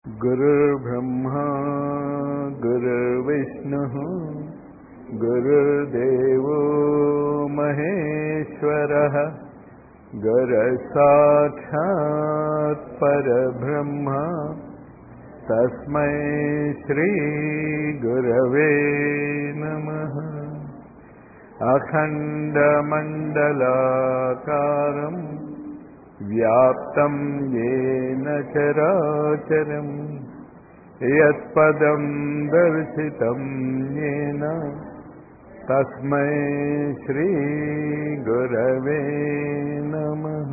गुरुर्ब्रह्मा गुरुर्विष्णुः गुरुर्देवो महेश्वरः गुरसाक्षात् परब्रह्म तस्मै श्रीगुरवे नमः अखण्डमण्डलाकारम् व्याप्तं येन चराचरम् यत्पदं दर्शितं येन तस्मै श्रीगुरवे नमः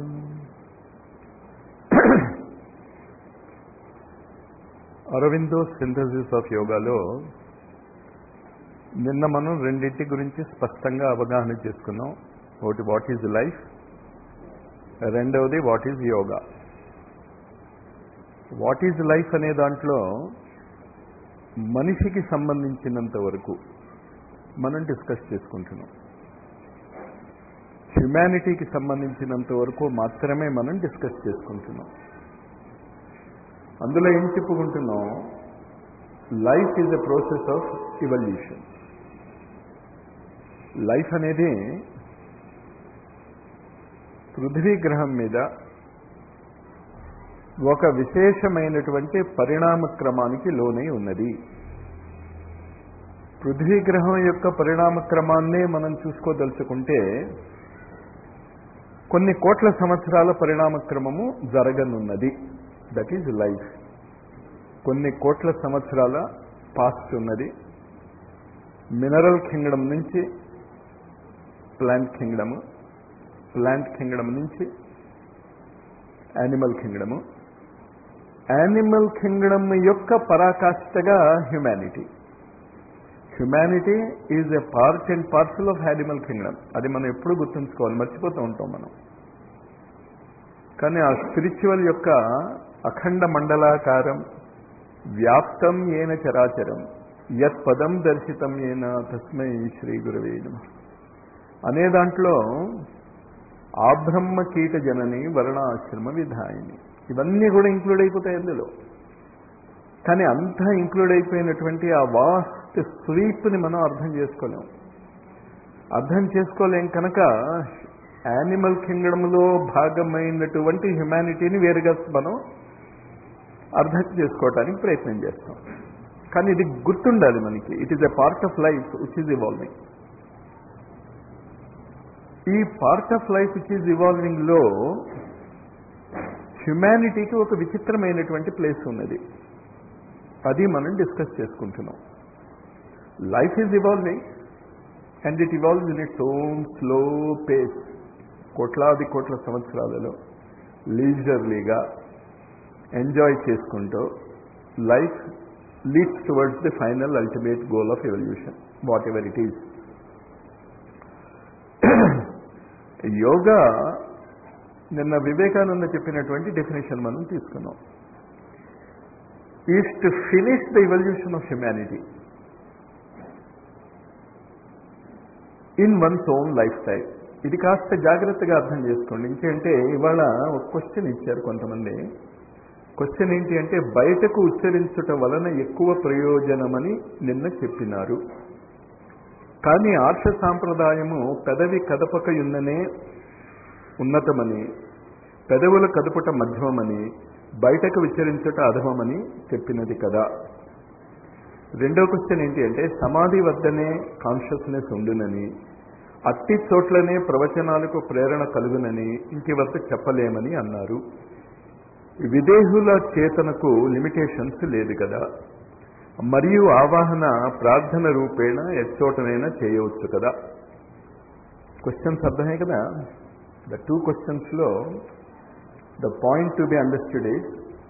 అరవిందో సింథసిస్ ఆఫ్ యోగాలో నిన్న మనం రెండింటి గురించి స్పష్టంగా అవగాహన చేసుకున్నాం ఒకటి వాట్ ఈజ్ లైఫ్ రెండవది what is yoga what is life అనే దాంట్లో మనిషికి సంబంధించినంత వరకు మనం డిస్కస్ చేసుకుంటున్నాం హ్యుమానిటీకి సంబంధించినంత వరకు మాత్రమే మనం డిస్కస్ చేసుకుంటున్నాం అందులో ఏం చెప్పుకుంటున్నాం life is a process of evolution life అనేది పృథ్వీ గ్రహం మీద ఒక విశేషమైనటువంటి పరిణామ క్రమానికి లోనై ఉన్నది పృథ్వీ గ్రహం యొక్క పరిణామ క్రమాన్నే మనం చూసుకోదలుచుకుంటే కొన్ని కోట్ల సంవత్సరాల పరిణామ క్రమము జరగనున్నది దట్ ఈజ్ లైఫ్ కొన్ని కోట్ల సంవత్సరాల పాస్ట్ ఉన్నది మినరల్ కింగ్డమ్ నుంచి ప్లాంట్ కింగ్డము ప్లాంట్ కింగ్డమ్ నుంచి యానిమల్ కింగ్డము యానిమల్ కింగ్డమ్ యొక్క పరాకాష్ఠగా humanity humanity is a part and parcel of animal kingdom అది మనం ఎప్పుడు గుర్తుంచుకోవాలి మర్చిపోతూ ఉంటాం మనం కానీ ఆ స్పిరిచువల్ యొక్క అఖండ మండలాకారం వ్యాప్తం ఏన చరాచరం యత్ పదం దర్శితం ఏన తస్మై శ్రీ గురవే నమ అనే దాంట్లో ఆబ్రహ్మ కీట జనని వర్ణాశ్రమ విధాయిని ఇవన్నీ కూడా ఇంక్లూడ్ అయిపోతాయి అందులో కానీ అంతా ఇంక్లూడ్ అయిపోయినటువంటి ఆ వాస్ట్ స్వీప్ని మనం అర్థం చేసుకోలేం అర్థం చేసుకోలేం కనుక యానిమల్ కింగ్డమ్లో భాగమైనటువంటి హ్యుమానిటీని వేరుగా మనం అర్థం చేసుకోవటానికి ప్రయత్నం చేస్తాం కానీ ఇది గుర్తుండాలి మనకి it is a part of life which is evolving ఈ part of life which is evolving లో హ్యుమానిటీకి ఒక విచిత్రమైనటువంటి ప్లేస్ ఉన్నది అది మనం డిస్కస్ చేసుకుంటున్నాం life is evolving and it evolves in its own slow pace కోట్లాది కోట్ల సంవత్సరాలలో లీజర్లీగా ఎంజాయ్ చేసుకుంటూ life leads towards the final ultimate goal of evolution whatever it is yoga నిన్న వివేకానంద చెప్పినటువంటి డెఫినేషన్ మనం తీసుకున్నాం is to finish the evolution of humanity in one's own lifestyle ఇది కాస్త జాగ్రత్తగా అర్థం చేసుకోండి ఇంకేంటే ఇవాళ ఒక క్వశ్చన్ ఇచ్చారు కొంతమంది క్వశ్చన్ ఏంటి అంటే బయటకు ఉచ్చరించుట వలన ఎక్కువ ప్రయోజనమని నిన్న చెప్పినారు కానీ ఆర్ష సాంప్రదాయము పెదవి కదపకయున్ననే ఉన్నతమని పెదవుల కదుపుట మధ్యమని బయటకు విచరించుట అధమమని చెప్పినది కదా రెండో క్వశ్చన్ ఏంటి అంటే సమాధి వద్దనే కాన్షియస్నెస్ ఉండునని అట్టి చోట్లనే ప్రవచనాలకు ప్రేరణ కలుగునని ఇంటి వద్ద చెప్పలేమని అన్నారు విదేహుల చేతనకు లిమిటేషన్స్ లేదు కదా మరియు ఆవాహన ప్రార్థన రూపేణ ఎచ్చోటనైనా చేయవచ్చు కదా క్వశ్చన్స్ అర్థమే కదా ద టూ క్వశ్చన్స్లో the point to be understood is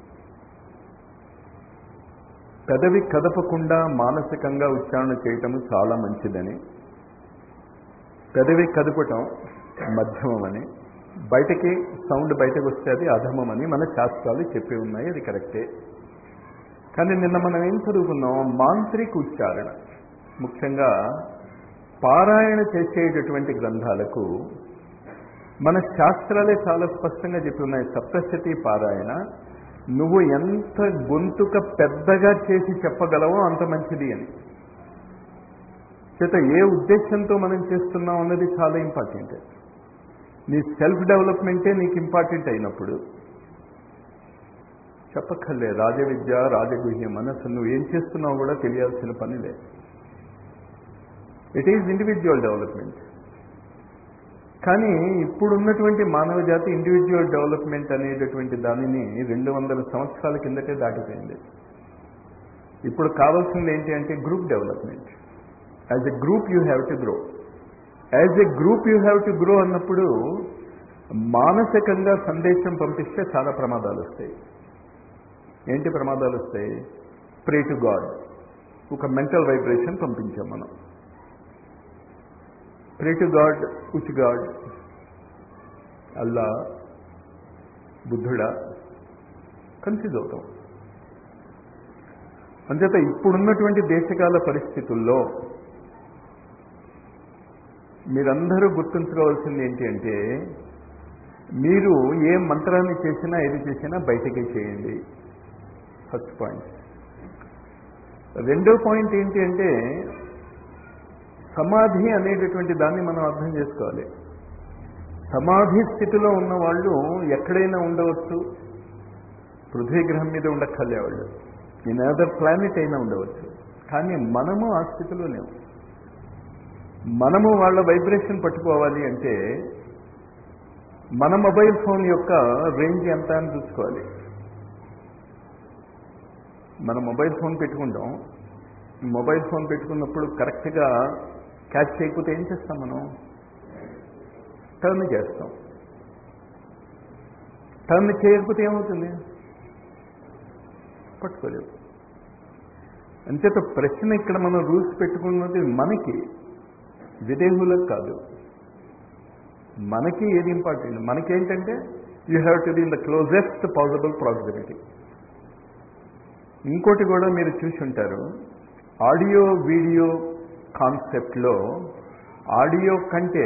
పెదవి కదపకుండా మానసికంగా ఉచ్చారణ చేయటము చాలా మంచిదని పెదవి కదపటం మధ్యమమని బయటకి సౌండ్ బయటకు వస్తే అది అధమమని మన శాస్త్రాలు చెప్పి ఉన్నాయి అది కరెక్టే కానీ నిన్న మనం ఏం చదువుకున్నాం మాంత్రిక ఉచ్చారణ ముఖ్యంగా పారాయణ చేసేటటువంటి గ్రంథాలకు మన శాస్త్రాలే చాలా స్పష్టంగా చెప్పి ఉన్నాయి సప్తశతి పారాయణ నువ్వు ఎంత గొంతుక పెద్దగా చేసి చెప్పగలవో అంత మంచిది అని చేత ఏ ఉద్దేశంతో మనం చేస్తున్నాం అన్నది చాలా ఇంపార్టెంట్ నీ సెల్ఫ్ డెవలప్మెంటే నీకు ఇంపార్టెంట్ అయినప్పుడు చెప్పక్కర్లే రాజవిద్య రాజగుహ్య మనస్సు నువ్వు ఏం చేస్తున్నావు కూడా తెలియాల్సిన పని లేదు ఇట్ ఈజ్ ఇండివిజువల్ డెవలప్మెంట్ కానీ ఇప్పుడున్నటువంటి మానవ జాతి ఇండివిజువల్ డెవలప్మెంట్ అనేటటువంటి దానిని రెండు వందల సంవత్సరాల కిందటే దాటిపోయింది ఇప్పుడు కావాల్సింది ఏంటి అంటే group development as a group you have to grow as a group you have to grow అన్నప్పుడు మానసికంగా సందేశం పంపిస్తే చాలా ప్రమాదాలు వస్తాయి ఏంటి ప్రమాదాలు వస్తాయి ప్రే టు గాడ్ ఒక మెంటల్ వైబ్రేషన్ పంపించాం మనం pray to God which God Allah బుద్ధుడా కన్ఫ్యూజ్ అవుతాం అంచేత ఇప్పుడున్నటువంటి దేశకాల పరిస్థితుల్లో మీరందరూ గుర్తుంచుకోవాల్సింది ఏంటి అంటే మీరు ఏ మంత్రాన్ని చేసినా ఏది చేసినా బయటకే చేయండి ఫస్ట్ పాయింట్ రెండో పాయింట్ ఏంటి అంటే సమాధి అనేటటువంటి దాన్ని మనం అర్థం చేసుకోవాలి సమాధి స్థితిలో ఉన్న వాళ్ళు ఎక్కడైనా ఉండవచ్చు పృథ్వీ గ్రహం మీద ఉండక్కర్లే వాళ్ళు ఇన్ అదర్ ప్లానెట్ అయినా ఉండవచ్చు కానీ మనము ఆ స్థితిలో లేవు మనము వాళ్ళ వైబ్రేషన్ పట్టుకోవాలి అంటే మన మొబైల్ ఫోన్ యొక్క రేంజ్ ఎంత అని చూసుకోవాలి మన మొబైల్ ఫోన్ పెట్టుకుంటాం మొబైల్ ఫోన్ పెట్టుకున్నప్పుడు కరెక్ట్గా క్యాచ్ చేయకపోతే ఏం చేస్తాం మనం టర్న్ చేస్తాం టర్న్ చేయకపోతే ఏమవుతుంది పట్టుకోలేవు అంచేత ప్రశ్న ఇక్కడ మనం రూల్స్ పెట్టుకున్నది మనకి విదేహులకు కాదు మనకి ఏది ఇంపార్టెంట్ మనకేంటంటే you have to be in the closest possible proximity ఇంకోటి కూడా మీరు చూసి ఉంటారు ఆడియో వీడియో కాన్సెప్ట్లో ఆడియో కంటే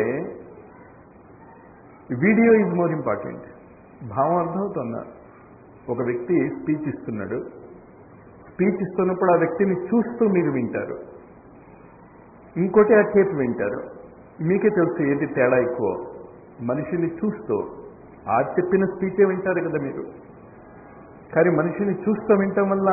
వీడియో ఈజ్ మోర్ ఇంపార్టెంట్ భావం అర్థమవుతుందా ఒక వ్యక్తి స్పీచ్ ఇస్తున్నాడు స్పీచ్ ఇస్తున్నప్పుడు ఆ వ్యక్తిని చూస్తూ మీరు వింటారు ఇంకోటి ఆ టేప్ వింటారు మీకే తెలుసు ఏది తేడా ఎక్కువ మనిషిని చూస్తూ ఆ చెప్పిన స్పీచే వింటారు కదా మీరు కానీ మనిషిని చూస్తూ వినటం వల్ల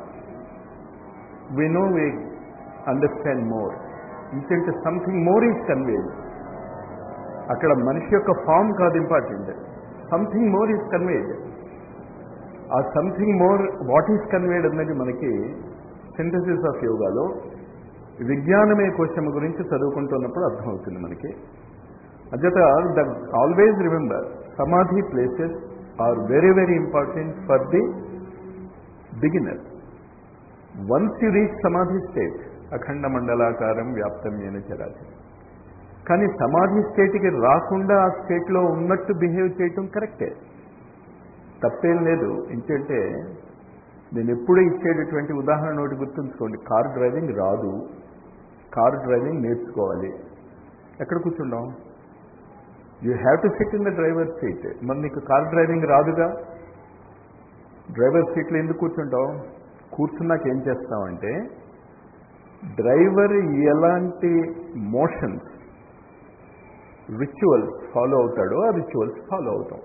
we know we understand more ఇంకంటే సంథింగ్ మోర్ ఈజ్ కన్వేడ్ అక్కడ మనిషి యొక్క ఫామ్ కాదు important something more is conveyed ఆ something more what is conveyed అన్నది మనకి సింథసిస్ ఆఫ్ యోగాలో విజ్ఞానమే కోశము గురించి చదువుకుంటున్నప్పుడు అర్థమవుతుంది మనకి అజత the always remember samadhi places are very very important for the beginner once you reach samadhi state అఖండ మండలాకారం వ్యాప్తమైన చరాచరం కానీ సమాధి స్టేట్కి రాకుండా ఆ స్టేట్లో ఉన్నట్టు బిహేవ్ చేయటం కరెక్టే తప్పేం లేదు ఇంకంటే నేను ఎప్పుడూ ఇచ్చేటటువంటి ఉదాహరణ ఒకటి గుర్తుంచుకోండి కార్ డ్రైవింగ్ రాదు కార్ డ్రైవింగ్ నేర్చుకోవాలి ఎక్కడ కూర్చుంటాం you have to sit in the driver seat మరి నీకు కార్ డ్రైవింగ్ రాదుగా డ్రైవర్ సీట్లో ఎందుకు కూర్చుంటావు కూర్చున్నాక ఏం చేస్తామంటే డ్రైవర్ ఎలాంటి మోషన్స్ రిచువల్స్ ఫాలో అవుతాడో ఆ రిచువల్స్ ఫాలో అవుతాం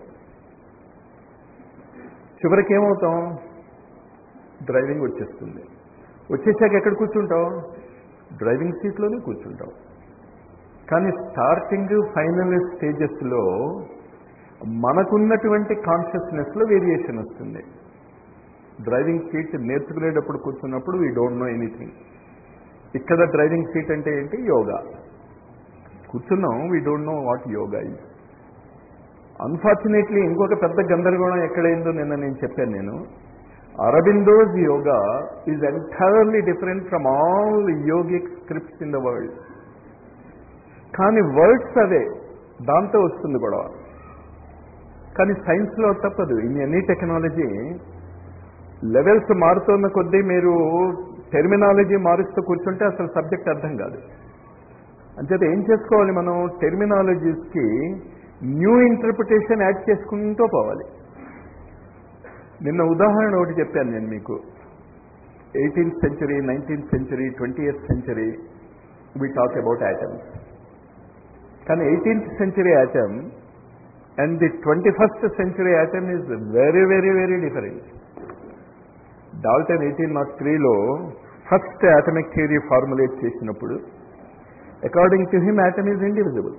చివరికి ఏమవుతాం డ్రైవింగ్ వచ్చేస్తుంది వచ్చేసాక ఎక్కడ కూర్చుంటావు డ్రైవింగ్ సీట్లోనే కూర్చుంటావు కానీ స్టార్టింగ్ ఫైనల్ స్టేజెస్లో మనకున్నటువంటి కాన్షియస్నెస్లో వేరియేషన్ వస్తుంది డ్రైవింగ్ సీట్ నేర్చుకునేటప్పుడు కూర్చున్నప్పుడు వీ డోంట్ నో ఎనీథింగ్ ఇక్కడ డ్రైవింగ్ సీట్ అంటే ఏంటి యోగా కూర్చున్నాం we don't know what yoga is unfortunately ఇంకొక పెద్ద గందరగోళం ఎక్కడైందో నిన్న నేను చెప్పాను నేను Aurobindo's yoga is entirely different from all yogic scripts in the world కానీ వర్డ్స్ అవే దాంతో వస్తుంది గొడవ కానీ సైన్స్లో తప్పదు ఇన్ ఎనీ టెక్నాలజీ లెవెల్స్ మారుతున్న కొద్దీ మీరు టెర్మినాలజీ మారుస్తూ కూర్చుంటే అసలు సబ్జెక్ట్ అర్థం కాదు అంచేత ఏం చేసుకోవాలి మనం టెర్మినాలజీస్కి న్యూ ఇంటర్ప్రిటేషన్ యాడ్ చేసుకుంటూ పోవాలి నిన్న ఉదాహరణ ఒకటి చెప్పాను నేను మీకు eighteenth century nineteenth century twenty eighth century we talk about atoms కానీ eighteenth century atom and the twenty first century atom is very very very different Dalton eighteen naught త్రీలో ఫస్ట్ యాటమిక్ థియరీ ఫార్ములేట్ చేసినప్పుడు according to him atom is indivisible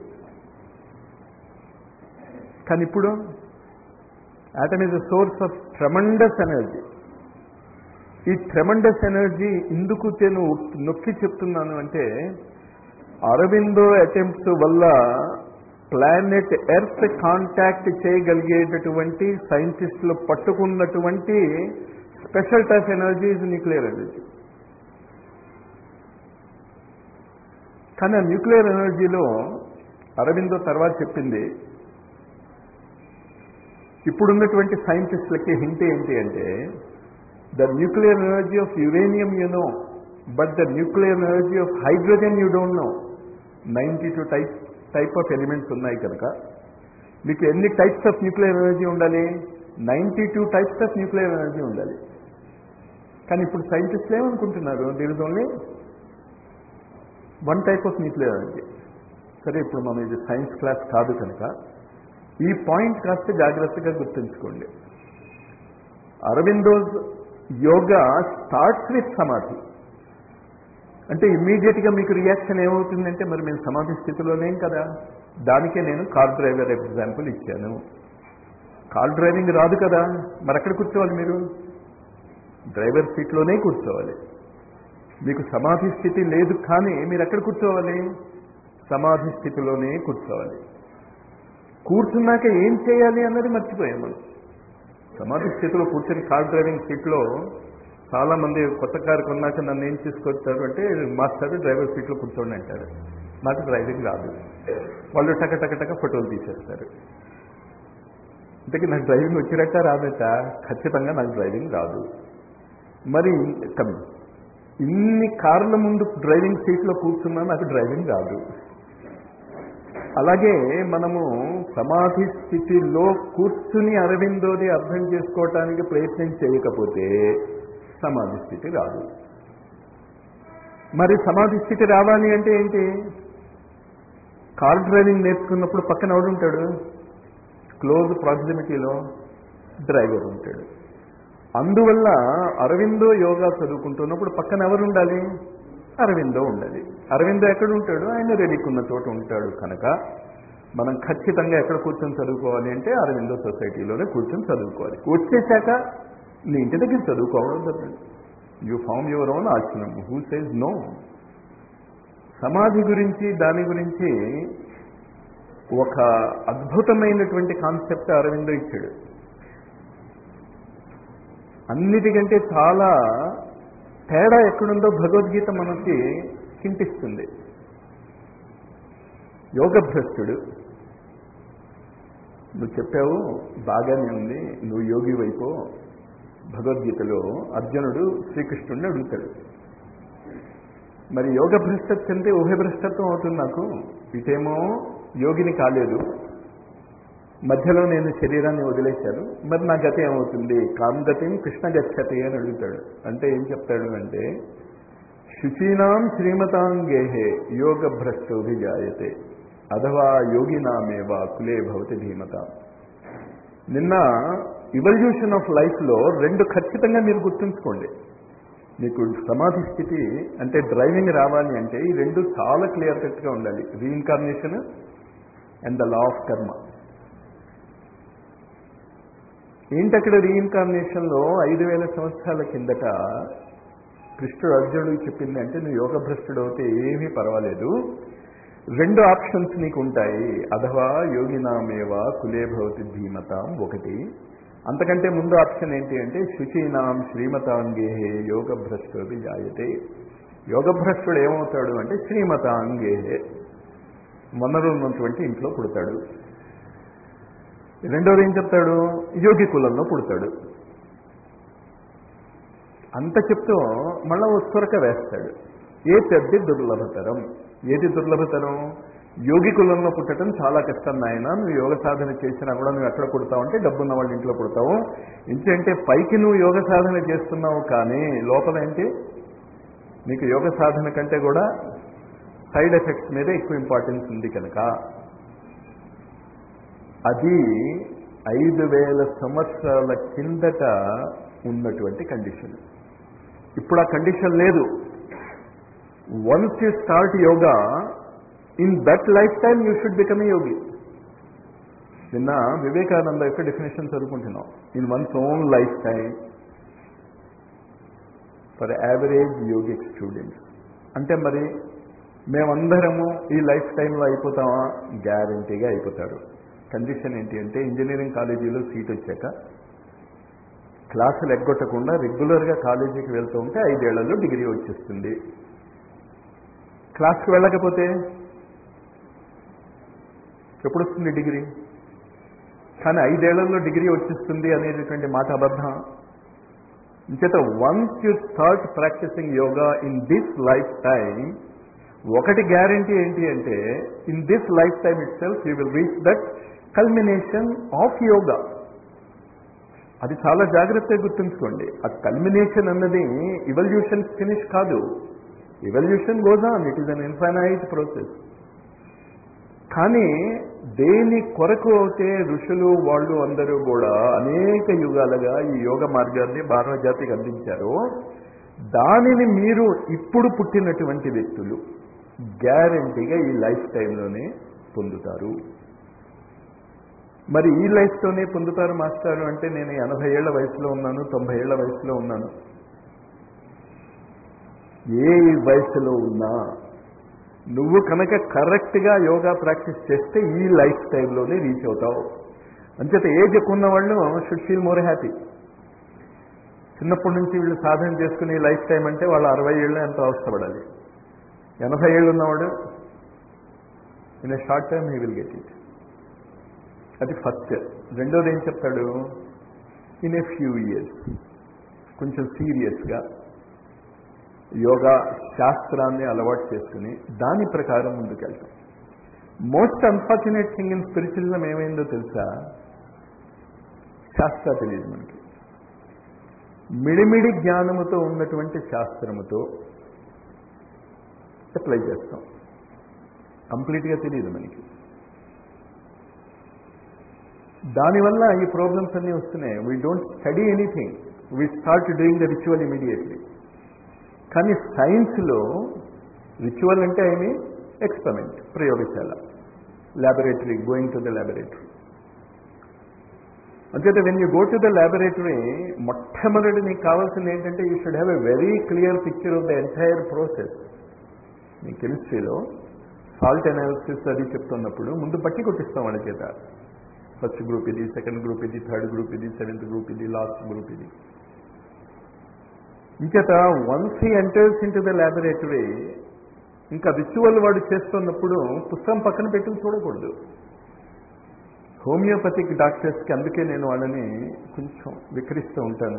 కానీ ఇప్పుడు atom is a source of tremendous energy ఈ tremendous energy ఎందుకు నేను నొక్కి చెప్తున్నాను అంటే అరవిందో అటెంప్ట్స్ వల్ల ప్లానెట్ ఎర్త్ కాంటాక్ట్ చేయగలిగేటటువంటి సైంటిస్టులు పట్టుకున్నటువంటి special type energy is nuclear energy కానీ ఆ న్యూక్లియర్ ఎనర్జీలో అరవిందో తర్వాత చెప్పింది ఇప్పుడున్నటువంటి సైంటిస్టులకి హింట్ ఏంటి అంటే the nuclear energy of uranium you know but the nuclear energy of hydrogen you don't know ninety two type type of elements ఉన్నాయి కనుక మీకు ఎన్ని టైప్స్ ఆఫ్ న్యూక్లియర్ ఎనర్జీ ఉండాలి ninety two types of nuclear energy ఉండాలి కానీ ఇప్పుడు సైంటిస్టులు ఏమనుకుంటున్నారు there is only one type of nuclear energy సరే ఇప్పుడు మనం ఇది సైన్స్ క్లాస్ కాదు కనుక ఈ పాయింట్ కాస్త జాగ్రత్తగా గుర్తుంచుకోండి అరవిందోస్ యోగా స్టార్ట్స్ విత్ సమాధి అంటే ఇమ్మీడియట్గా మీకు రియాక్షన్ ఏమవుతుందంటే మరి మేము సమాధి స్థితిలోనేం కదా దానికే నేను కార్ డ్రైవర్ ఎగ్జాంపుల్ ఇచ్చాను కార్ డ్రైవింగ్ రాదు కదా మరి ఎక్కడ కూర్చోవాలి మీరు డ్రైవర్ సీట్లోనే కూర్చోవాలి మీకు సమాధి స్థితి లేదు కానీ మీరు ఎక్కడ కూర్చోవాలి సమాధి స్థితిలోనే కూర్చోవాలి కూర్చున్నాక ఏం చేయాలి అన్నది మర్చిపోయాం మనం సమాధి స్థితిలో కూర్చొని కార్ డ్రైవింగ్ సీట్లో చాలా మంది కొత్త కారు కొన్నాక నన్ను ఏం తీసుకొచ్చారు అంటే మాస్టర్ డ్రైవర్ సీట్లో కూర్చోండి అంటారు నాకు డ్రైవింగ్ రాదు వాళ్ళు టక టక టక ఫోటోలు తీసేస్తారు ఇంతకీ నాకు డ్రైవింగ్ వచ్చినట్ట రాదట ఖచ్చితంగా నాకు డ్రైవింగ్ రాదు మరి కమ్ ఇన్ని కార్ల ముందు డ్రైవింగ్ సీట్లో కూర్చున్నా నాకు డ్రైవింగ్ రాదు అలాగే మనము సమాధి స్థితిలో కూర్చుని అరవిందోది అర్థం చేసుకోవటానికి ప్రయత్నం చేయకపోతే సమాధి స్థితి రాదు మరి సమాధి స్థితి రావాలి అంటే ఏంటి కార్ డ్రైవింగ్ నేర్చుకున్నప్పుడు పక్కన ఎవడుంటాడు క్లోజ్ ప్రాక్సిమిటీలో డ్రైవర్ ఉంటాడు అందువల్ల అరవిందో యోగా చదువుకుంటున్నప్పుడు పక్కన ఎవరు ఉండాలి అరవిందో ఉండాలి అరవిందో ఎక్కడ ఉంటాడు ఆయన రెడీకున్న చోట ఉంటాడు కనుక మనం ఖచ్చితంగా ఎక్కడ కూర్చొని చదువుకోవాలి అంటే అరవిందో సొసైటీలోనే కూర్చొని చదువుకోవాలి వచ్చేసాక నీ ఇంటి దగ్గర చదువుకోవడం చెప్పండి you form your own ashramam who says no సమాధి గురించి దాని గురించి ఒక అద్భుతమైనటువంటి కాన్సెప్ట్ అరవిందో ఇచ్చాడు అన్నిటికంటే చాలా తేడా ఎక్కడుందో భగవద్గీత మనకి చింతిస్తుంది యోగభ్రష్టుడు నువ్వు చెప్పావు బాగానే ఉంది నువ్వు యోగి వైపో భగవద్గీతలో అర్జునుడు శ్రీకృష్ణుడిని అడుగుతాడు మరి యోగ భ్రష్టత్వం అంటే ఊహ భ్రష్టత్వం అవుతుంది నాకు ఇటేమో యోగిని కాలేదు మధ్యలో నేను శరీరాన్ని వదిలేశాను మరి నా గతి ఏమవుతుంది కామగతిం కృష్ణ గచ్చతి అని అడుగుతాడు అంటే ఏం చెప్తాడు అంటే శుచీనాం శ్రీమతాంగేహే యోగ భ్రష్టోభిజాయతే అథవా యోగినామేవా కులే భవతి ధీమత నిన్న ఇవల్యూషన్ ఆఫ్ లైఫ్లో రెండు ఖచ్చితంగా మీరు గుర్తుంచుకోండి మీకు సమాధి స్థితి అంటే డ్రైవింగ్ రావాలి అంటే ఈ రెండు చాలా క్లియర్ కట్గా ఉండాలి reincarnation and the law of karma ఏంటి అక్కడ రీఇన్కార్నేషన్లో ఐదు వేల సంవత్సరాల కిందట కృష్ణుడు అర్జునుడికి చెప్పింది అంటే నువ్వు యోగ భ్రష్టుడు అవుతే ఏమీ పర్వాలేదు రెండు ఆప్షన్స్ నీకు ఉంటాయి అథవా యోగినామేవా కులే భవతి ధీమతాం ఒకటి అంతకంటే ముందు ఆప్షన్ ఏంటి అంటే శుచీనాం శ్రీమతాంగేహే యోగ భ్రష్టోది జాయతే యోగ భ్రష్టుడు ఏమవుతాడు అంటే శ్రీమతాంగేహే వనరు ఉన్నటువంటి ఇంట్లో పుడతాడు రెండోది ఏం చెప్తాడు యోగి కులంలో పుడతాడు అంత చెప్తూ మళ్ళా ఒక సొరక వేస్తాడు ఏ పెద్ద దుర్లభతరం ఏది దుర్లభతరం యోగి కులంలో పుట్టడం చాలా కష్టం నాయన నువ్వు యోగ సాధన చేసినా కూడా నువ్వు ఎక్కడ పుడతావు అంటే డబ్బున్న వాళ్ళ ఇంట్లో పుడతావు ఇంకంటే పైకి నువ్వు యోగ సాధన చేస్తున్నావు కానీ లోపల ఏంటి నీకు యోగ సాధన కంటే కూడా సైడ్ ఎఫెక్ట్స్ మీద ఎక్కువ ఇంపార్టెన్స్ ఉంది కనుక అది ఐదు వేల సంవత్సరాల కిందట ఉన్నటువంటి కండిషన్ ఇప్పుడు ఆ కండిషన్ లేదు once you start yoga in that life time you should become a yogi నిన్న వివేకానంద యొక్క డెఫినేషన్ చదువుకుంటున్నాం in one's own life time for average yogic students అంటే మరి మేమందరము ఈ లైఫ్ టైంలో అయిపోతామా గ్యారంటీగా అయిపోతారు కండిషన్ ఏంటి అంటే ఇంజనీరింగ్ కాలేజీలో సీట్ వచ్చాక క్లాసులు ఎగ్గొట్టకుండా రెగ్యులర్గా కాలేజీకి వెళ్తూ ఉంటే ఐదేళ్లలో డిగ్రీ వచ్చేస్తుంది క్లాస్కి వెళ్ళకపోతే ఎప్పుడు వస్తుంది డిగ్రీ కానీ ఐదేళ్లలో డిగ్రీ వచ్చేస్తుంది అనేటటువంటి మాట అబద్ధం ఇంచేత once you start practicing yoga in this life time ఒకటి గ్యారంటీ ఏంటి అంటే in this life time itself you will reach that culmination of yoga అది చాలా జాగ్రత్తగా గుర్తుంచుకోండి ఆ కల్మినేషన్ అన్నది ఇవల్యూషన్ ఫినిష్ కాదు evolution goes on it is an infinite process కానీ దేని కొరకు అయితే ఋషులు వాళ్ళు అందరూ కూడా అనేక యుగాలుగా ఈ యోగ మార్గాన్ని భారత జాతికి అందించారో దానిని మీరు ఇప్పుడు పుట్టినటువంటి వ్యక్తులు గ్యారంటీగా ఈ లైఫ్ టైంలోనే పొందుతారు మరి ఈ లైఫ్తోనే పొందుతారు మాస్టారు అంటే నేను ఎనభై ఏళ్ల వయసులో ఉన్నాను తొంభై ఏళ్ల వయసులో ఉన్నాను ఏ వయసులో ఉన్నా నువ్వు కనుక కరెక్ట్గా యోగా ప్రాక్టీస్ చేస్తే ఈ లైఫ్ టైంలోనే రీచ్ అవుతావు అంచేత ఏజ్ ఎక్కువ ఉన్న వాళ్ళు షుడ్ ఫీల్ మోర్ హ్యాపీ చిన్నప్పటి నుంచి వీళ్ళు సాధన చేసుకునే లైఫ్ టైం అంటే వాళ్ళు అరవై ఏళ్ళు ఎంతో అవసరపడాలి ఎనభై ఏళ్ళు ఉన్నవాడు in a short time he will get it అది ఫస్ట్ రెండోది ఏం చెప్తాడు ఇన్ ఏ ఫ్యూ ఇయర్స్ కొంచెం సీరియస్గా యోగా శాస్త్రాన్ని అలవాటు చేసుకుని దాని ప్రకారం ముందుకెళ్తాం most unfortunate thing in spiritualism ఏమైందో తెలుసా శాస్త్ర తెలియదు మనకి మిడిమిడి జ్ఞానముతో ఉన్నటువంటి శాస్త్రముతో అప్లై చేస్తాం కంప్లీట్గా తెలియదు మనకి దానివల్ల ఈ ప్రాబ్లమ్స్ అన్నీ వస్తున్నాయి we don't study anything we start doing the ritual immediately కానీ సైన్స్లో రిచువల్ అంటే ఏమి ఎక్స్పెరిమెంట్ ప్రయోగశాల laboratory going to the laboratory అంచేత when you go to the laboratory మొట్టమొదటి నీకు కావాల్సింది ఏంటంటే you should have a very clear picture of the entire process మీ కెమిస్ట్రీలో సాల్ట్ అనాలిసిస్ అది చెప్తున్నప్పుడు ముందు పట్టి కొట్టిస్తాం వాళ్ళ చేత ఫస్ట్ గ్రూప్ ఇది సెకండ్ గ్రూప్ ఇది థర్డ్ గ్రూప్ ఇది సెవెంత్ గ్రూప్ ఇది లాస్ట్ గ్రూప్ ఇది ఇంచేత once he enters into the laboratory ఇంకా రిచువల్ వాడు చేస్తున్నప్పుడు పుస్తకం పక్కన పెట్టుకుని చూడకూడదు హోమియోపతిక్ డాక్టర్స్కి అందుకే నేను వాళ్ళని కొంచెం వికరిస్తూ ఉంటాను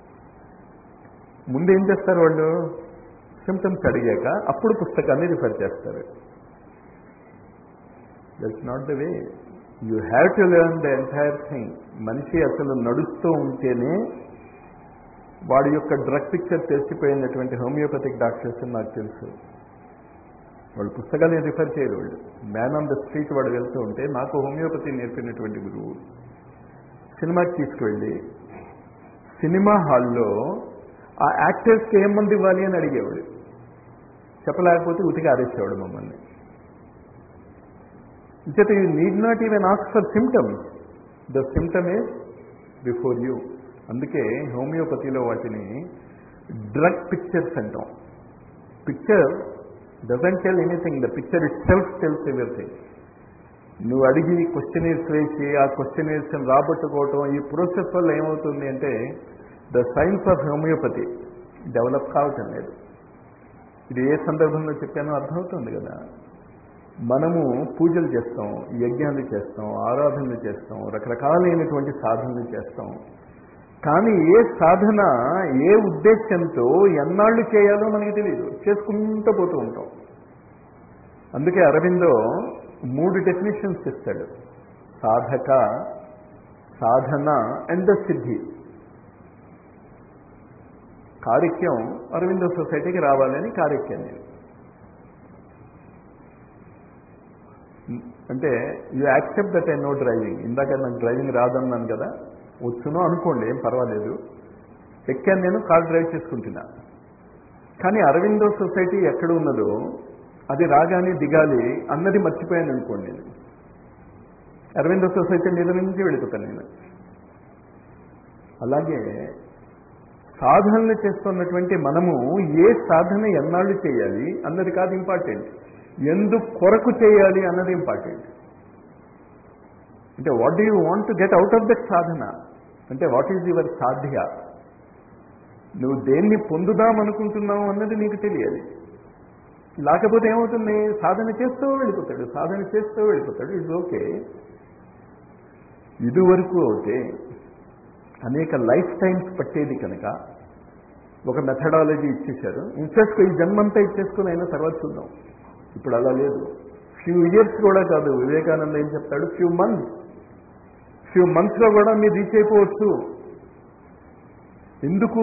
ముందు ఏం చేస్తారు వాళ్ళు సిమ్టమ్స్ అడిగాక అప్పుడు పుస్తకాన్ని రిఫర్ చేస్తారు that's not the way you have to learn the entire thing మనిషి అసలు నడుస్తూ ఉంటేనే వాడి యొక్క డ్రగ్ పిక్చర్ తెలిసిపోయినటువంటి హోమియోపతిక్ డాక్టర్స్ నాకు తెలుసు వాళ్ళు పుస్తకాన్ని రిఫర్ చేయరు వాళ్ళు మ్యాన్ ఆన్ ద స్ట్రీట్ వాడు వెళ్తూ ఉంటే నాకు హోమియోపతి నేర్పినటువంటి గురువు సినిమాకి తీసుకువెళ్ళి సినిమా హాల్లో ఆ యాక్టర్స్కి ఏం మంది ఇవ్వాలి అని అడిగేవాడు చెప్పలేకపోతే ఉతికి ఆరేసేవాడు మమ్మల్ని ఇంచేత you need not even ask for symptoms the symptom is before you అందుకే హోమియోపతిలో వాటిని డ్రగ్ పిక్చర్స్ అంటాం picture doesn't tell anything the picture itself tells everything నువ్వు అడిగి క్వశ్చనీర్స్ వేసి ఆ క్వశ్చనీర్స్ రాబట్టుకోవటం ఈ ప్రాసెస్ వల్ల ఏమవుతుంది అంటే the science of homeopathy develop కావటం లేదు ఇది ఏ సందర్భంలో చెప్పానో అర్థమవుతుంది కదా మనము పూజలు చేస్తాం యజ్ఞాలు చేస్తాం ఆరాధనలు చేస్తాం రకరకాలైనటువంటి సాధనలు చేస్తాం కానీ ఏ సాధన ఏ ఉద్దేశంతో ఎన్నాళ్ళు చేయాలో మనకి తెలియదు చేసుకుంటూ పోతూ ఉంటాం అందుకే అరవిందో మూడు డెఫినేషన్స్ ఇస్తాడు సాధక సాధన అండ్ ద సిద్ధి కారిక్యం అరవిందో సొసైటీకి రావాలని కారిక్యం నేను అంటే you accept that I know driving ఇందాక నాకు డ్రైవింగ్ రాదన్నాను కదా వచ్చునో అనుకోండి ఏం పర్వాలేదు ఎక్కాను నేను కార్ డ్రైవ్ చేసుకుంటున్నా కానీ అరవిందో సొసైటీ ఎక్కడ ఉన్నదో అది రాగానే దిగాలి అన్నది మర్చిపోయాను అనుకోండి నేను అరవిందో సొసైటీ మీద నుంచి వెళ్ళిపోతాను నేను అలాగే సాధనలు చేస్తున్నటువంటి మనము ఏ సాధన ఎన్నాళ్ళు చేయాలి అన్నది కాదు ఇంపార్టెంట్ ఎందుకు కొరకు చేయాలి అన్నది ఇంపార్టెంట్ అంటే what do you want to get out of that sadhana అంటే వాట్ ఈజ్ యువర్ సాధ్య నువ్వు దేన్ని పొందుదాం అనుకుంటున్నావు అన్నది నీకు తెలియాలి లేకపోతే ఏమవుతుంది సాధన చేస్తూ వెళ్ళిపోతాడు సాధన చేస్తూ వెళ్ళిపోతాడు ఇట్స్ ఓకే ఇదివరకు అయితే అనేక లైఫ్ టైమ్స్ పట్టేది కనుక ఒక మెథడాలజీ ఇచ్చేశారు ఇచ్చేసుకో ఈ జన్మంతా ఇచ్చేసుకుని అయినా తర్వాత చూద్దాం ఇప్పుడు అలా లేదు ఫ్యూ ఇయర్స్ కూడా కాదు వివేకానంద ఏం చెప్తాడు ఫ్యూ మంత్స్ ఫ్యూ మంత్స్లో కూడా మీరు రీచ్ అయిపోవచ్చు ఎందుకు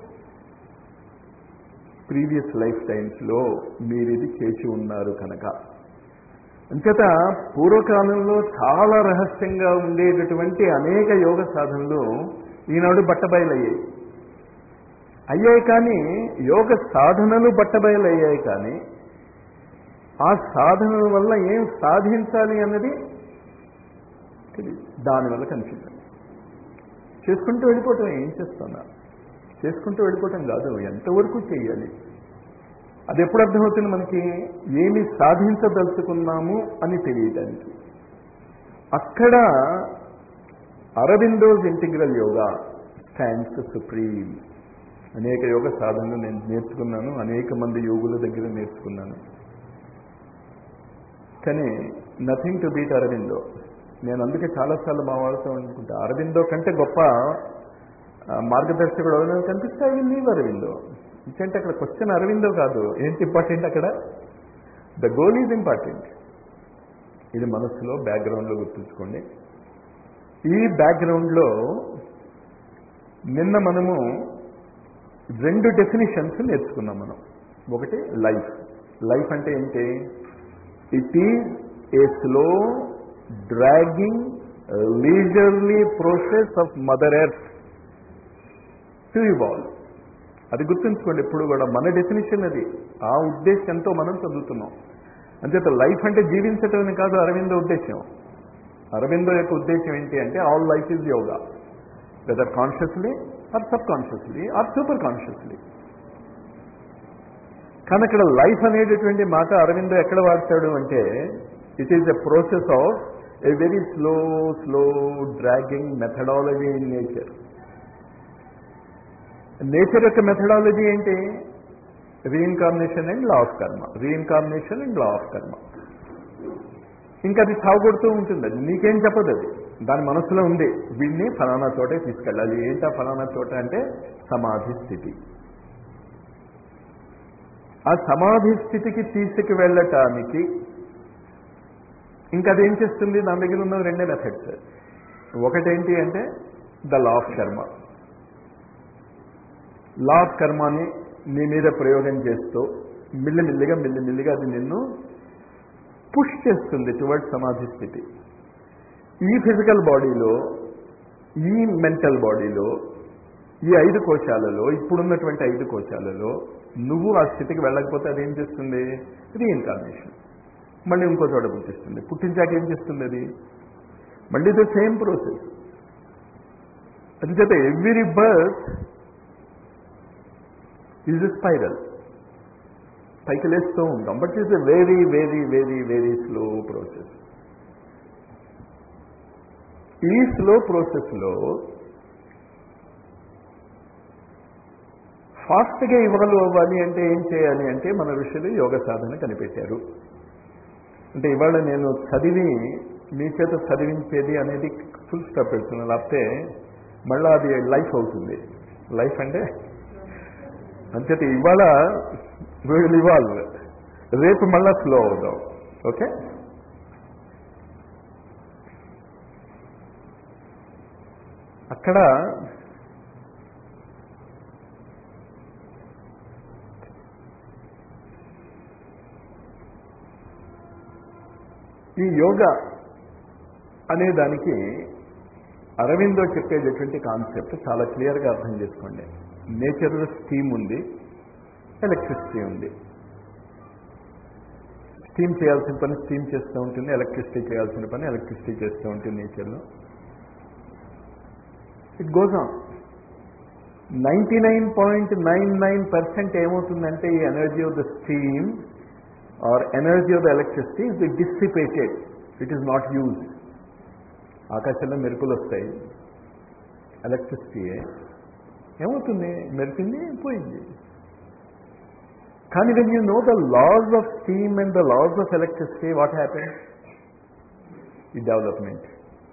ప్రీవియస్ లైఫ్ టైమ్స్లో మీరు ఇది చేసి ఉన్నారు కనుక అంచేత పూర్వకాలంలో చాలా రహస్యంగా ఉండేటటువంటి అనేక యోగ సాధనలు ఈనాడు బట్టబయలయ్యాయి అయ్యాయి కానీ యోగ సాధనలు బట్టబయలయ్యాయి కానీ ఆ సాధనల వల్ల ఏం సాధించాలి అన్నది తెలియదు దానివల్ల కన్ఫ్యూజన్ చేసుకుంటూ వెళ్ళిపోవటం ఏం చేస్తున్నా చేసుకుంటూ వెళ్ళిపోవటం కాదు ఎంతవరకు చేయాలి అది ఎప్పుడు అర్థమవుతుంది మనకి ఏమి సాధించదలుచుకున్నాము అని తెలియటానికి అక్కడ Aurobindo's integral yoga stands supreme అనేక యోగ సాధనలు నేను నేర్చుకున్నాను అనేక మంది యోగుల దగ్గర నేర్చుకున్నాను కానీ నథింగ్ టు బీట్ అరవిందో నేను అందుకే చాలాసార్లు మా వాళ్ళతో అనుకుంటా అరవిందో కంటే గొప్ప మార్గదర్శకుడు ఎవరైనా కనిపిస్తే ఐ విల్ లీవ్ అరవిందో ఇంకంటే అక్కడ క్వశ్చన్ అరవిందో కాదు ఏంటి ఇంపార్టెంట్ అక్కడ ద గోల్ ఈజ్ ఇంపార్టెంట్ ఇది మనస్సులో బ్యాక్గ్రౌండ్లో గుర్తుంచుకోండి ఈ బ్యాక్గ్రౌండ్లో నిన్న మనము రెండు డెఫినిషన్స్ నేర్చుకున్నాం మనం ఒకటి లైఫ్ లైఫ్ అంటే ఏంటి it is a slow dragging leisurely process of mother earth to evolve అది గుర్తుంచుకోండి ఎప్పుడు కూడా మన డెఫినేషన్ అది ఆ ఉద్దేశంతో మనం చదువుతున్నాం అంచేత లైఫ్ అంటే జీవించటం కాదు అరవింద ఉద్దేశం అరవిందో యొక్క ఉద్దేశం ఏంటి అంటే all life is yoga whether consciously or sub consciously or super consciously కానీ అక్కడ లైఫ్ అనేటటువంటి మాట అరవిందో ఎక్కడ వాడతాడు అంటే it is a process of a very slow slow dragging methodology in nature nature యొక్క మెథడాలజీ ఏంటి reincarnation and law of karma reincarnation and law of karma ఇంకా అది సాగుకొడుతూ ఉంటుంది అది నీకేం చెప్పదు అది దాని మనసులో ఉంది వీడిని ఫలానా చోటే తీసుకెళ్ళాలి ఏంటా ఫలానా చోట అంటే సమాధి స్థితి ఆ సమాధి స్థితికి తీసుకు వెళ్ళటానికి ఇంకా అదేం చేస్తుంది దాని దగ్గర ఉన్న రెండే మెథడ్స్ ఒకటేంటి అంటే ద లా ఆఫ్ కర్మ లా ఆఫ్ కర్మాని నీ మీద ప్రయోగం చేస్తూ మిల్లిమిల్లిగా మిల్లిమిల్లిగా అది నిన్ను పుష్ చేస్తుంది టువర్డ్ సమాధి స్థితి ఈ ఫిజికల్ బాడీలో ఈ మెంటల్ బాడీలో ఈ ఐదు కోశాలలో ఇప్పుడున్నటువంటి ఐదు కోశాలలో నువ్వు ఆ స్థితికి వెళ్ళకపోతే అదేం చేస్తుంది రీఇన్కార్నేషన్ మళ్ళీ ఇంకో చోట పుట్టిస్తుంది పుట్టించాక ఏం చేస్తుంది అది మళ్ళీ ద సేమ్ ప్రాసెస్ అది చేత every birth is a spiral పైకి లేస్తూ ఉంటాం but is a very very very very slow process ఈ స్లో ప్రాసెస్లో ఫాస్ట్గా ఇవ్వాలు అవ్వాలి అంటే ఏం చేయాలి అంటే మన ఋషులు యోగ సాధన కనిపెట్టారు అంటే ఇవాళ నేను చదివి మీ చేత చదివించేది అనేది ఫుల్ స్టాప్ పెడుతున్నాను లేకపోతే మళ్ళీ అది లైఫ్ అవుతుంది లైఫ్ అంటే అంచేత ఇవాళ వీళ్ళు ఇవాల్వ్ రేపు మళ్ళా స్లో అవుదాం ఓకే అక్కడ ఈ యోగా అనే దానికి అరవిందో చెప్పేటటువంటి కాన్సెప్ట్ చాలా క్లియర్గా అర్థం చేసుకోండి నేచర్లో స్టీమ్ ఉంది ఎలక్ట్రిసిటీ ఉంది స్టీమ్ చేయాల్సిన పని స్టీమ్ చేస్తూ ఉంటుంది ఎలక్ట్రిసిటీ చేయాల్సిన పని ఎలక్ట్రిసిటీ చేస్తూ ఉంటుంది నేచర్లో it goes on ninety nine point nine nine percent ఏమవుతుందంటే ఈ energy of the steam or energy of the electricity is dissipated it is not use ఆకాశంలో మెరుపులు వస్తాయి ఎలక్ట్రిసిటీయే ఏమవుతుంది మెరిపింది పోయింది కానీ when you know the loss of steam and the loss of electricity what happen ఈ డెవలప్మెంట్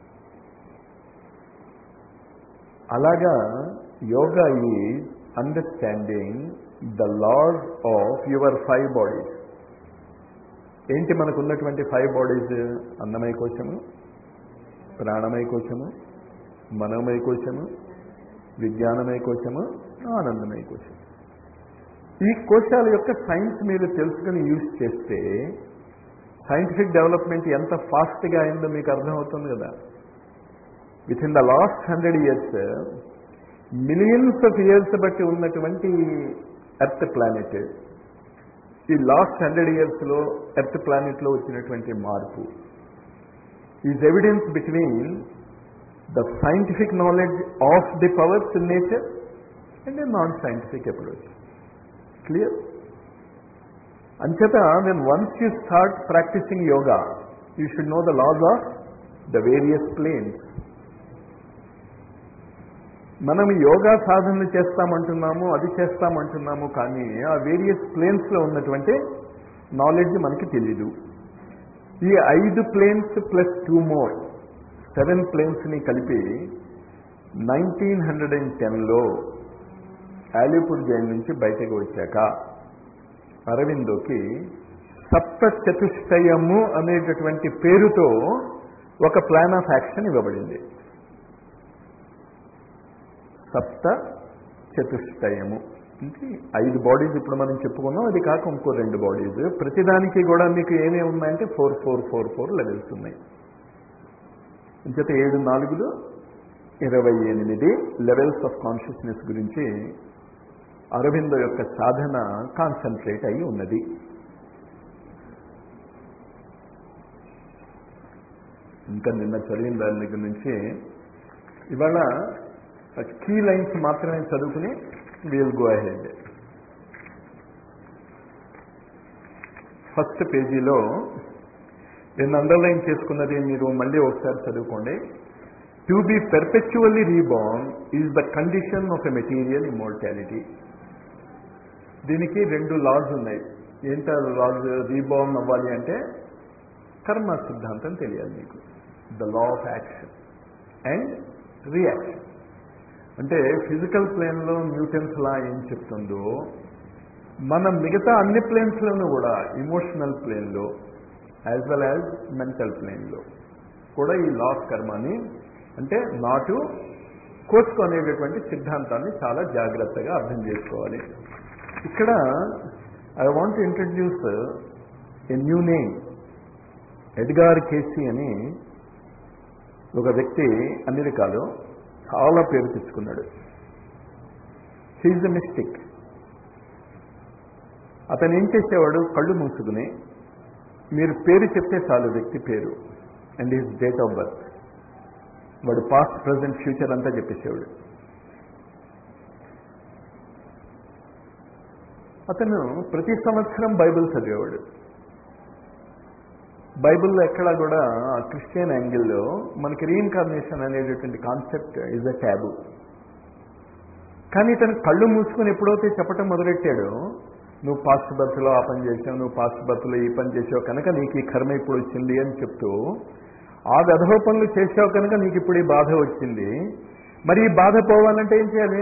అలాగా yoga is understanding the loss of your five bodies ఏంటి మనకు ఉన్నటువంటి ఫైవ్ బాడీస్ అన్నమయ కోశము ప్రాణమయ కోశము మనోమయ కోశము విజ్ఞానమయ కోశము ఆనందమయ కోశం ఈ కోశాల యొక్క సైన్స్ మీరు తెలుసుకుని యూజ్ చేస్తే సైంటిఫిక్ డెవలప్మెంట్ ఎంత ఫాస్ట్గా అయిందో మీకు అర్థమవుతుంది కదా within the last hundred years millions of years బట్టి ఉన్నటువంటి ఎర్త్ ప్లానెట్ ఈ లాస్ట్ హండ్రెడ్ ఇయర్స్లో ఎర్త్ ప్లానెట్లో వచ్చినటువంటి మార్పు is evidence between the scientific knowledge of the powers in nature and non scientific approach clear అంచేత when once you start practicing yoga you should know the loss of the various planes మనం yoga సాధనలు చేస్తామంటున్నాము అది చేస్తామంటున్నాము కానీ ఆ various ప్లేన్స్లో ఉన్నటువంటి knowledge మనకి తెలీదు ఈ ఐదు planes plus two more seven ప్లేన్స్ని కలిపి నైన్టీన్ హండ్రెడ్ అండ్ టెన్లో ఆలిపూర్ జైన్ నుంచి బయటకు వచ్చాక అరవిందోకి సప్త చతుష్టయము అనేటటువంటి పేరుతో ఒక ప్లాన్ ఆఫ్ యాక్షన్ ఇవ్వబడింది సప్త చతుష్టయము అంటే ఐదు బాడీస్ ఇప్పుడు మనం చెప్పుకున్నాం అది కాక ఇంకో రెండు బాడీస్ ప్రతిదానికి కూడా మీకు ఏమేమి ఉన్నాయంటే four four four four levels ఉన్నాయి అంచేత ఏడు నాలుగులు ఇరవై ఎనిమిది లెవెల్స్ ఆఫ్ కాన్షియస్నెస్ గురించి అరవింద యొక్క సాధన కాన్సన్ట్రేట్ అయి ఉన్నది ఇంకా నిన్న చదివిన దాని దగ్గర నుంచి ఇవాళ కీ లైన్స్ మాత్రమే చదువుకుని వీల్ గో అహెడ్ ఫస్ట్ పేజీలో నేను అండర్లైన్ చేసుకున్నది మీరు మళ్ళీ ఒకసారి చదువుకోండి to be perpetually reborn is the condition of a material immortality దీనికి రెండు లాస్ ఉన్నాయి ఏంట లాస్ రీబార్న్ అవ్వాలి అంటే కర్మ సిద్ధాంతం తెలియాలి మీకు the law of action and reaction అంటే ఫిజికల్ ప్లేన్లో న్యూటన్స్ లా ఏం చెప్తుందో మన మిగతా అన్ని ప్లేన్స్లోనూ కూడా ఇమోషనల్ ప్లేన్లో యాజ్ వెల్ యాజ్ మెంటల్ ప్లేన్లో కూడా ఈ లా ఆఫ్ కర్మని అంటే నాటు కోసుకునేటటువంటి సిద్ధాంతాన్ని చాలా జాగ్రత్తగా అర్థం చేసుకోవాలి ఇక్కడ I want introduce a new name Edgar Cayce అని ఒక వ్యక్తి అమెరికాలో చాలా పేరు తెచ్చుకున్నాడు హీజ్ ద మిస్టిక్ అతను ఏం చేసేవాడు కళ్ళు మూసుకుని మీరు పేరు చెప్తే చాలు వ్యక్తి పేరు and his date of birth వాడు పాస్ట్ ప్రజెంట్ ఫ్యూచర్ అంతా చెప్పేసేవాడు అతను ప్రతి సంవత్సరం బైబిల్ చదివేవాడు బైబిల్లో ఎక్కడా కూడా క్రిస్టియన్ యాంగిల్లో మనకి రీఇన్కార్నేషన్ అనేటటువంటి కాన్సెప్ట్ ఇస్ అ ట్యాబు కానీ తను కళ్ళు మూసుకొని ఎప్పుడైతే చెప్పటం మొదలెట్టాడో నువ్వు పాస్ట్ బర్త్లో ఆ పని చేసావు నువ్వు పాస్ట్ బర్త్లో ఈ పని చేసావు కనుక నీకు ఈ కర్మ ఇప్పుడు వచ్చింది అని చెప్తూ ఆ వెధవ పనులు చేసావు కనుక నీకు ఇప్పుడు ఈ బాధ వచ్చింది మరి ఈ బాధ పోవాలంటే ఏం చేయాలి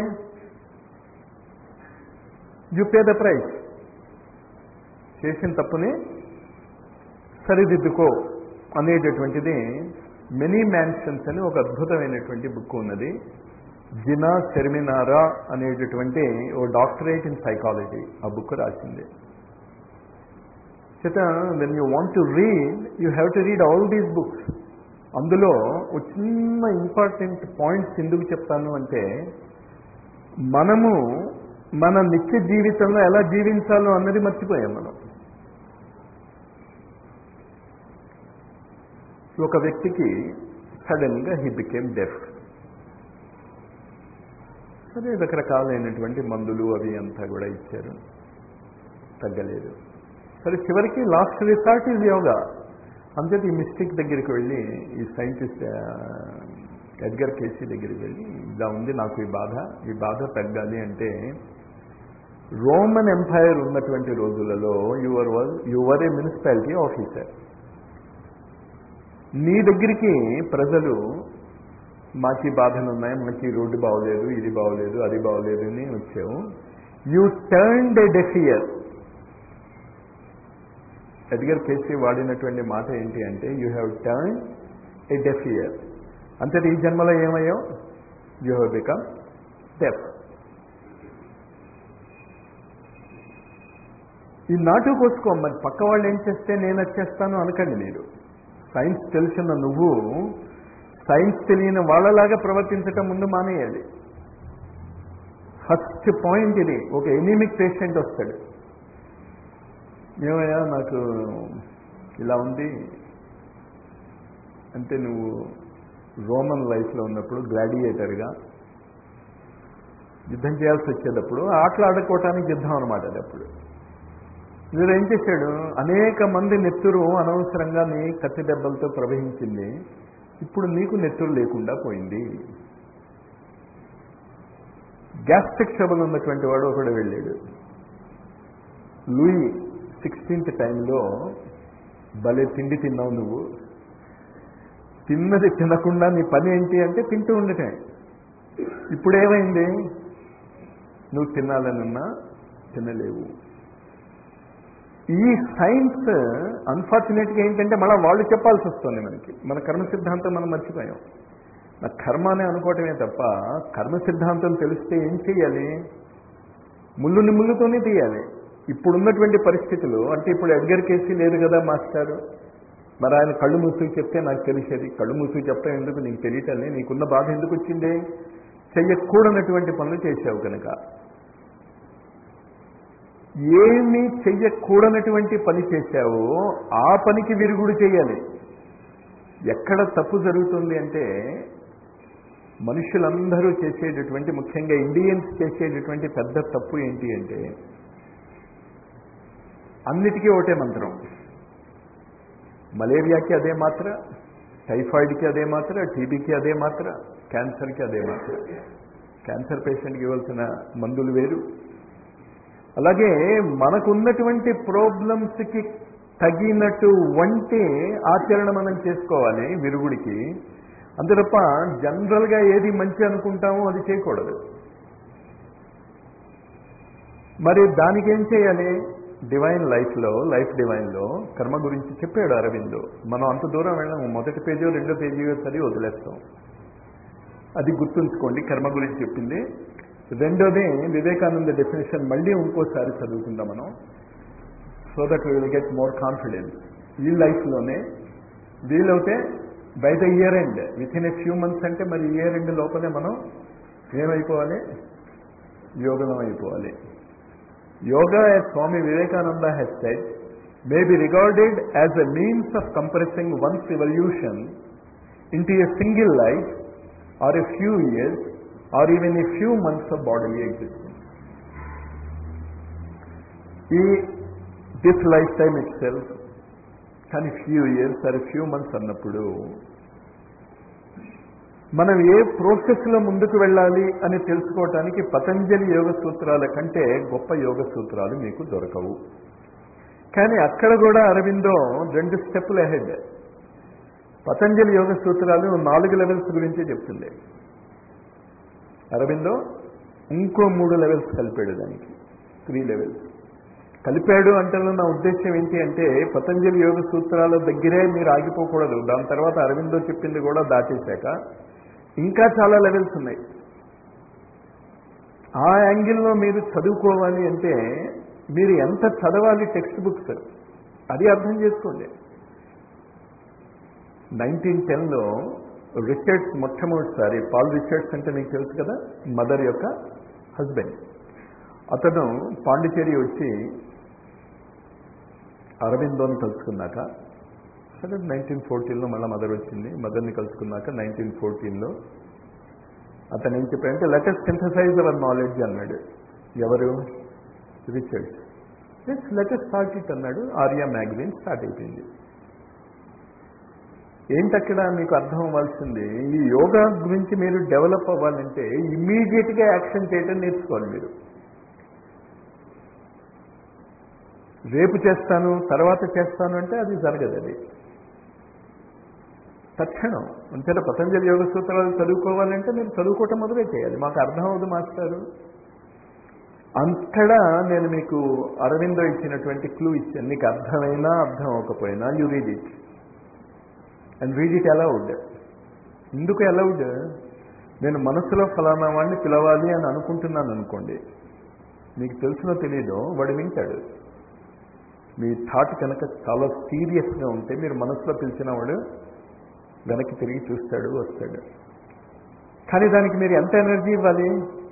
యు పే ద ప్రైస్ చేసిన తప్పుని సరిదిద్దుకో అనేటటువంటిది మెనీ మ్యాన్షన్స్ అని ఒక అద్భుతమైనటువంటి బుక్ ఉన్నది జినా సెర్మినారా అనేటటువంటి ఓ డాక్టరేట్ ఇన్ సైకాలజీ ఆ బుక్ రాసింది చేత when you want to read you have to read all these books అందులో ఒక చిన్న ఇంపార్టెంట్ పాయింట్స్ ఎందుకు చెప్తాను అంటే మనము మన నిత్య జీవితంలో ఎలా జీవించాలో అన్నది మర్చిపోయాం మనం ఒక వ్యక్తికి సడన్ గా హీ బికేమ్ డెఫ్ సరే రకరకాలైనటువంటి మందులు అవి అంతా కూడా ఇచ్చారు తగ్గలేదు సరే చివరికి లాస్ట్ రిసార్ట్ ఈజ్ యోగా అంతే ఈ మిస్టేక్ దగ్గరికి వెళ్ళి ఈ సైంటిస్ట్ ఎడ్గర్ కేసీ దగ్గరికి వెళ్ళి ఇలా ఉంది నాకు ఈ బాధ ఈ బాధ తగ్గాలి అంటే రోమన్ ఎంపైర్ ఉన్నటువంటి రోజులలో your was your a municipality officer నీ దగ్గరికి ప్రజలు మాకు బాధలు ఉన్నాయి మాకు రోడ్డు బాగోలేదు ఇది బాగోలేదు అది బాగోలేదు అని వచ్చావు you turn the deafer Edgar Cayce వాడినటువంటి మాట ఏంటి అంటే you have turn a deafer అంతటి ఈ జన్మలో ఏమయ్యావు యూ హ్యావ్ బికమ్ డెఫ్ ఈ నాటు కోసుకో మరి పక్క వాళ్ళు ఏం చేస్తే నేను వచ్చేస్తాను అనకండి మీరు సైన్స్ తెలిసిన నువ్వు సైన్స్ తెలియని వాళ్ళలాగా ప్రవర్తించటం ముందు మానేయాలి ఫస్ట్ పాయింట్ ఇది ఒక ఎనిమిక్ పేషెంట్ వస్తాడు ఏమయ్యా నాకు ఇలా ఉంది అంటే నువ్వు రోమన్ లైఫ్లో ఉన్నప్పుడు గ్లాడియేటర్గా యుద్ధం చేయాల్సి వచ్చేటప్పుడు ఆటలు ఆడుకోవటానికి యుద్ధం అనమాట అది అప్పుడు వీడు ఏం చేశాడు అనేక మంది నెత్తురు అనవసరంగా నీ కత్తి దెబ్బలతో ప్రవహించింది ఇప్పుడు నీకు నెత్తురు లేకుండా పోయింది గ్యాస్ట్రిక్ ట్రబుల్ ఉన్నటువంటి వాడు ఒకడు వెళ్ళాడు లూయి సిక్స్టీన్త్ టైంలో భలే తిండి తిన్నావు నువ్వు తిన్నది తినకుండా నీ పని ఏంటి అంటే తింటూ ఉండటం ఇప్పుడు ఏమైంది నువ్వు తినాలనున్నా తినలేవు ఈ సైన్స్ అన్ఫార్చునేట్గా ఏంటంటే మళ్ళీ వాళ్ళు చెప్పాల్సి వస్తుంది మనకి మన కర్మ సిద్ధాంతం మనం మర్చిపోయాం నా కర్మ అనే అనుకోవటమే తప్ప కర్మ సిద్ధాంతం తెలిస్తే ఏం చేయాలి ముళ్ళుని ముళ్ళుతోనే తీయాలి ఇప్పుడున్నటువంటి పరిస్థితులు అంటే ఇప్పుడు ఎడ్గర్ కేసీ లేదు కదా మాస్టారు మరి ఆయన కళ్ళు మూసుకు చెప్తే నాకు తెలిసేది కళ్ళు మూసుకు చెప్తా ఎందుకు నీకు తెలియటలే నీకున్న బాధ ఎందుకు వచ్చింది చెయ్యకూడనటువంటి పనులు చేసావు కనుక ఏమి చెయ్యకూడనటువంటి పని చేశావో ఆ పనికి విరుగుడు చేయాలి ఎక్కడ తప్పు జరుగుతుంది అంటే మనుషులందరూ చేసేటటువంటి ముఖ్యంగా ఇండియన్స్ చేసేటటువంటి పెద్ద తప్పు ఏంటి అంటే అన్నిటికీ ఒకటే మంత్రం మలేరియాకి అదే మాత్ర టైఫాయిడ్కి అదే మాత్ర టీబీకి అదే మాత్ర క్యాన్సర్కి అదే మాత్ర క్యాన్సర్ పేషెంట్కి ఇవ్వాల్సిన మందులు వేరు అలాగే మనకున్నటువంటి ప్రాబ్లమ్స్కి తగినట్టు వంటి ఆచరణ మనం చేసుకోవాలి విరుగుడికి అంతే తప్ప జనరల్గా ఏది మంచి అనుకుంటామో అది చేయకూడదు మరి దానికి ఏం చేయాలి డివైన్ లైఫ్లో లైఫ్ డివైన్లో కర్మ గురించి చెప్పాడు అరవిందో మనం అంత దూరం వెళ్ళాము మొదటి పేజీ రెండో పేజీ చదివి వదిలేస్తాం అది గుర్తుంచుకోండి కర్మ గురించి చెప్పింది రెండోది వివేకానంద డెఫినేషన్ మళ్ళీ ఇంకోసారి చదువుకుందాం మనం so that will get more confidence ఈ లైఫ్లోనే వీలవుతే by the year end within a few months అంటే మరి ఇయర్ ఎండ్ లోపలే మనం ఏమైపోవాలి యోగనం అయిపోవాలి yoga as Swami Vivekananda has said may be regarded as a means of compressing one's evolution into a single life or a few years or even a few months of bodily existence. ఈ this life time itself కానీ few years or few months అన్నప్పుడు మనం ఏ ప్రాసెస్లో ముందుకు వెళ్ళాలి అని తెలుసుకోవటానికి పతంజలి యోగ సూత్రాల కంటే గొప్ప యోగ సూత్రాలు మీకు దొరకవు కానీ అక్కడ కూడా అరవిందో రెండు స్టెప్పులు అహెడ్ పతంజలి యోగ సూత్రాలు నాలుగు లెవెల్స్ గురించే చెప్తుంది అరవిందో ఇంకో మూడు లెవెల్స్ కలిపాడు దానికి త్రీ లెవెల్స్ కలిపాడు అంటే నా ఉద్దేశం ఏంటి అంటే పతంజలి యోగ సూత్రాల దగ్గరే మీరు ఆగిపోకూడదు దాని తర్వాత అరవిందో చెప్పింది కూడా దాటేశాక ఇంకా చాలా లెవెల్స్ ఉన్నాయి ఆ యాంగిల్లో మీరు చదువుకోవాలి అంటే మీరు ఎంత చదవాలి టెక్స్ట్ బుక్స్ అది అర్థం చేసుకోండి నైన్టీన్ టెన్లో రిచర్డ్స్ మొట్టమొదటిసారి పాల్ రిచర్డ్స్ అంటే మీకు తెలుసు కదా మదర్ యొక్క హస్బెండ్ అతను పాండిచేరి వచ్చి అరవిందోని కలుసుకున్నాక సరే నైన్టీన్ ఫోర్టీన్లో మళ్ళీ మదర్ వచ్చింది మదర్ని కలుసుకున్నాక నైన్టీన్ ఫోర్టీన్లో అతను ఏం చెప్పాడంటే లెటెస్ట్ సింథసైజ్ అవర్ నాలెడ్జ్ అన్నాడు ఎవరు రిచర్డ్స్ ఎస్ లెటెస్ట్ స్టార్ట్ ఇట్ అన్నాడు ఆర్యా మ్యాగజైన్ స్టార్ట్ అయిపోయింది ఏంటక్కడ మీకు అర్థం అవ్వాల్సింది ఈ యోగా గురించి మీరు డెవలప్ అవ్వాలంటే ఇమ్మీడియట్గా యాక్షన్ చేయడం నేర్చుకోవాలి మీరు రేపు చేస్తాను తర్వాత చేస్తాను అంటే అది జరగదు అది తక్షణం అంతేనా పతంజలి యోగ సూత్రాలు చదువుకోవాలంటే మీరు చదువుకోవటం మొదలే చేయాలి మాకు అర్థం అవ్వదు మాస్టారు అంతటా నేను మీకు అరవిందో ఇచ్చినటువంటి క్లూ ఇచ్చాను నీకు అర్థమైనా అర్థం అవ్వకపోయినా you read it and read it aloud ఎందుకు అలౌడ్ నేను మనసులో ఫలానా వాడిని పిలవాలి అని అనుకుంటున్నాను అనుకోండి మీకు తెలిసినో తెలీదో వాడు వింటాడు మీ థాట్ కనుక చాలా సీరియస్గా ఉంటే మీరు మనసులో పిలిచిన వాడు వెనక్కి తిరిగి చూస్తాడు వస్తాడు కానీ దానికి మీరు ఎంత ఎనర్జీ ఇవ్వాలి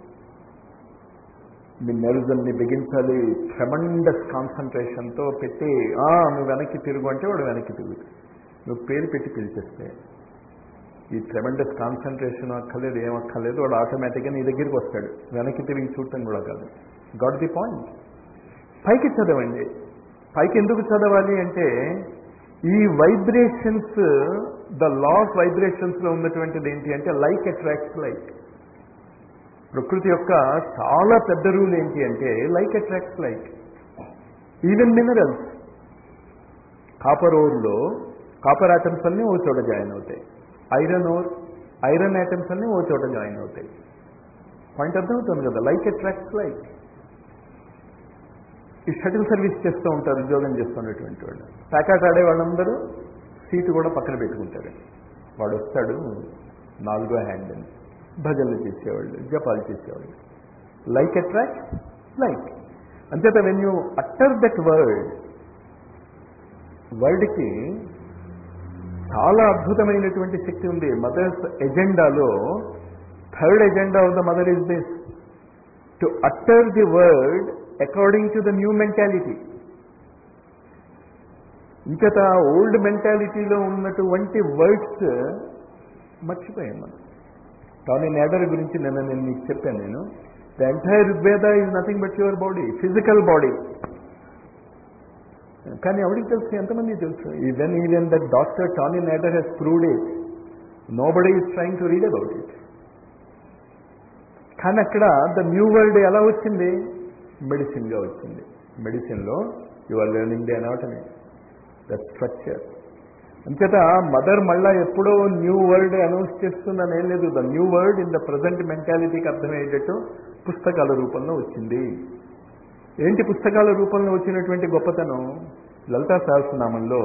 మీ నెరుజల్ని బిగించాలి ట్రెమండస్ కాన్సన్ట్రేషన్తో పెట్టి "ఆ, నువ్వు వెనక్కి తిరుగు అంటే వాడు వెనక్కి తిరుగు నువ్వు పేరు పెట్టి పిలిచేస్తే ఈ ట్రెమండస్ కాన్సన్ట్రేషన్ అక్కర్లేదు ఏం అక్కర్లేదు వాడు ఆటోమేటిక్గా నీ దగ్గరికి వస్తాడు వెనక్కి తిరిగి చూడటం కూడా కాదు గాట్ ది పాయింట్ పైకి చదవండి పైకి ఎందుకు చదవాలి అంటే ఈ వైబ్రేషన్స్ ద లా ఆఫ్ వైబ్రేషన్స్లో ఉన్నటువంటిది ఏంటి అంటే లైక్ అట్రాక్ట్స్ లైక్ ప్రకృతి యొక్క చాలా పెద్ద రూల్ ఏంటి అంటే like attracts like even minerals copper ఓర్లో కాపర్ ఐటమ్స్ అన్నీ ఓ చోట జాయిన్ అవుతాయి ఐరన్ ఓర్ ఐరన్ ఐటమ్స్ అన్నీ ఓ చోట జాయిన్ అవుతాయి పాయింట్ అర్థమవుతుంది కదా లైక్ అట్రాక్ట్స్ లైక్ ఈ షటిల్ సర్వీస్ చేస్తూ ఉంటారు ఉద్యోగం చేస్తున్నటువంటి వాళ్ళు ప్యాకాట్ ఆడే వాళ్ళందరూ సీటు కూడా పక్కన పెట్టుకుంటారు వాడు వస్తాడు నాలుగో హ్యాండ్ అని భజనలు చేసేవాళ్ళు జపాలు చేసేవాళ్ళు లైక్ అట్రాక్ట్ లైక్ అంతేత when you utter that word వర్డ్కి చాలా అద్భుతమైనటువంటి శక్తి ఉంది మదర్స్ ఎజెండాలో third agenda of the Mother is this to utter the word according to the new mentality ఇంకత ఓల్డ్ మెంటాలిటీలో ఉన్నటువంటి వర్డ్స్ మర్చిపోయాం మనం టానీ నేడర్ గురించి నిన్న నేను మీకు చెప్పాను నేను the entire Rigveda is nothing but your body physical body కానీ ఎవరికి తెలుసు ఎంతమంది తెలుసు even even that doctor Tony Nader has proved it nobody is trying to read about it కానీ అక్కడ ద న్యూ వరల్డ్ ఎలా వచ్చింది మెడిసిన్గా వచ్చింది మెడిసిన్లో you are learning the anatomy the structure అంచేత మదర్ మళ్ళా ఎప్పుడో న్యూ వరల్డ్ అనౌన్స్ చేస్తుందని ఏం లేదు the new world in the present మెంటాలిటీకి అర్థమయ్యేటట్టు పుస్తకాల రూపంలో వచ్చింది ఏంటి పుస్తకాల రూపంలో వచ్చినటువంటి గొప్పతనం లలితా సహస్రనామంలో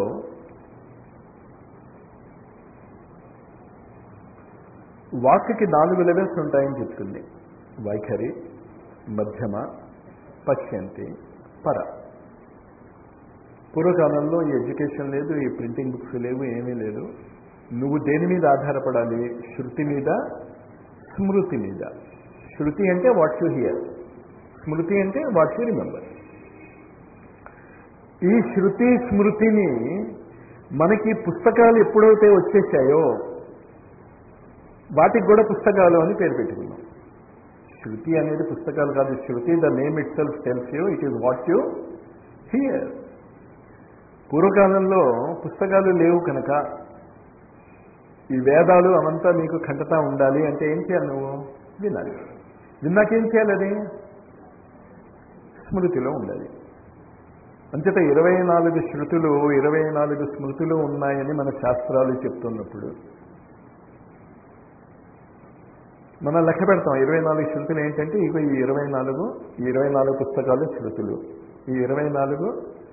వాక్కి నాలుగు లెవెల్స్ ఉంటాయని చెప్తుంది వైఖరి మధ్యమ పశ్యంతి పర పూర్వకాలంలో ఈ ఎడ్యుకేషన్ లేదు ఈ ప్రింటింగ్ బుక్స్ లేవు ఏమీ లేదు నువ్వు దేని మీద ఆధారపడాలి శృతి మీద స్మృతి మీద శృతి అంటే వాట్ యు హియర్ స్మృతి అంటే వాట్ యు రిమెంబర్ ఈ శృతి స్మృతిని మనకి పుస్తకాలు ఎప్పుడైతే వచ్చేసాయో వాటికి కూడా పుస్తకాలు అని పేరు పెట్టుకున్నాం శృతి అనేది పుస్తకాలు కాదు శృతి the name itself tells you it is what you hear పూర్వకాలంలో పుస్తకాలు లేవు కనుక ఈ వేదాలు అవంతా మీకు ఖండతా ఉండాలి అంటే ఏం చేయాలి నువ్వు వినాలి విన్నాకేం చేయాలి అది స్మృతిలో ఉండాలి అంచేత ఇరవై నాలుగు శృతులు ఇరవై నాలుగు స్మృతులు ఉన్నాయని మన శాస్త్రాలు చెప్తున్నప్పుడు మనం లెక్క పెడతాం ఇరవై నాలుగు శృతులు ఏంటంటే ఇక ఈ ఇరవై నాలుగు ఈ ఇరవై నాలుగు పుస్తకాలు శృతులు ఈ ఇరవై నాలుగు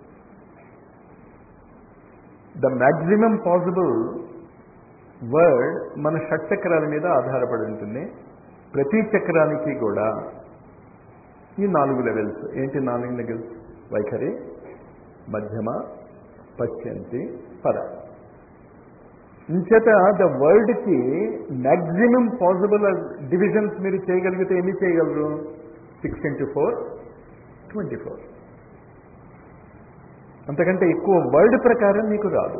ద మ్యాక్సిమం పాసిబుల్ వర్డ్ మన షట్ చక్రాల మీద ఆధారపడి ఉంటుంది ప్రతి చక్రానికి కూడా ఈ నాలుగు లెవెల్స్ ఏంటి నాలుగు లెవెల్స్ వైఖరి మధ్యమ పశ్చంతి పర ఇంచేత ద వరల్డ్కి మ్యాక్సిమం పాసిబుల్ డివిజన్స్ మీరు చేయగలిగితే ఎన్ని చేయగలరు six into four twenty four అంతకంటే ఎక్కువ వరల్డ్ ప్రకారం మీకు రాదు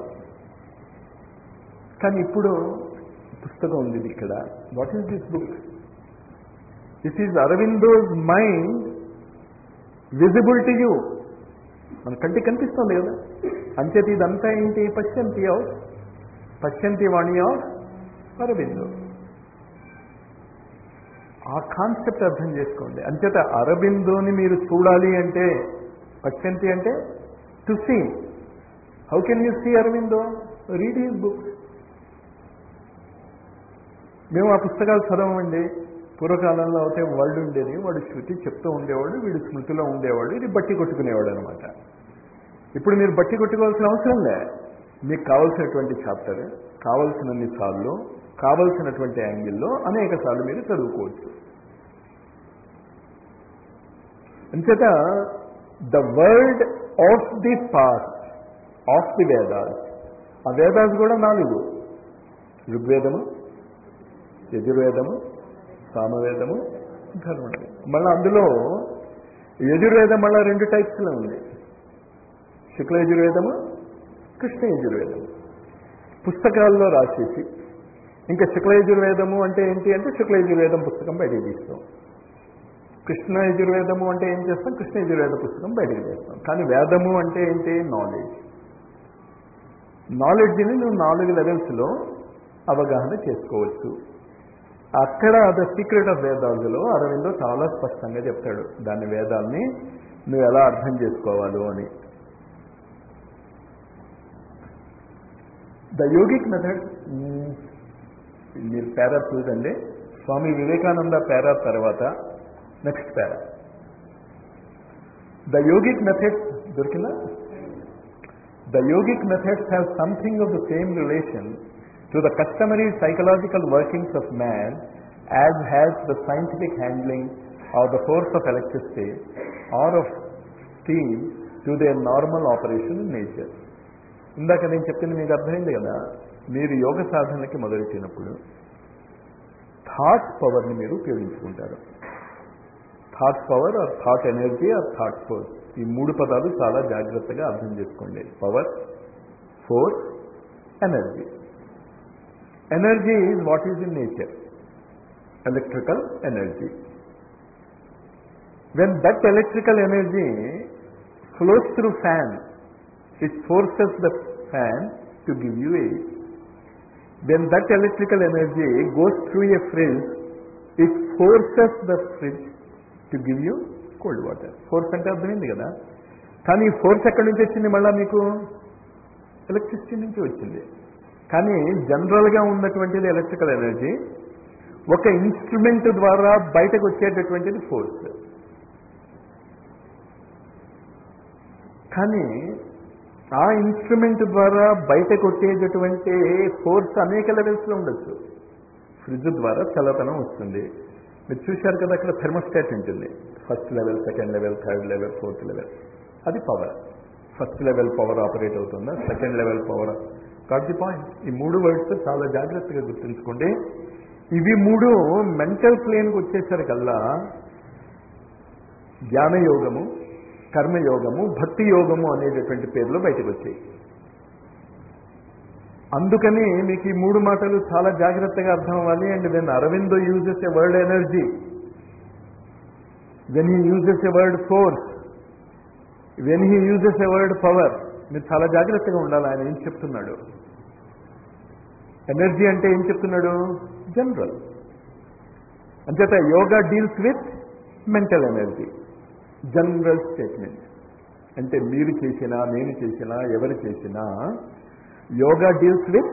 కానీ ఇప్పుడు పుస్తకం ఉంది ఇది ఇక్కడ what is this book this is Aurobindo's mind visible to you మన కంటికి కనిపిస్తుంది కదా అంచేత ఇదంతా ఏంటి పశ్చంతి ఆఫ్ పశ్చంతి వాణి ఆఫ్ అరవిందో ఆ కాన్సెప్ట్ అర్థం చేసుకోండి అంచేత అరబిందోని మీరు చూడాలి అంటే పశ్చంతి అంటే to see how can you see Aurobindo read his books మేము ఆ పుస్తకాలు చదవమండి పూర్వకాలంలో అయితే వరల్డ్ ఉండేది వాడు శృతి చెప్తూ ఉండేవాడు వీడు స్మృతిలో ఉండేవాడు ఇది బట్టి కొట్టుకునేవాడు అనమాట ఇప్పుడు మీరు బట్టి కొట్టుకోవాల్సిన అవసరం లే మీకు కావలసినటువంటి చాప్టర్ కావలసినన్ని సార్లు కావలసినటువంటి యాంగిల్లో అనేక సార్లు మీరు చదువుకోవచ్చు అంచేత the word of the past of the Vedas ఆ వేదాస్ కూడా నాలుగు ఋగ్వేదము యజుర్వేదము సామవేదము ధర్మవేదం మళ్ళీ అందులో యజుర్వేదం మళ్ళీ రెండు టైప్స్లో ఉంది శుక్ల యజుర్వేదము కృష్ణ యజుర్వేదము పుస్తకాల్లో రాసేసి ఇంకా శుక్ల యజుర్వేదము అంటే ఏంటి అంటే శుక్ల యజుర్వేదం పుస్తకం బయటకు తీస్తాం కృష్ణ యజుర్వేదము అంటే ఏం చేస్తాం కృష్ణ యజుర్వేద పుస్తకం బయటకు తీస్తాం కానీ వేదము అంటే ఏంటి నాలెడ్జ్ నాలెడ్జ్ని నువ్వు నాలుగు లెవెల్స్లో అవగాహన చేసుకోవచ్చు అక్కడ ద సీక్రెట్ ఆఫ్ వేదాల్లో అరవిందో చాలా స్పష్టంగా చెప్తాడు దాని వేదాల్ని నువ్వు ఎలా అర్థం చేసుకోవాలో అని ద యోగిక్ మెథడ్ మీరు పేరా చూడండి స్వామి వివేకానంద పేరా తర్వాత next para the yogic methods దొరికిందా the yogic methods have something of the same relation to the customary psychological workings of man as has the scientific handling of the force of electricity or of steam to their normal operation in nature. ఇందాక నేను చెప్పింది మీకు అర్థమైంది కదా మీరు యోగ సాధనకి మొదలెట్టినప్పుడు thought పవర్ని మీరు ఉపయోగించుకుంటారు thought power or thought energy or thought force ఈ మూడు పదాలు చాలా జాగ్రత్తగా అర్థం చేసుకోండి power force energy Energy is what is in nature. Electrical energy. When that electrical energy flows through fan, it forces the fan to give you air. When that electrical energy goes through a fridge, it forces the fridge to give you cold water. Force అంటే అర్థమైంది కదా కానీ ఈ force ఎక్కడి నుంచి వచ్చింది మళ్ళా మీకు ఎలక్ట్రిసిటీ నుంచి వచ్చింది కానీ జనరల్గా ఉన్నటువంటిది ఎలక్ట్రికల్ ఎనర్జీ ఒక ఇన్స్ట్రుమెంట్ ద్వారా బయటకు వచ్చేటటువంటిది ఫోర్స్ కానీ ఆ ఇన్స్ట్రుమెంట్ ద్వారా బయటకు వచ్చేటటువంటి ఫోర్స్ అనేక లెవెల్స్లో ఉండొచ్చు ఫ్రిడ్జ్ ద్వారా చల్లతనం వస్తుంది మీరు చూశారు కదా అక్కడ థెర్మోస్టాట్ ఉంటుంది first level second level third level fourth level అది power first level power operate అవుతుందా second level power got the point ఈ మూడు వర్డ్స్ చాలా జాగ్రత్తగా గుర్తుంచుకోండి ఇవి మూడు మెంటల్ ప్లేన్కి వచ్చేసరికల్లా జ్ఞానయోగము కర్మయోగము భక్తి యోగము అనేటటువంటి పేర్లు బయటకు వచ్చాయి అందుకని మీకు ఈ మూడు మాటలు చాలా జాగ్రత్తగా అర్థం అవ్వాలి and when Aurobindo uses a word energy when he uses a word force when he uses a word power మీరు చాలా జాగ్రత్తగా ఉండాలి ఆయన ఏం చెప్తున్నాడు ఎనర్జీ అంటే ఏం చెప్తున్నాడు జనరల్ అంచేత yoga deals with mental energy general statement అంటే మీరు చేసినా నేను చేసినా ఎవరు చేసినా yoga deals with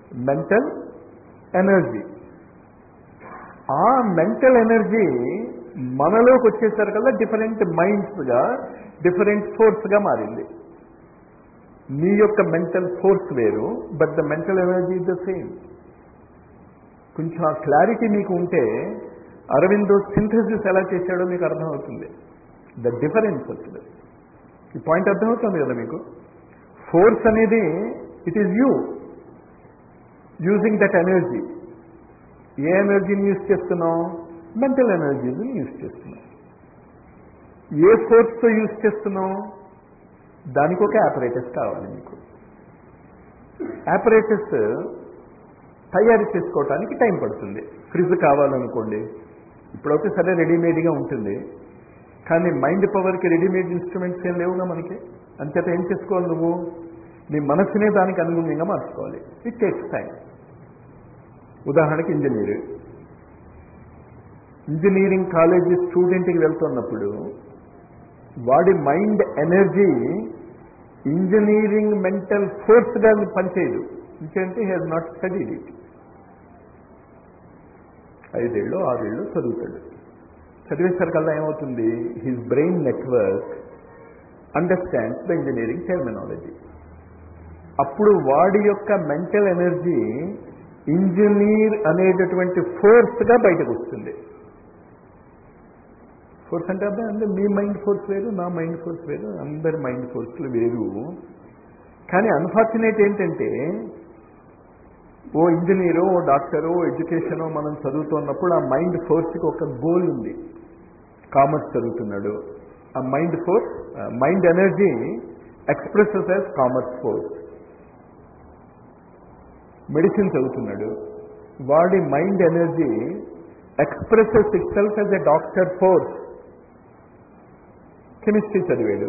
mental energy ఆ మెంటల్ ఎనర్జీ మనలోకి వచ్చేసరికల్లా డిఫరెంట్ మైండ్స్గా డిఫరెంట్ ఫోర్స్గా మారింది మీ యొక్క మెంటల్ ఫోర్స్ వేరు but the mental energy is the same కొంచెం ఆ క్లారిటీ మీకు ఉంటే అరవిందో సింథసిస్ ఎలా చేశాడో మీకు అర్థమవుతుంది ద డిఫరెన్స్ అసలు ఈ పాయింట్ అర్థమవుతుంది కదా మీకు ఫోర్స్ అనేది it is you using that energy ఏ ఎనర్జీని యూజ్ చేస్తున్నాం మెంటల్ ఎనర్జీని యూజ్ చేస్తున్నాం ఏ ఫోర్స్తో యూజ్ చేస్తున్నాం దానికి ఒక ఆపరేటస్ కావాలి మీకు ఆపరేటస్ తయారు చేసుకోవటానికి టైం పడుతుంది ఫ్రిడ్జ్ కావాలనుకోండి ఇప్పుడైతే సరే రెడీమేడ్గా ఉంటుంది కానీ మైండ్ పవర్కి రెడీమేడ్ ఇన్స్ట్రుమెంట్స్ ఏం లేవుగా మనకి అంచేత ఏం చేసుకోవాలి నువ్వు నీ మనసునే దానికి అనుగుణంగా మార్చుకోవాలి ఇట్ టేక్స్ టైం ఉదాహరణకి ఇంజనీర్ ఇంజనీరింగ్ కాలేజీ స్టూడెంట్కి వెళ్తున్నప్పుడు వాడి మైండ్ ఎనర్జీ ఇంజనీరింగ్ మెంటల్ ఫోర్స్గా పనిచేయదు ఇంకేంటే హ్యాజ్ నాట్ స్టడీడ్ ఇట్ ఐదేళ్ళు ఆరేళ్ళు చదువుతాడు చదివేసరికల్లా ఏమవుతుంది his brain network understands the engineering terminology అప్పుడు వాడి యొక్క మెంటల్ ఎనర్జీ ఇంజనీర్ అనేటటువంటి ఫోర్స్గా బయటకు వస్తుంది ఫోర్స్ అంటే అబ్బాయి అందరు మీ మైండ్ ఫోర్స్ వేరు నా మైండ్ ఫోర్స్ వేరు అందరి మైండ్ ఫోర్స్లు వేరు కానీ అన్ఫార్చునేట్ ఏంటంటే ఓ ఇంజనీరో ఓ డాక్టరో ఎడ్యుకేషనో మనం చదువుతున్నప్పుడు ఆ మైండ్ ఫోర్స్కి ఒక గోల్ ఉంది కామర్స్ చదువుతున్నాడు ఆ mind force mind energy expresses as commerce force medicine చదువుతున్నాడు వాడి mind energy expresses itself as a doctor force chemistry చదివాడు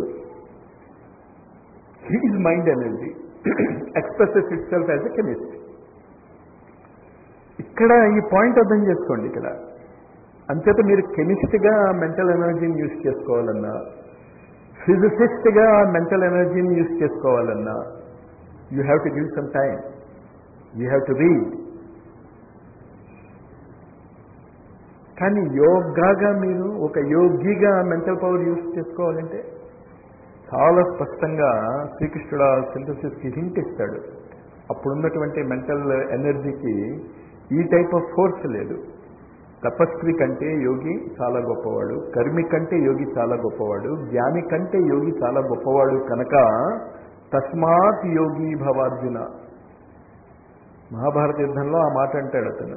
his mind energy expresses itself as a chemistry ఇక్కడ ఈ point అర్థం చేసుకోండి ఇక్కడ అంచేత మీరు కెమిస్ట్గా మెంటల్ ఎనర్జీని యూజ్ చేసుకోవాలన్నా ఫిజిసిస్ట్గా మెంటల్ ఎనర్జీని యూజ్ చేసుకోవాలన్నా you have to give some time you have to read కానీ యోగాగా మీరు ఒక యోగిగా మెంటల్ పవర్ యూజ్ చేసుకోవాలంటే చాలా స్పష్టంగా శ్రీకృష్ణుడు ఆ సింథసిస్కి హింట్ ఇస్తాడు అప్పుడున్నటువంటి మెంటల్ ఎనర్జీకి ఈ టైప్ ఆఫ్ ఫోర్స్ లేదు తపస్వి కంటే యోగి చాలా గొప్పవాడు కర్మి కంటే యోగి చాలా గొప్పవాడు జ్ఞాని కంటే యోగి చాలా గొప్పవాడు కనుక తస్మాత్ యోగి భవార్జున మహాభారత యుద్ధంలో ఆ మాట అంటాడు అతను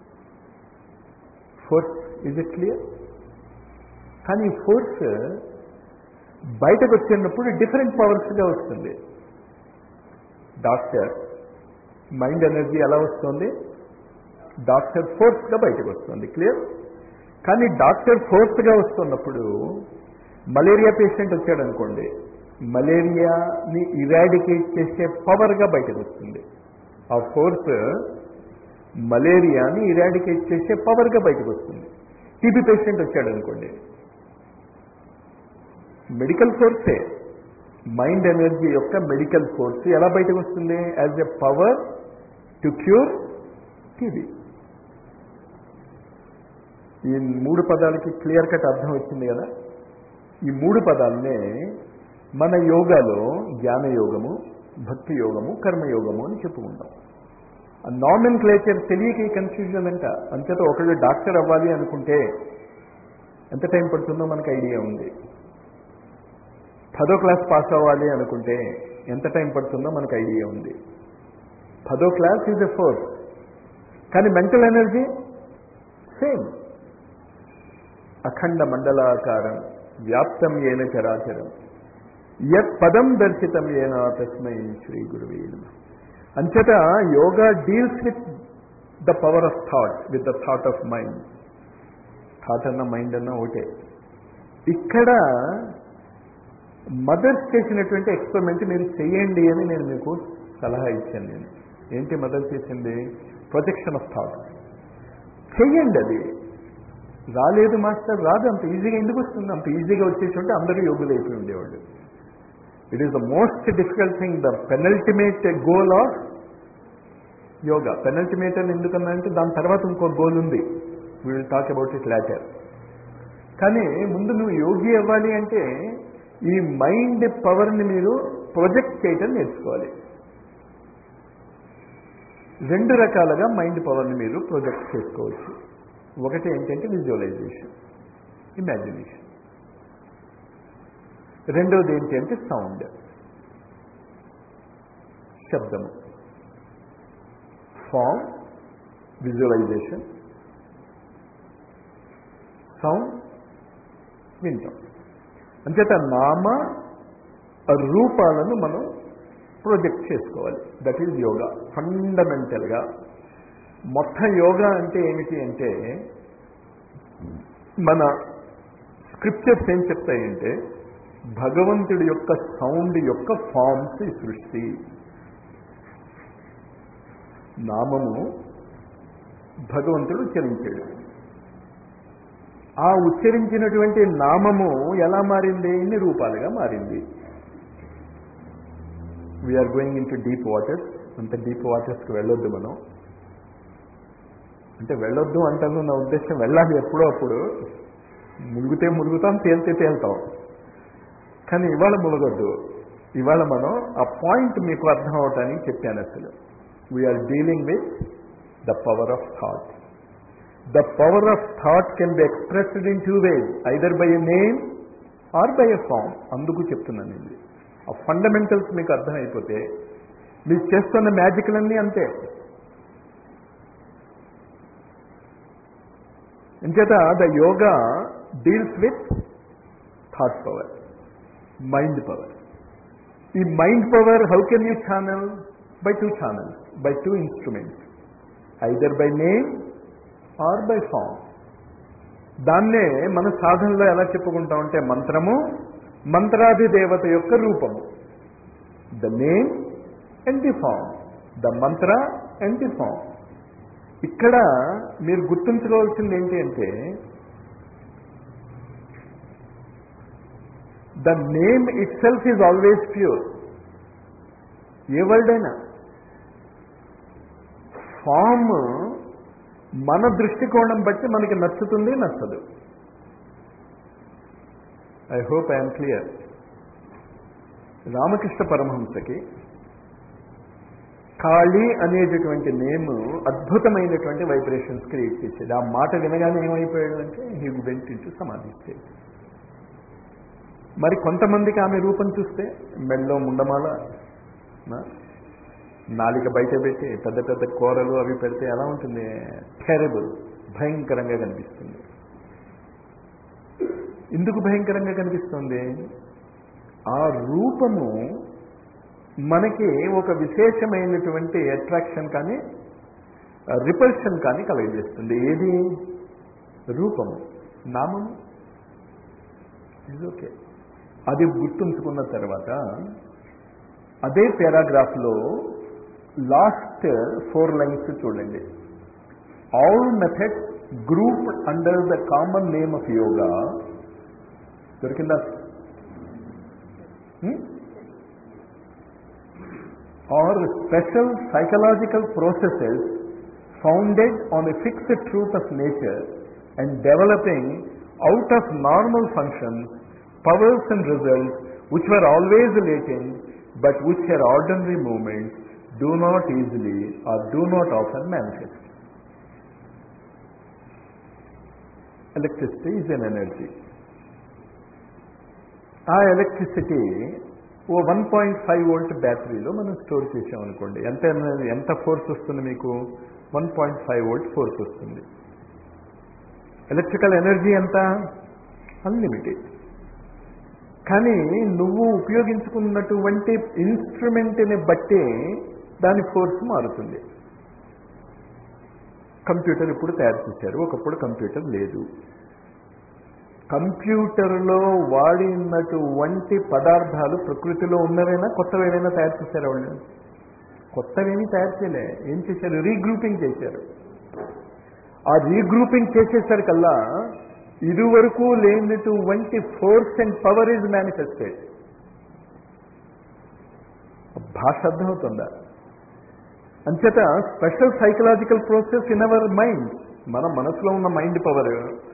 ఫోర్స్ ఇజ్ ఇట్ క్లియర్ కానీ ఫోర్స్ బయటకు వచ్చినప్పుడు డిఫరెంట్ పవర్స్గా వస్తుంది డాక్టర్ మైండ్ ఎనర్జీ ఎలా వస్తుంది డాక్టర్ ఫోర్స్గా బయటకు వస్తుంది క్లియర్ కానీ డాక్టర్ ఫోర్స్గా వస్తున్నప్పుడు మలేరియా పేషెంట్ వచ్చాడు అనుకోండి మలేరియాని ఇరాడికేట్ చేసే పవర్గా బయటకు వస్తుంది ఆ ఫోర్స్ మలేరియాని ఇరాడికేట్ చేసే పవర్గా బయటకు వస్తుంది టీబీ పేషెంట్ వచ్చాడు అనుకోండి మెడికల్ ఫోర్సే మైండ్ ఎనర్జీ యొక్క మెడికల్ ఫోర్స్ ఎలా బయటకు వస్తుంది as a power to cure TB ఈ మూడు పదాలకి క్లియర్ కట్ అర్థం వచ్చింది కదా ఈ మూడు పదాలనే మన యోగాలో జ్ఞాన యోగము భక్తి యోగము కర్మయోగము అని చెప్పుకుంటాం నామిన్ క్లేచర్ తెలియక ఈ కన్ఫ్యూజన్ అంట అంతేత ఒకళ్ళు డాక్టర్ అవ్వాలి అనుకుంటే ఎంత టైం పడుతుందో మనకు ఐడియా ఉంది పదో క్లాస్ పాస్ అవ్వాలి అనుకుంటే ఎంత టైం పడుతుందో మనకు ఐడియా ఉంది పదో క్లాస్ ఈజ్ ఎ ఫోర్స్ కానీ మెంటల్ ఎనర్జీ సేమ్ అఖండ మండలాకారం వ్యాప్తం ఏన చరాచరం యత్ పదం దర్శితం ఏన తస్మై శ్రీ గురువే అంచేత yoga deals with the power of thought with the thought of mind thought అన్న మైండ్ అన్న ఒకటే ఇక్కడ మదర్స్ చేసినటువంటి ఎక్స్పెరిమెంట్ మీరు చేయండి అని నేను మీకు సలహా ఇచ్చాను నేను ఏంటి మదర్ చేసింది ప్రొజెక్షన్ ఆఫ్ థాట్ చెయ్యండి అది రాలేదు మాస్టర్ రాదు అంత ఈజీగా ఎందుకు వస్తుంది అంత ఈజీగా వచ్చేసి ఉంటే అందరూ యోగులు అయిపోయి ఉండేవాళ్ళు it is the most difficult thing the penultimate goal of yoga penultimate అని ఎందుకన్నా అంటే దాని తర్వాత ఇంకో గోల్ ఉంది will talk about it later కానీ ముందు నువ్వు యోగి అవ్వాలి అంటే ఈ మైండ్ పవర్ని మీరు ప్రొజెక్ట్ చేయటం నేర్చుకోవాలి రెండు రకాలుగా మైండ్ పవర్ని మీరు ప్రొజెక్ట్ చేసుకోవచ్చు ఒకటి ఏంటంటే విజువలైజేషన్ ఇమాజినేషన్ రెండవది ఏంటంటే సౌండ్ శబ్దము ఫామ్ విజువలైజేషన్ సౌండ్ వింటాం అంచేత నామ రూపాలను మనం ప్రొజెక్ట్ చేసుకోవాలి దట్ ఈజ్ యోగా ఫండమెంటల్గా మొత్తం యోగా అంటే ఏమిటి అంటే మన స్క్రిప్చర్స్ ఏం చెప్తాయంటే భగవంతుడి యొక్క సౌండ్ యొక్క ఫామ్స్ ఈ సృష్టి నామము భగవంతుడు ఉచ్చరించాడు ఆ ఉచ్చరించినటువంటి నామము ఎలా మారింది ఇన్ని రూపాలుగా మారింది we're going into deep waters అంత డీప్ వాటర్స్కి వెళ్ళొద్దు మనం అంటే వెళ్ళొద్దు అంటాను నా ఉద్దేశం వెళ్ళాలి ఎప్పుడో అప్పుడు ములుగుతే ములుగుతాం తేలితే తేలుతాం కానీ ఇవాళ ములగొద్దు ఇవాళ మనం ఆ పాయింట్ మీకు అర్థం అవటానికి చెప్పాను అసలు we're dealing with the power of thought the power of thought can be expressed in two ways either by a name or by a form అందుకు చెప్తున్నాను ఇది ఆ ఫండమెంటల్స్ మీకు అర్థమైపోతే మీరు చేస్తున్న మ్యాజిక్లన్నీ అంతే ఇంచేత the yoga deals with thought power mind power ఈ mind power how can you channel by two channels by two instruments either by name or by form దాన్నే మన సాధనలో ఎలా చెప్పుకుంటామంటే మంత్రము మంత్రాధిదేవత యొక్క రూపము the name and the form the mantra and the form ఇక్కడ మీరు గుర్తుంచుకోవాల్సింది ఏంటి అంటే the name itself is always pure ఏ వర్డ్ అయినా ఫామ్ మన దృష్టికోణం బట్టి మనకి నచ్చుతుంది నచ్చదు I hope I'm clear Ramakrishna పరమహంసకి కాళీ అనేటటువంటి నేమ్ అద్భుతమైనటువంటి వైబ్రేషన్స్ క్రియేట్ చేసేది ఆ మాట వినగానే ఏమైపోయాడు అంటే హీ వెంట ఇంటూ సమాధి స్టేజ్ మరి కొంతమందికి ఆమె రూపం చూస్తే మెళ్ళో ముండమాల నాలిక బయట పెట్టి పెద్ద పెద్ద కూరలు అవి పెడితే ఎలా ఉంటుంది టెరబుల్ భయంకరంగా కనిపిస్తుంది ఎందుకు భయంకరంగా కనిపిస్తుంది ఆ రూపము మనకి ఒక విశేషమైనటువంటి అట్రాక్షన్ కానీ రిపల్షన్ కానీ కలగజేస్తుంది ఏది రూపము నామము ఇది ఓకే అది గుర్తుంచుకున్న తర్వాత అదే పారాగ్రాఫ్లో లాస్ట్ ఫోర్ లైన్స్ చూడండి all methods group under the common name of yoga దొరికిందా are special psychological processes founded on a fixed truth of nature and developing out of normal functions powers and results which were always latent but which are ordinary movements do not easily or do not often manifest. Electricity is an energy. ఆ electricity ఓ one point five volt బ్యాటరీలో మనం store చేసామనుకోండి ఎంత ఎంత force వస్తుంది మీకు one point five volt force వస్తుంది ఎలక్ట్రికల్ ఎనర్జీ ఎంత అన్లిమిటెడ్ కానీ నువ్వు ఉపయోగించుకున్నటువంటి ఇన్స్ట్రుమెంట్ని బట్టి దాని ఫోర్స్ మారుతుంది కంప్యూటర్ ఇప్పుడు తయారు చేశారు ఒకప్పుడు కంప్యూటర్ లేదు కంప్యూటర్లో వాడినటువంటి పదార్థాలు ప్రకృతిలో ఉన్నవైనా కొత్తవేమైనా తయారు చేశారు వాళ్ళు కొత్తవేమీ తయారు చేయలే ఏం చేశారు రీగ్రూపింగ్ చేశారు ఆ రీగ్రూపింగ్ చేసేసరికల్లా ఇదివరకు లేనటువంటి force and power is manifested భాష అర్థమవుతుందా అంచేత special psychological process in our mind మన మనసులో ఉన్న మైండ్ పవర్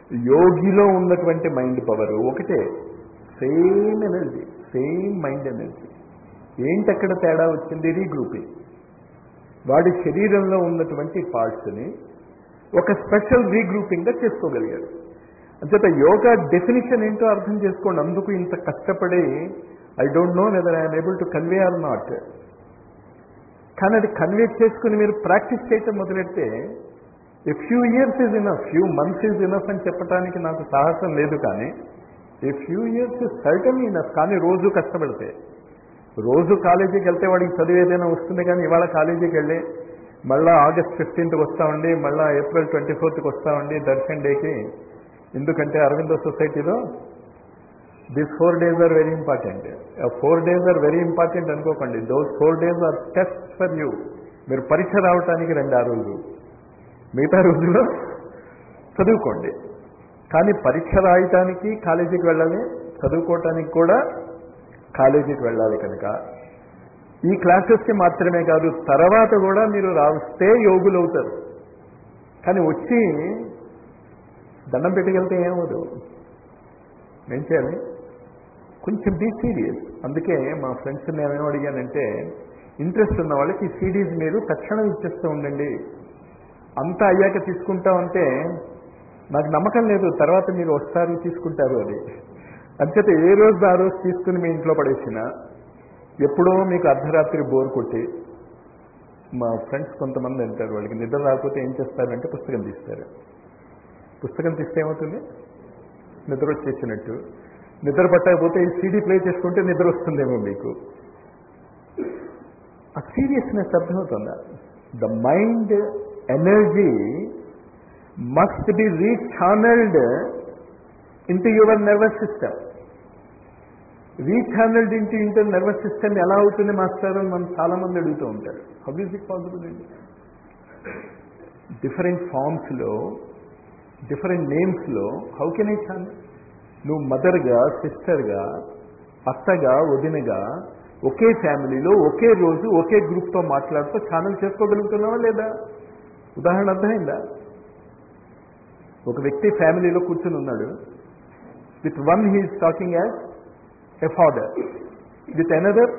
యోగిలో ఉన్నటువంటి మైండ్ పవర్ ఒకటే same energy same mind energy ఏంటి అక్కడ తేడా వచ్చింది రీగ్రూపింగ్ వాడి శరీరంలో ఉన్నటువంటి పార్ట్స్ని ఒక స్పెషల్ రీగ్రూపింగ్గా చేసుకోగలిగారు అంచేత యోగా డెఫినిషన్ ఏంటో అర్థం చేసుకోండి అందుకు ఇంత కష్టపడి I don't know whether I'm able to convey or not కానీ అది కన్వే చేసుకుని మీరు ప్రాక్టీస్ చేయటం మొదలెడితే a few years is enough few months is enough అని చెప్పడానికి నాకు సాహసం లేదు కానీ a few years is certain enough కానీ రోజు కష్టపడితే రోజు కాలేజీకి వెళ్తే వాడికి చదువు ఏదైనా వస్తుంది కానీ ఇవాళ కాలేజీకి వెళ్ళి మళ్ళా ఆగస్ట్ ఫిఫ్టీన్త్కి వస్తామండి మళ్ళా ఏప్రిల్ ట్వంటీ ఫోర్త్కి వస్తామండి దర్శన్ డేకి ఎందుకంటే అరవిందో సొసైటీలో this four days are very important four days are very important అనుకోకండి those four days are test for you మీరు పరీక్ష రావటానికి రెండు ఆ రోజు మిగతా రోజుల్లో చదువుకోండి కానీ పరీక్ష రాయటానికి కాలేజీకి వెళ్ళాలి చదువుకోవటానికి కూడా కాలేజీకి వెళ్ళాలి కనుక ఈ క్లాసెస్కి మాత్రమే కాదు తర్వాత కూడా మీరు రాస్తే యోగులు అవుతారు కానీ వచ్చి దండం పెట్టుకెళ్తే ఏమవుదు ఏం చేయాలి కొంచెం బీ సీరియస్ అందుకే మా ఫ్రెండ్స్ నేనేమో అడిగానంటే ఇంట్రెస్ట్ ఉన్న వాళ్ళకి ఈ సీడీస్ మీరు తక్షణం ఇచ్చేస్తూ ఉండండి అంతా అయ్యాక తీసుకుంటామంటే నాకు నమ్మకం లేదు తర్వాత మీరు వస్తారు తీసుకుంటారు అది అంచేత ఏ రోజు ఆ రోజు తీసుకుని మీ ఇంట్లో పడేసిన ఎప్పుడో మీకు అర్ధరాత్రి బోర్ కొట్టి మా ఫ్రెండ్స్ కొంతమంది అంటారు వాళ్ళకి నిద్ర రాకపోతే ఏం చేస్తారంటే పుస్తకం తీస్తారు పుస్తకం తీస్తే ఏమవుతుంది నిద్ర వచ్చేసినట్టు నిద్ర పట్టకపోతే ఈ సీడీ ప్లే చేసుకుంటే నిద్ర వస్తుందేమో మీకు ఆ సీరియస్నెస్ అర్థమవుతుందా the mind energy must be rechannelled into your nervous system rechannelled into inter nervous system ఎలా అవుతుంది మాస్టర్ అని మనం చాలా మంది అడుగుతూ ఉంటారు హౌ ఈజ్ ఇట్ పాసిబుల్ అండి డిఫరెంట్ ఫామ్స్లో డిఫరెంట్ నేమ్స్లో హౌ కెన్ ఐ ఛానల్ నువ్వు మదర్గా సిస్టర్గా అత్తగా వదినగా ఒకే ఫ్యామిలీలో ఒకే రోజు ఒకే గ్రూప్తో మాట్లాడుతూ ఛానల్ చేసుకోగలుగుతున్నావా లేదా ఉదాహరణ అర్థమైందా ఒక వ్యక్తి ఫ్యామిలీలో కూర్చుని ఉన్నాడు with one he's talking as a father with another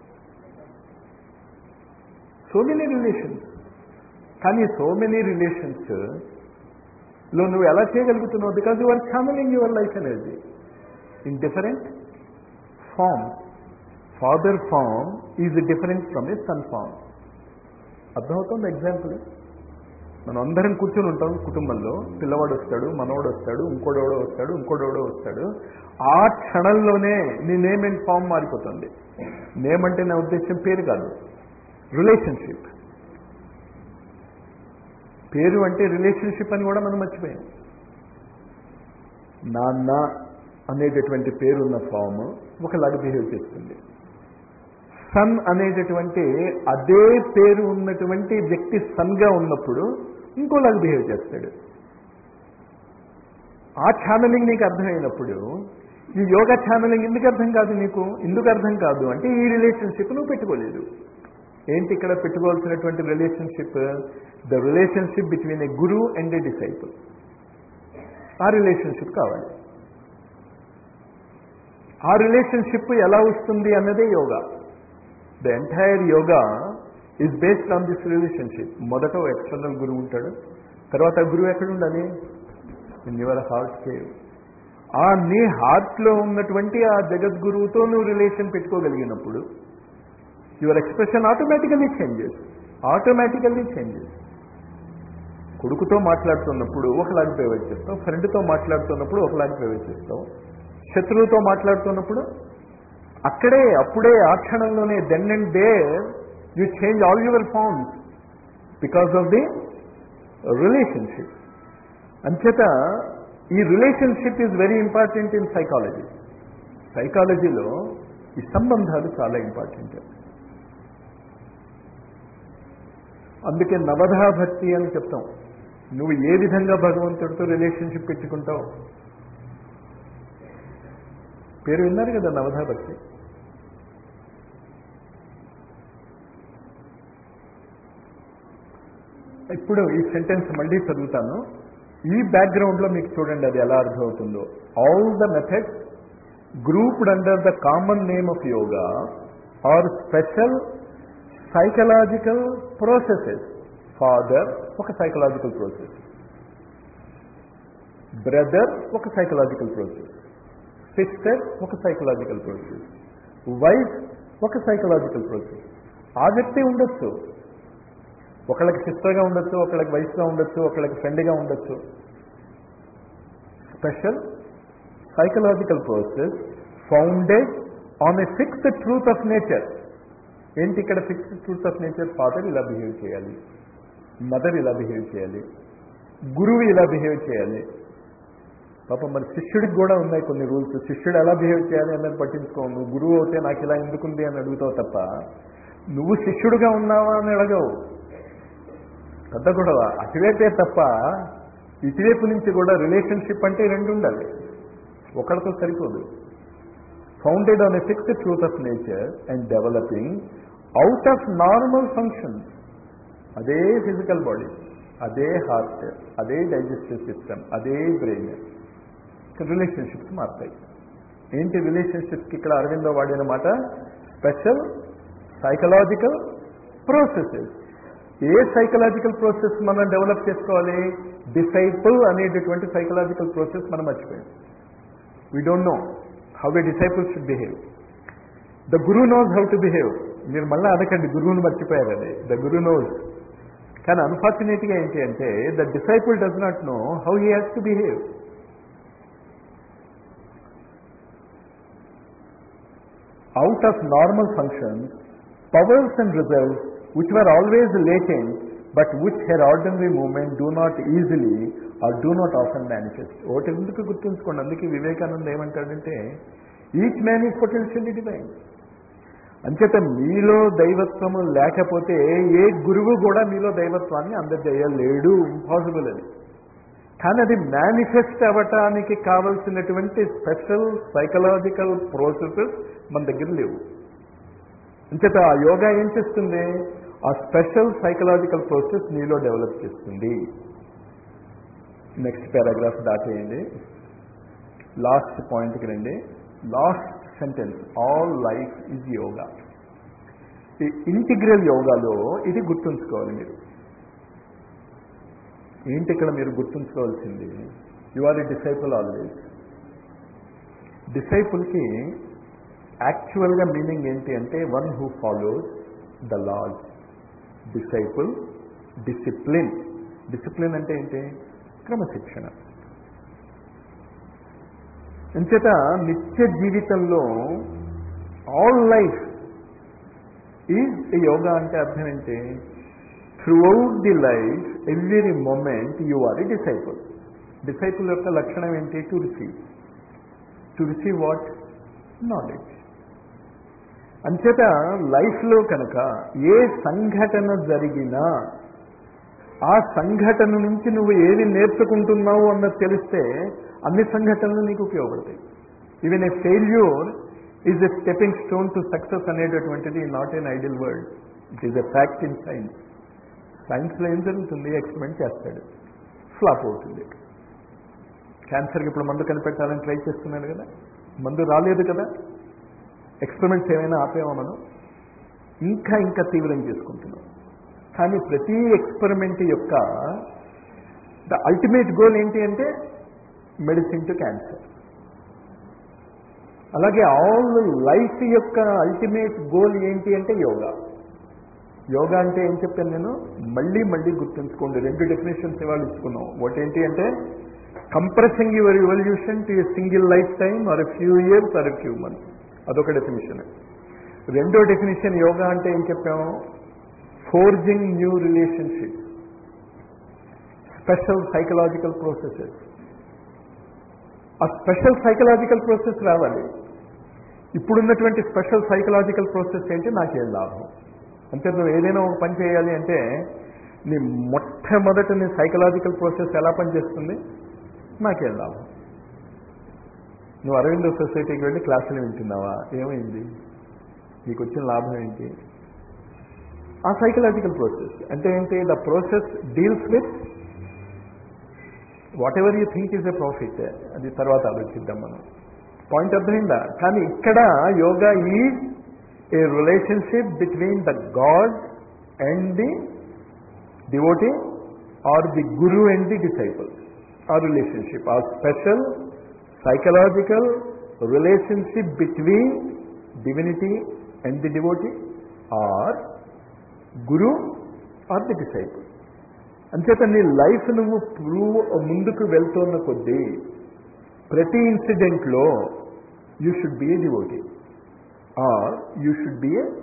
so many relations కానీ సో మెనీ రిలేషన్స్ లో నువ్వు ఎలా చేయగలుగుతున్నావు because you are channeling your life energy in different form father form is different from a son form అర్థమవుతుంది example మనం అందరం కూర్చొని ఉంటాం కుటుంబంలో పిల్లవాడు వస్తాడు మనవాడు వస్తాడు ఇంకోడెవడో వస్తాడు ఇంకోడెవడో వస్తాడు ఆ క్షణంలోనే నీ నేమ్ అండ్ ఫామ్ మారిపోతుంది నేమ్ అంటే నా ఉద్దేశం పేరు కాదు రిలేషన్షిప్ పేరు అంటే రిలేషన్షిప్ అని కూడా మనం మర్చిపోయాం నాన్న అనేటటువంటి పేరున్న ఫామ్ ఒకలాగా బిహేవ్ చేస్తుంది సన్ అనేటటువంటి అదే పేరు ఉన్నటువంటి వ్యక్తి సన్గా ఉన్నప్పుడు ఇంకోలాగా బిహేవ్ చేస్తాడు ఆ ఛానలింగ్ నీకు అర్థమైనప్పుడు ఈ యోగా ఛానలింగ్ ఎందుకు అర్థం కాదు నీకు ఎందుకు అర్థం కాదు అంటే ఈ రిలేషన్షిప్ నువ్వు పెట్టుకోలేదు ఏంటి ఇక్కడ పెట్టుకోవాల్సినటువంటి relationship the relationship between a guru and a disciple ఆ రిలేషన్షిప్ కావాలి ఆ రిలేషన్షిప్ ఎలా వస్తుంది అన్నదే yoga the entire yoga is based on this relationship మొదట ఎక్స్టర్నల్ గురువు ఉంటాడు తర్వాత గురువు ఎక్కడ ఉండాలి ఇన్ యువర్ హార్ట్ కేవ్ ఆ నీ హార్ట్లో ఉన్నటువంటి ఆ జగద్గురువుతో నువ్వు రిలేషన్ పెట్టుకోగలిగినప్పుడు your expression automatically changes automatically changes కొడుకుతో మాట్లాడుతున్నప్పుడు ఒకలాగా ప్రైవేట్ చేస్తావు ఫ్రెండ్తో మాట్లాడుతున్నప్పుడు ఒకలాగా ప్రైవేట్ చేస్తావు శత్రువుతో మాట్లాడుతున్నప్పుడు అక్కడే అప్పుడే ఆ క్షణంలోనే then and there you change all your forms because of the relationship అంచేత ఈ relationship is very important in psychology సైకాలజీలో ఈ సంబంధాలు చాలా ఇంపార్టెంట్ అందుకే నవధా భక్తి అని చెప్తాం నువ్వు ఏ విధంగా భగవంతుడితో రిలేషన్షిప్ పెట్టుకుంటావు పేరు విన్నారు కదా నవధా భక్తి ఇప్పుడు ఈ సెంటెన్స్ మళ్ళీ చదువుతాను ఈ బ్యాక్గ్రౌండ్లో మీకు చూడండి అది ఎలా అర్థమవుతుందో all the methods grouped under the common name of yoga are special psychological processes father ఒక సైకలాజికల్ ప్రాసెస్ బ్రదర్ ఒక సైకలాజికల్ ప్రాసెస్ సిస్టర్ ఒక సైకలాజికల్ ప్రాసెస్ వైఫ్ ఒక సైకలాజికల్ ప్రాసెస్ ఆ వ్యక్తి ఉండొచ్చు ఒకళ్ళకి సిస్టర్గా ఉండొచ్చు ఒకళ్ళకి వైఫ్గా ఉండొచ్చు ఒకళ్ళకి ఫ్రెండ్గా ఉండొచ్చు special psychological process founded on a fixed truth of nature ఏంటి ఇక్కడ fixed truth of nature father ఇలా బిహేవ్ చేయాలి మదర్ ఇలా బిహేవ్ చేయాలి గురువు ఇలా బిహేవ్ చేయాలి పాపం మరి శిష్యుడికి కూడా ఉన్నాయి కొన్ని రూల్స్ శిష్యుడు ఎలా బిహేవ్ చేయాలి అన్నది పట్టించుకో నువ్వు గురువు అవుతే నాకు ఇలా ఎందుకుంది అని అడుగుతావు తప్ప నువ్వు శిష్యుడుగా ఉన్నావా అని అడగవు పెద్ద గొడవ అటువైపే తప్ప ఇటువైపు నుంచి కూడా రిలేషన్షిప్ అంటే రెండు ఉండాలి ఒకరితో సరిపోదు founded on a fixed truth of nature and developing out of normal functions అదే ఫిజికల్ బాడీ అదే హార్ట్ అదే డైజెస్టివ్ సిస్టమ్ అదే బ్రెయిన్ రిలేషన్షిప్స్ మారుతాయి ఏంటి రిలేషన్షిప్స్కి ఇక్కడ అరవిందో వాడిన మాట స్పెషల్ సైకలాజికల్ ప్రాసెసెస్ ఏ సైకలాజికల్ ప్రాసెస్ మనం డెవలప్ చేసుకోవాలి డిసైపుల్ అనేటటువంటి సైకలాజికల్ ప్రాసెస్ మనం మర్చిపోయాం we don't know how a disciple should behave the guru knows how to behave మీరు మళ్ళీ అనకండి గురువుని మర్చిపోయారు అది ద గురు నోస్ కానీ అన్ఫార్చునేట్గా ఏంటి అంటే the disciple does not know how he has to behave out of normal functions, powers and reserves which were always latent but which her ordinary movement do not easily or do not often manifest. ఒకటి ఎందుకు గుర్తుంచుకోండి అందుకే వివేకానంద ఏమంటాడంటే each man is potentially divine అంచేత మీలో దైవత్వము లేకపోతే ఏ గురువు కూడా మీలో దైవత్వాన్ని అందజేయలేడు ఇంపాసిబుల్ అది కానీ అది మేనిఫెస్ట్ అవ్వటానికి కావలసినటువంటి స్పెషల్ సైకలాజికల్ ప్రాసెసెస్ మన దగ్గర లేవు అంచేత ఆ యోగా ఏం చేస్తుంది ఆ స్పెషల్ సైకలాజికల్ ప్రాసెస్ మీలో డెవలప్ చేస్తుంది నెక్స్ట్ పారాగ్రాఫ్ దాటేయండి లాస్ట్ పాయింట్కి రండి last sentence all life is yoga ఈ ఇంటిగ్రల్ యోగాలో ఇది గుర్తుంచుకోవాలి మీరు ఏంటి ఇక్కడ మీరు గుర్తుంచుకోవాల్సింది you are a disciple always డిసైపుల్కి యాక్చువల్గా మీనింగ్ ఏంటి అంటే one who follows the laws disciple discipline discipline అంటే ఏంటి క్రమశిక్షణ అంచేత నిత్య జీవితంలో ఆల్ లైఫ్ ఈజ్ యోగా అంటే అర్థం ఏంటి throughout the life every moment you are a disciple disciple యొక్క లక్షణం ఏంటి to receive to receive what knowledge అంచేత లైఫ్లో కనుక ఏ సంఘటన జరిగినా ఆ సంఘటన నుంచి నువ్వు ఏది నేర్చుకుంటున్నావు అన్నది తెలిస్తే అన్ని సంఘటనలు నీకు ఉపయోగపడతాయి even a failure is a stepping stone to success అనేటటువంటిది not an ideal word it is a fact in science సైన్స్లో ఏం జరుగుతుంది ఎక్స్పెరిమెంట్ చేస్తాడు ఫ్లాప్ అవుతుంది క్యాన్సర్కి ఇప్పుడు మందు కనిపెట్టాలని ట్రై చేస్తున్నాడు కదా మందు రాలేదు కదా ఎక్స్పెరిమెంట్స్ ఏమైనా ఆపేమా మనం ఇంకా ఇంకా తీవ్రం చేసుకుంటున్నాం కానీ ప్రతి ఎక్స్పెరిమెంట్ యొక్క ద అల్టిమేట్ గోల్ ఏంటి అంటే మెడిసిన్ టు క్యాన్సర్ అలాగే ఆల్ లైఫ్ యొక్క అల్టిమేట్ గోల్ ఏంటి అంటే యోగా యోగా అంటే ఏం చెప్పాను నేను మళ్ళీ మళ్ళీ గుర్తుంచుకోండి రెండు డెఫినేషన్స్ ఇవాళ ఇచ్చుకున్నాం ఒకటి ఏంటి అంటే compressing your evolution to a single life time or few years or few months అదొక డెఫినేషన్ రెండో డెఫినేషన్ యోగా అంటే ఏం చెప్పాము forging new relationship special psychological processes ఆ స్పెషల్ సైకలాజికల్ ప్రాసెస్ రావాలి ఇప్పుడున్నటువంటి స్పెషల్ సైకలాజికల్ ప్రాసెస్ ఏంటి నాకేం లాభం అంటే నువ్వు ఏదైనా ఒక పని చేయాలి అంటే నీ మొట్టమొదట నీ సైకలాజికల్ ప్రాసెస్ ఎలా పనిచేస్తుంది నాకేం లాభం నువ్వు అరవింద సొసైటీకి వెళ్ళి క్లాసులు వింటున్నావా ఏమైంది నీకు వచ్చిన లాభం ఏంటి ఆ సైకలాజికల్ ప్రాసెస్ అంటే ఏంటి the process deals with whatever you think is a profit అది తర్వాత ఆలోచిద్దాం మనం పాయింట్ అర్థమైందా కానీ ఇక్కడ yoga is a relationship between the god and the devotee or the guru and the disciple ఆ రిలేషన్షిప్ ఆ special psychological relationship between divinity and the devotee or guru or the disciple అంచేత నీ లైఫ్ నువ్వు ప్రూవ్ ముందుకు వెళ్తున్న కొద్దీ ప్రతి ఇన్సిడెంట్లో you should be a devotee are you should be a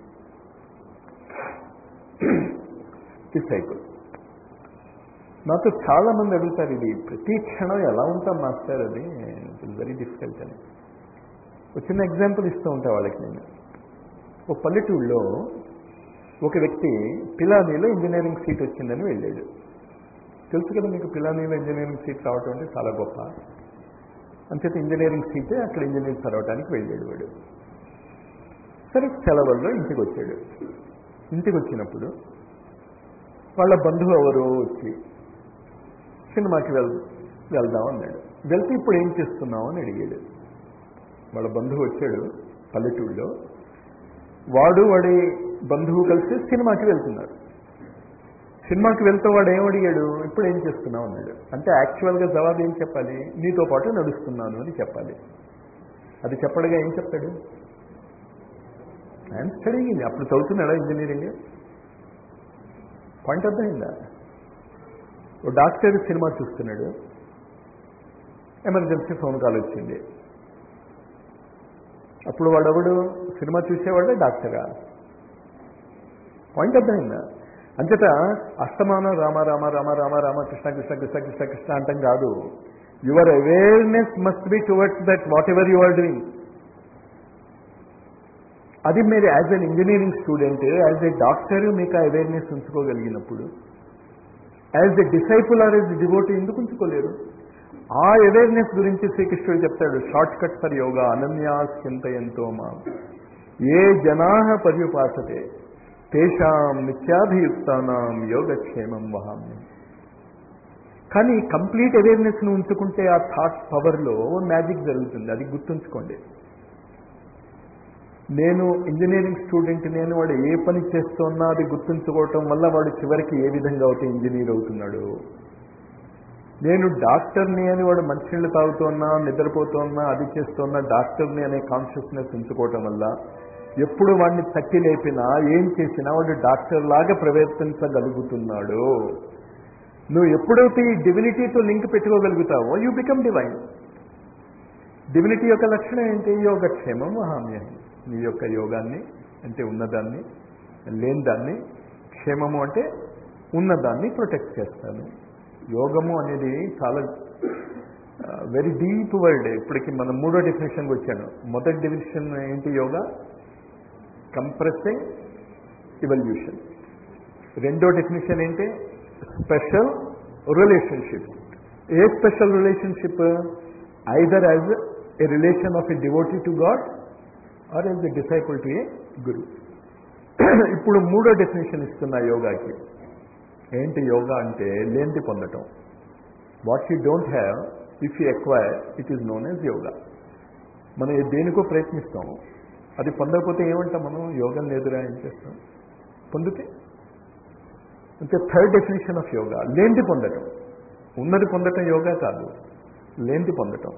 disciple నాతో చాలా మంది అడుగుతారు ఇది ప్రతి క్షణం ఎలా ఉంటాం మాస్టర్ అది ఇట్ వెరీ డిఫికల్ట్ అని ఒక చిన్న ఎగ్జాంపుల్ ఇస్తూ ఉంటా వాళ్ళకి నేను ఒక పల్లెటూళ్ళలో ఒక వ్యక్తి పిలానీలో ఇంజనీరింగ్ సీట్ వచ్చిందని వెళ్ళాడు తెలుసు కదా మీకు పిలానీలో ఇంజనీరింగ్ సీట్ రావటం అంటే చాలా గొప్ప అంచేత ఇంజనీరింగ్ సీటే అక్కడ ఇంజనీరింగ్ చదవడానికి వెళ్ళాడు వాడు సరే సెలవుల్లో ఇంటికి వచ్చాడు ఇంటికి వచ్చినప్పుడు వాళ్ళ బంధువు ఎవరో వచ్చి సినిమాకి వెల్ వెళ్దాం అన్నాడు వెళ్తే ఇప్పుడు ఏం చేస్తున్నావు అని అడిగాడు వాళ్ళ బంధువు వచ్చాడు పల్లెటూళ్ళలో వాడు వాడి బంధువు కలిసి సినిమాకి వెళ్తున్నారు సినిమాకి వెళ్తే వాడు ఏం అడిగాడు ఇప్పుడు ఏం చేస్తున్నావు అన్నాడు అంటే యాక్చువల్గా జవాబు ఏం చెప్పాలి నీతో పాటు నడుస్తున్నాను అని చెప్పాలి అది చెప్పడగా ఏం చెప్తాడు ఆయన స్టడీయింగ్ అప్పుడు చదువుతున్నాడా ఇంజనీరింగ్ పాయింట్ అర్థమైందా ఓ డాక్టర్ సినిమా చూస్తున్నాడు ఎమర్జెన్సీ ఫోన్ కాల్ వచ్చింది అప్పుడు వాడెవడు సినిమా చూసేవాడే డాక్టరా పాయింట్ అర్థమైందా అంచేత అస్తమానం రామ రామ రామ రామ రామ కృష్ణ కృష్ణ కృష్ణ కృష్ణ కృష్ణ అంటాం కాదు your awareness must be towards that whatever you are doing అది మీరు as an engineering student as a doctor మీకు ఆ అవేర్నెస్ ఉంచుకోగలిగినప్పుడు as a disciple or as devotee ఎందుకు ఉంచుకోలేరు ఆ అవేర్నెస్ గురించి శ్రీకృష్ణుడు చెప్తాడు షార్ట్ కట్ ఫర్ యోగా అనన్యాస్యంతయంతో మా ఏ జనా పర్యుపాసతే తేషాం నిత్యాభియుక్తానాం యోగక్షేమం వహామ్యం కానీ కంప్లీట్ అవేర్నెస్ను ఉంచుకుంటే ఆ థాట్ పవర్లో మ్యాజిక్ జరుగుతుంది అది గుర్తుంచుకోండి నేను ఇంజనీరింగ్ స్టూడెంట్ నేను వాడు ఏ పని చేస్తున్నా అది గుర్తుంచుకోవటం వల్ల వాడు చివరికి ఏ విధంగా అయితే ఇంజనీర్ అవుతున్నాడు నేను డాక్టర్ని అని వాడు మంచినీళ్ళు తాగుతున్నా నిద్రపోతున్నా అది చేస్తున్నా డాక్టర్ని అనే కాన్షియస్నెస్ ఉంచుకోవటం వల్ల ఎప్పుడు వాడిని తట్టి లేపినా ఏం చేసినా వాడు డాక్టర్ లాగా ప్రవర్తించగలుగుతున్నాడు నువ్వు ఎప్పుడైతే ఈ డివినిటీతో లింక్ పెట్టుకోగలుగుతావో యూ బికమ్ డివైన్ డివినిటీ యొక్క లక్షణం ఏంటి యోగక్షేమం మహామ్యం నీ యొక్క యోగాన్ని అంటే ఉన్నదాన్ని లేని దాన్ని క్షేమము అంటే ఉన్నదాన్ని ప్రొటెక్ట్ చేస్తాను యోగము అనేది చాలా వెరీ డీప్ వర్డ్ ఇప్పటికి మనం మూడో డెఫినేషన్కి వచ్చాను మొదటి డెఫినేషన్ ఏంటి యోగా కంప్రెసింగ్ ఇవల్యూషన్ రెండో డెఫినేషన్ ఏంటి స్పెషల్ రిలేషన్షిప్ ఏ special relationship either as a relation of a devotee to god or as a disciple to a guru ఇప్పుడు మూడో డెఫినేషన్ ఇస్తున్నా యోగాకి ఏంటి యోగా అంటే లేనిది పొందటం what you don't have if you acquire it is known as yoga మనం దేనికో ప్రయత్నిస్తాం అది పొందకపోతే ఏమంటాం మనం యోగం లేదురా ఏం చేస్తాం పొందితే అంటే థర్డ్ డెఫినేషన్ ఆఫ్ యోగా లేనిది పొందటం ఉన్నది పొందటం యోగా కాదు లేనిది పొందటం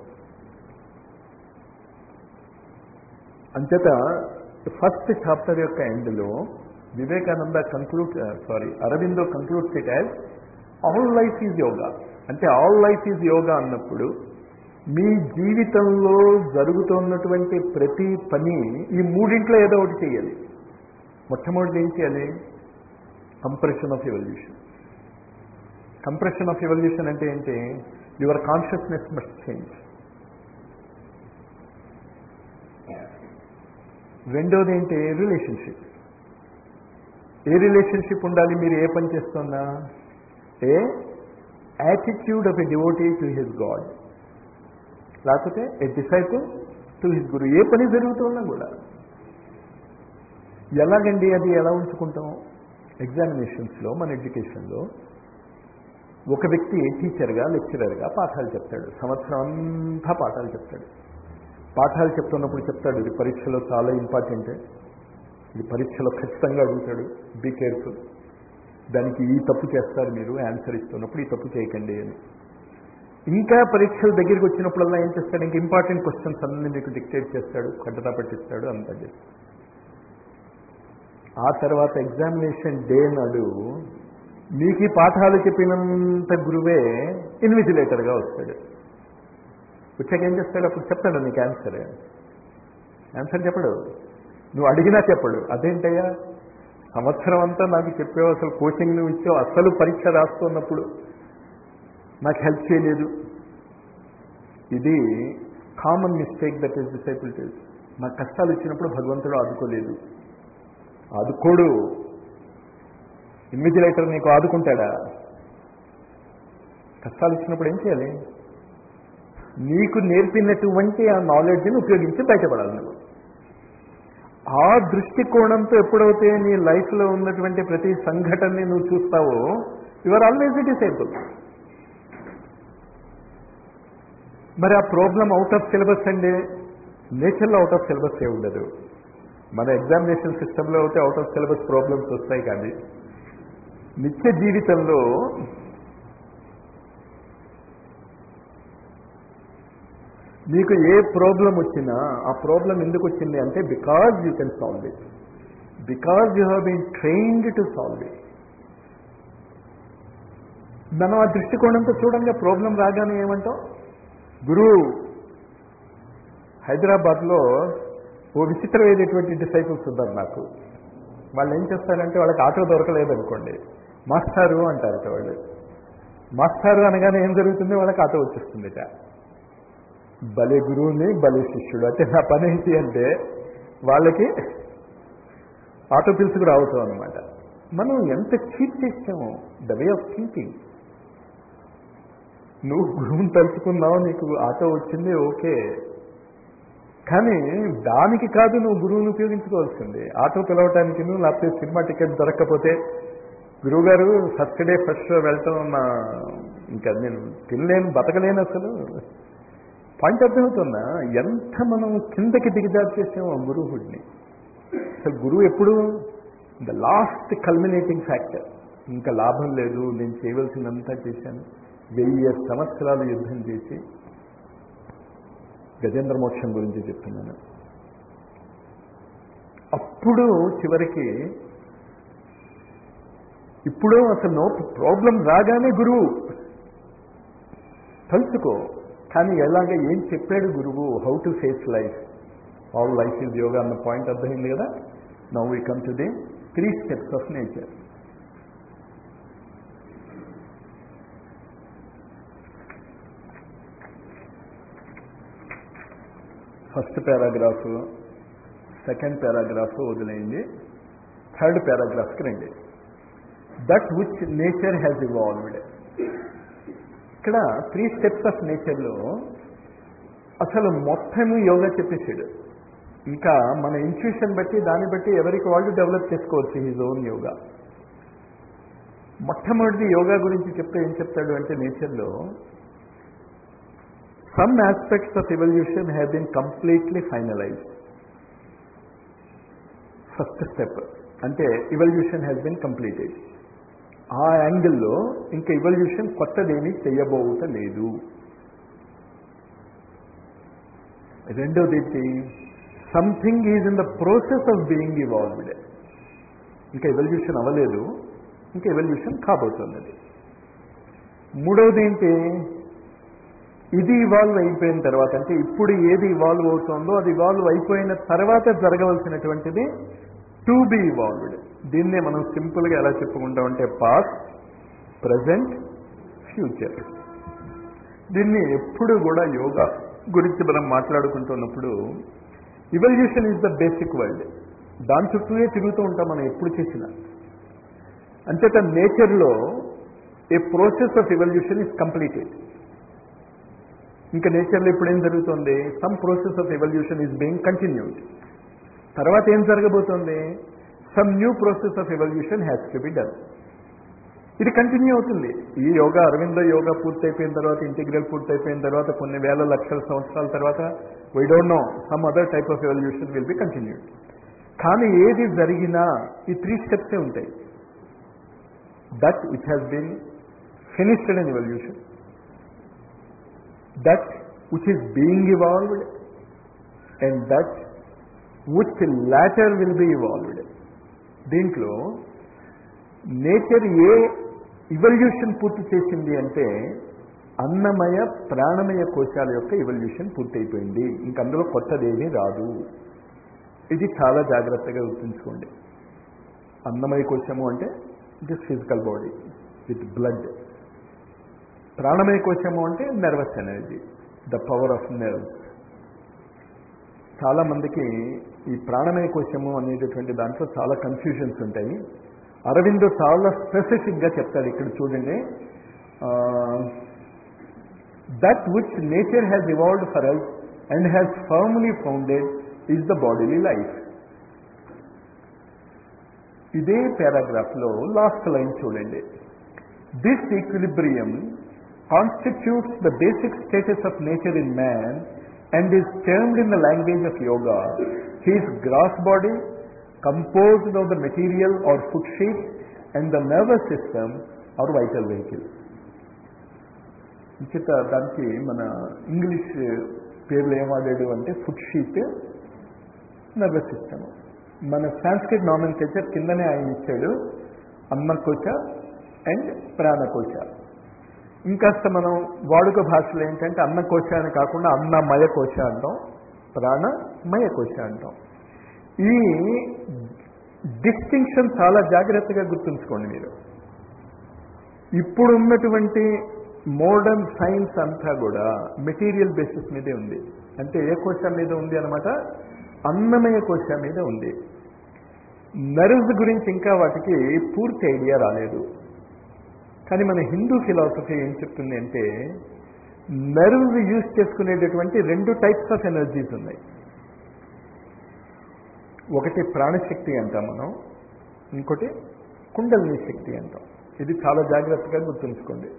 అంచేత ఫస్ట్ చాప్టర్ యొక్క ఎండ్లో Vivekananda conclude sorry Aurobindo concludes it as all life is yoga అంటే ఆల్ లైఫ్ ఈజ్ యోగా అన్నప్పుడు మీ జీవితంలో జరుగుతున్నటువంటి ప్రతి పని ఈ మూడింట్లో ఏదో ఒకటి చేయాలి మొట్టమొదటి ఏం చేయాలి compression of evolution compression of evolution అంటే ఏంటి యువర్ కాన్షియస్నెస్ మస్ట్ చేంజ్ రెండోది ఏంటి రిలేషన్షిప్ ఏ రిలేషన్షిప్ ఉండాలి మీరు ఏ పని చేస్తున్నా a attitude of a devotee to his god లేకపోతే a disciple to his guru ఏ పని జరుగుతున్నా కూడా ఎలాగండి అది ఎలా ఉంచుకుంటాం ఎగ్జామినేషన్స్లో మన ఎడ్యుకేషన్లో ఒక వ్యక్తి టీచర్గా లెక్చరర్గా పాఠాలు చెప్తాడు సంవత్సరం అంతా పాఠాలు చెప్తాడు పాఠాలు చెప్తున్నప్పుడు చెప్తాడు ఇది పరీక్షలో చాలా ఇంపార్టెంట్ ఇది పరీక్షలో ఖచ్చితంగా అడుగుతాడు బీ కేర్ఫుల్ దానికి ఈ తప్పు చేస్తారు మీరు ఆన్సర్ ఇస్తున్నప్పుడు ఈ తప్పు చేయకండి అని ఇంకా పరీక్షల దగ్గరికి వచ్చినప్పుడల్లా ఏం చేస్తాడు ఇంకా ఇంపార్టెంట్ క్వశ్చన్స్ అన్ని మీకు డిక్టేట్ చేస్తాడు కట్టడా పట్టిస్తాడు అంతా చేస్తాడు ఆ తర్వాత ఎగ్జామినేషన్ డే నాడు మీకు ఈ పాఠాలు చెప్పినంత గురువే ఇన్విజిలేటర్గా వస్తాడు వచ్చాక ఏం చేస్తాడు అప్పుడు చెప్తాడు నీకు ఆన్సర్ ఆన్సర్ చెప్పడు నువ్వు అడిగినా చెప్పడు అదేంటయ్యా సంవత్సరం అంతా నాకు చెప్పావు అసలు కోచింగ్ నువ్వు ఇచ్చావు అసలు పరీక్ష రాస్తున్నప్పుడు నాకు హెల్ప్ చేయలేదు ఇది common mistake that is disciple నాకు కష్టాలు వచ్చినప్పుడు భగవంతుడు ఆదుకోలేదు ఆదుకోడు ఇన్విజిలేటర్ నీకు ఆదుకుంటాడా కష్టాలు వచ్చినప్పుడు ఏం చేయాలి నీకు నేర్పినటువంటి ఆ నాలెడ్జ్ని ఉపయోగించి బయటపడాలి నువ్వు ఆ దృష్టికోణంతో ఎప్పుడైతే నీ లైఫ్లో ఉన్నటువంటి ప్రతి సంఘటనని నువ్వు చూస్తావో యువర్ ఆల్వేజ్ డిసేబుల్ మరి ఆ ప్రాబ్లం అవుట్ ఆఫ్ సిలబస్ అండి నేచర్లో అవుట్ ఆఫ్ సిలబస్ ఏ ఉండదు మన ఎగ్జామినేషన్ సిస్టంలో అయితే అవుట్ ఆఫ్ సిలబస్ ప్రాబ్లమ్స్ వస్తాయి కానీ నిత్య జీవితంలో మీకు ఏ ప్రాబ్లం వచ్చినా ఆ ప్రాబ్లం ఎందుకు వచ్చింది అంటే because you can solve it because you have been trained to solve it మనం ఆ దృష్టికోణంతో చూడంగా ప్రాబ్లం రాగానే ఏమంటాం గురువు హైదరాబాద్లో ఓ విచిత్రమైనటువంటి డిసైపుల్స్ ఉన్నారు నాకు వాళ్ళు ఏం చేస్తారంటే వాళ్ళకి ఆటో దొరకలేదు అనుకోండి మాస్టారు అంటారట వాళ్ళు మాస్టారు అనగానే ఏం జరుగుతుంది వాళ్ళకి ఆటో వచ్చేస్తుందిట బలే గురువుని బలే శిష్యుడు అంటే నా పని ఏంటి అంటే వాళ్ళకి ఆటో పిలుచుకు రావుతాం అనమాట మనం ఎంత చీట్ చేసాము ద వే ఆఫ్ థింకింగ్ నువ్వు గురువుని తలుచుకున్నావు నీకు ఆటో వచ్చింది ఓకే కానీ దానికి కాదు నువ్వు గురువుని ఉపయోగించుకోవాల్సింది ఆటో పిలవటానికి నువ్వు లేకపోతే సినిమా టికెట్ దొరకకపోతే గురువు గారు ఫస్ట్ డే ఫస్ట్ షో వెళ్ళటం నా ఇంకా నేను తినలేను బతకలేను అసలు పాయింట్ అర్థమవుతుందా ఎంత మనం కిందకి దిగజారు చేసాము ఆ గురువుడిని అసలు గురువు ఎప్పుడు ద లాస్ట్ కల్మినేటింగ్ ఫ్యాక్టర్ ఇంకా లాభం లేదు నేను చేయవలసినంతా చేశాను వెయ్యి సంవత్సరాలు యుద్ధం చేసి గజేంద్ర మోక్షం గురించి చెప్తున్నాను అప్పుడు చివరికి ఇప్పుడు అసలు నో ప్రాబ్లం రాగానే గురువు తలుచుకో కానీ ఎలాగ ఏం చెప్పాడు గురువు how to face life all life is yoga అన్న పాయింట్ అర్థమైంది కదా now we come to the three steps of nature first paragraph second paragraph వదిలేయండి థర్డ్ పారాగ్రాఫ్కి రండి that which nature has evolved ఇక్కడ త్రీ స్టెప్స్ ఆఫ్ నేచర్లో అసలు మొత్తము యోగా చెప్పేసాడు ఇంకా మన ఇన్స్టిట్యూషన్ బట్టి దాన్ని బట్టి ఎవరికి వాళ్ళు డెవలప్ చేసుకోవచ్చు హిజ్ ఓన్ యోగా మొట్టమొదటి యోగా గురించి చెప్తే ఏం చెప్తాడు అంటే నేచర్లో some aspects of evolution have been completely finalize first step అంటే ఇవల్యూషన్ హ్యాస్ బీన్ కంప్లీటెడ్ ఆ యాంగిల్లో ఇంకా ఇవల్యూషన్ కొత్తదేమీ చెయ్యబోవుట లేదు రెండోది ఏంటి something is in the process of being evolved ఇంకా ఎవల్యూషన్ అవ్వలేదు ఇంకా ఎవల్యూషన్ కాబోతున్నది మూడవది ఏంటి ఇది ఇవాల్వ్ అయిపోయిన తర్వాత అంటే ఇప్పుడు ఏది ఇవాల్వ్ అవుతుందో అది ఇవాల్వ్ అయిపోయిన తర్వాత జరగవలసినటువంటిది టు బి ఇవాల్వ్డ్ దీన్నే మనం సింపుల్గా ఎలా చెప్పుకుంటామంటే పాస్ట్ ప్రజెంట్ ఫ్యూచర్ దీన్ని ఎప్పుడు కూడా యోగా గురించి మనం మాట్లాడుకుంటున్నప్పుడు evolution is the basic world దాని చుట్టూనే తిరుగుతూ ఉంటాం మనం ఎప్పుడు చేసినా అంచేత నేచర్లో a process of evolution is completed ఇంకా నేచర్లో ఇప్పుడు ఏం జరుగుతుంది some process of evolution is being continued తర్వాత ఏం జరగబోతోంది some new process of evolution has to be done ఇది కంటిన్యూ అవుతుంది ఈ యోగా అరవింద యోగా పూర్తయిపోయిన తర్వాత ఇంటిగ్రల్ పూర్తయిపోయిన తర్వాత కొన్ని వేల లక్షల సంవత్సరాల తర్వాత why don't know some other type of evolution will be continued కానీ ఏది జరిగినా ఈ త్రీ స్టెప్సే ఉంటాయి that which has been finished in evolution that which is being evolved and that which later will be evolved దీంట్లో nature ఏ evolution పూర్తి చేసింది అంటే అన్నమయ ప్రాణమయ కోశాల యొక్క ఇవల్యూషన్ పూర్తయిపోయింది ఇంక అందులో కొత్తదేమీ రాదు ఇది చాలా జాగ్రత్తగా గుర్తుంచుకోండి అన్నమయ కోశము అంటే this physical body with blood ప్రాణమయ కోశము అంటే nervous energy the power of nerves చాలా మందికి ఈ ప్రాణమయ కోశము అనేటటువంటి దాంట్లో చాలా కన్ఫ్యూజన్స్ ఉంటాయి అరవిందో చాలా స్పెసిఫిక్గా చెప్తాడు ఇక్కడ చూడండి that which nature has evolved for us and has firmly founded is the bodily life ఇదే పారాగ్రాఫ్లో లాస్ట్ లైన్ చూడండి this equilibrium constitutes the basic status of nature in man and is termed in the language of yoga his gross body composed of the material or foot sheet and the nervous system or vital vehicle. ఇంచిత దానికి మన English పేర్లు ఏం వాడాడు అంటే food sheet nervous system మన Sanskrit nomenclature కిందనే ఆయన ఇచ్చాడు అన్నకోశ అండ్ ప్రాణకోశ ఇంకాస్త మనం వాడుక భాషలో ఏంటంటే అన్నకోశ అని కాకుండా అన్నమయ కోశ అంటాం ప్రాణమయ కోశ అంటాం ఈ డిస్టింక్షన్ చాలా జాగ్రత్తగా గుర్తుంచుకోండి మీరు ఇప్పుడు ఉన్నటువంటి మోడర్న్ సైన్స్ అంతా కూడా మెటీరియల్ బేసిస్ మీదే ఉంది అంటే ఏ కోశం మీద ఉంది అనమాట అన్నమయ కోశం మీద ఉంది నర్వ్స్ గురించి ఇంకా వాటికి పూర్తి ఐడియా రాలేదు కానీ మన హిందూ ఫిలాసఫీ ఏం చెప్తుంది అంటే నర్వ్స్ యూజ్ చేసుకునేటటువంటి రెండు టైప్స్ ఆఫ్ ఎనర్జీస్ ఉన్నాయి ఒకటి ప్రాణశక్తి అంటాం మనం ఇంకోటి కుండలిని శక్తి అంటాం ఇది చాలా జాగ్రత్తగా గుర్తుంచుకోండి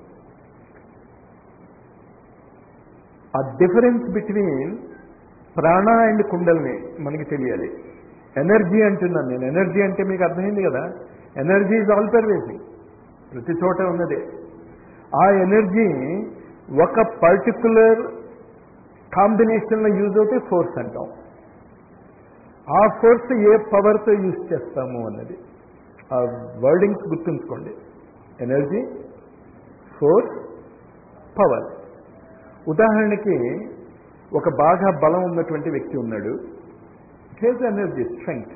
ఆ difference between prana and kundalini మనకి తెలియాలి ఎనర్జీ అంటున్నాను నేను ఎనర్జీ అంటే మీకు అర్థమైంది కదా ఎనర్జీ ఈజ్ ఆల్ పర్వేసింగ్ ప్రతి చోట ఉన్నదే ఆ ఎనర్జీ ఒక పర్టికులర్ కాంబినేషన్లో యూజ్ అవుతే ఫోర్స్ అంటాం ఆ ఫోర్స్ ఏ పవర్తో యూజ్ చేస్తాము అన్నది ఆ వర్డింగ్స్ గుర్తుంచుకోండి ఎనర్జీ ఫోర్స్ పవర్ ఉదాహరణకి ఒక బాగా బలం ఉన్నటువంటి వ్యక్తి ఉన్నాడు హేజ్ ఎనర్జీ స్ట్రెంగ్త్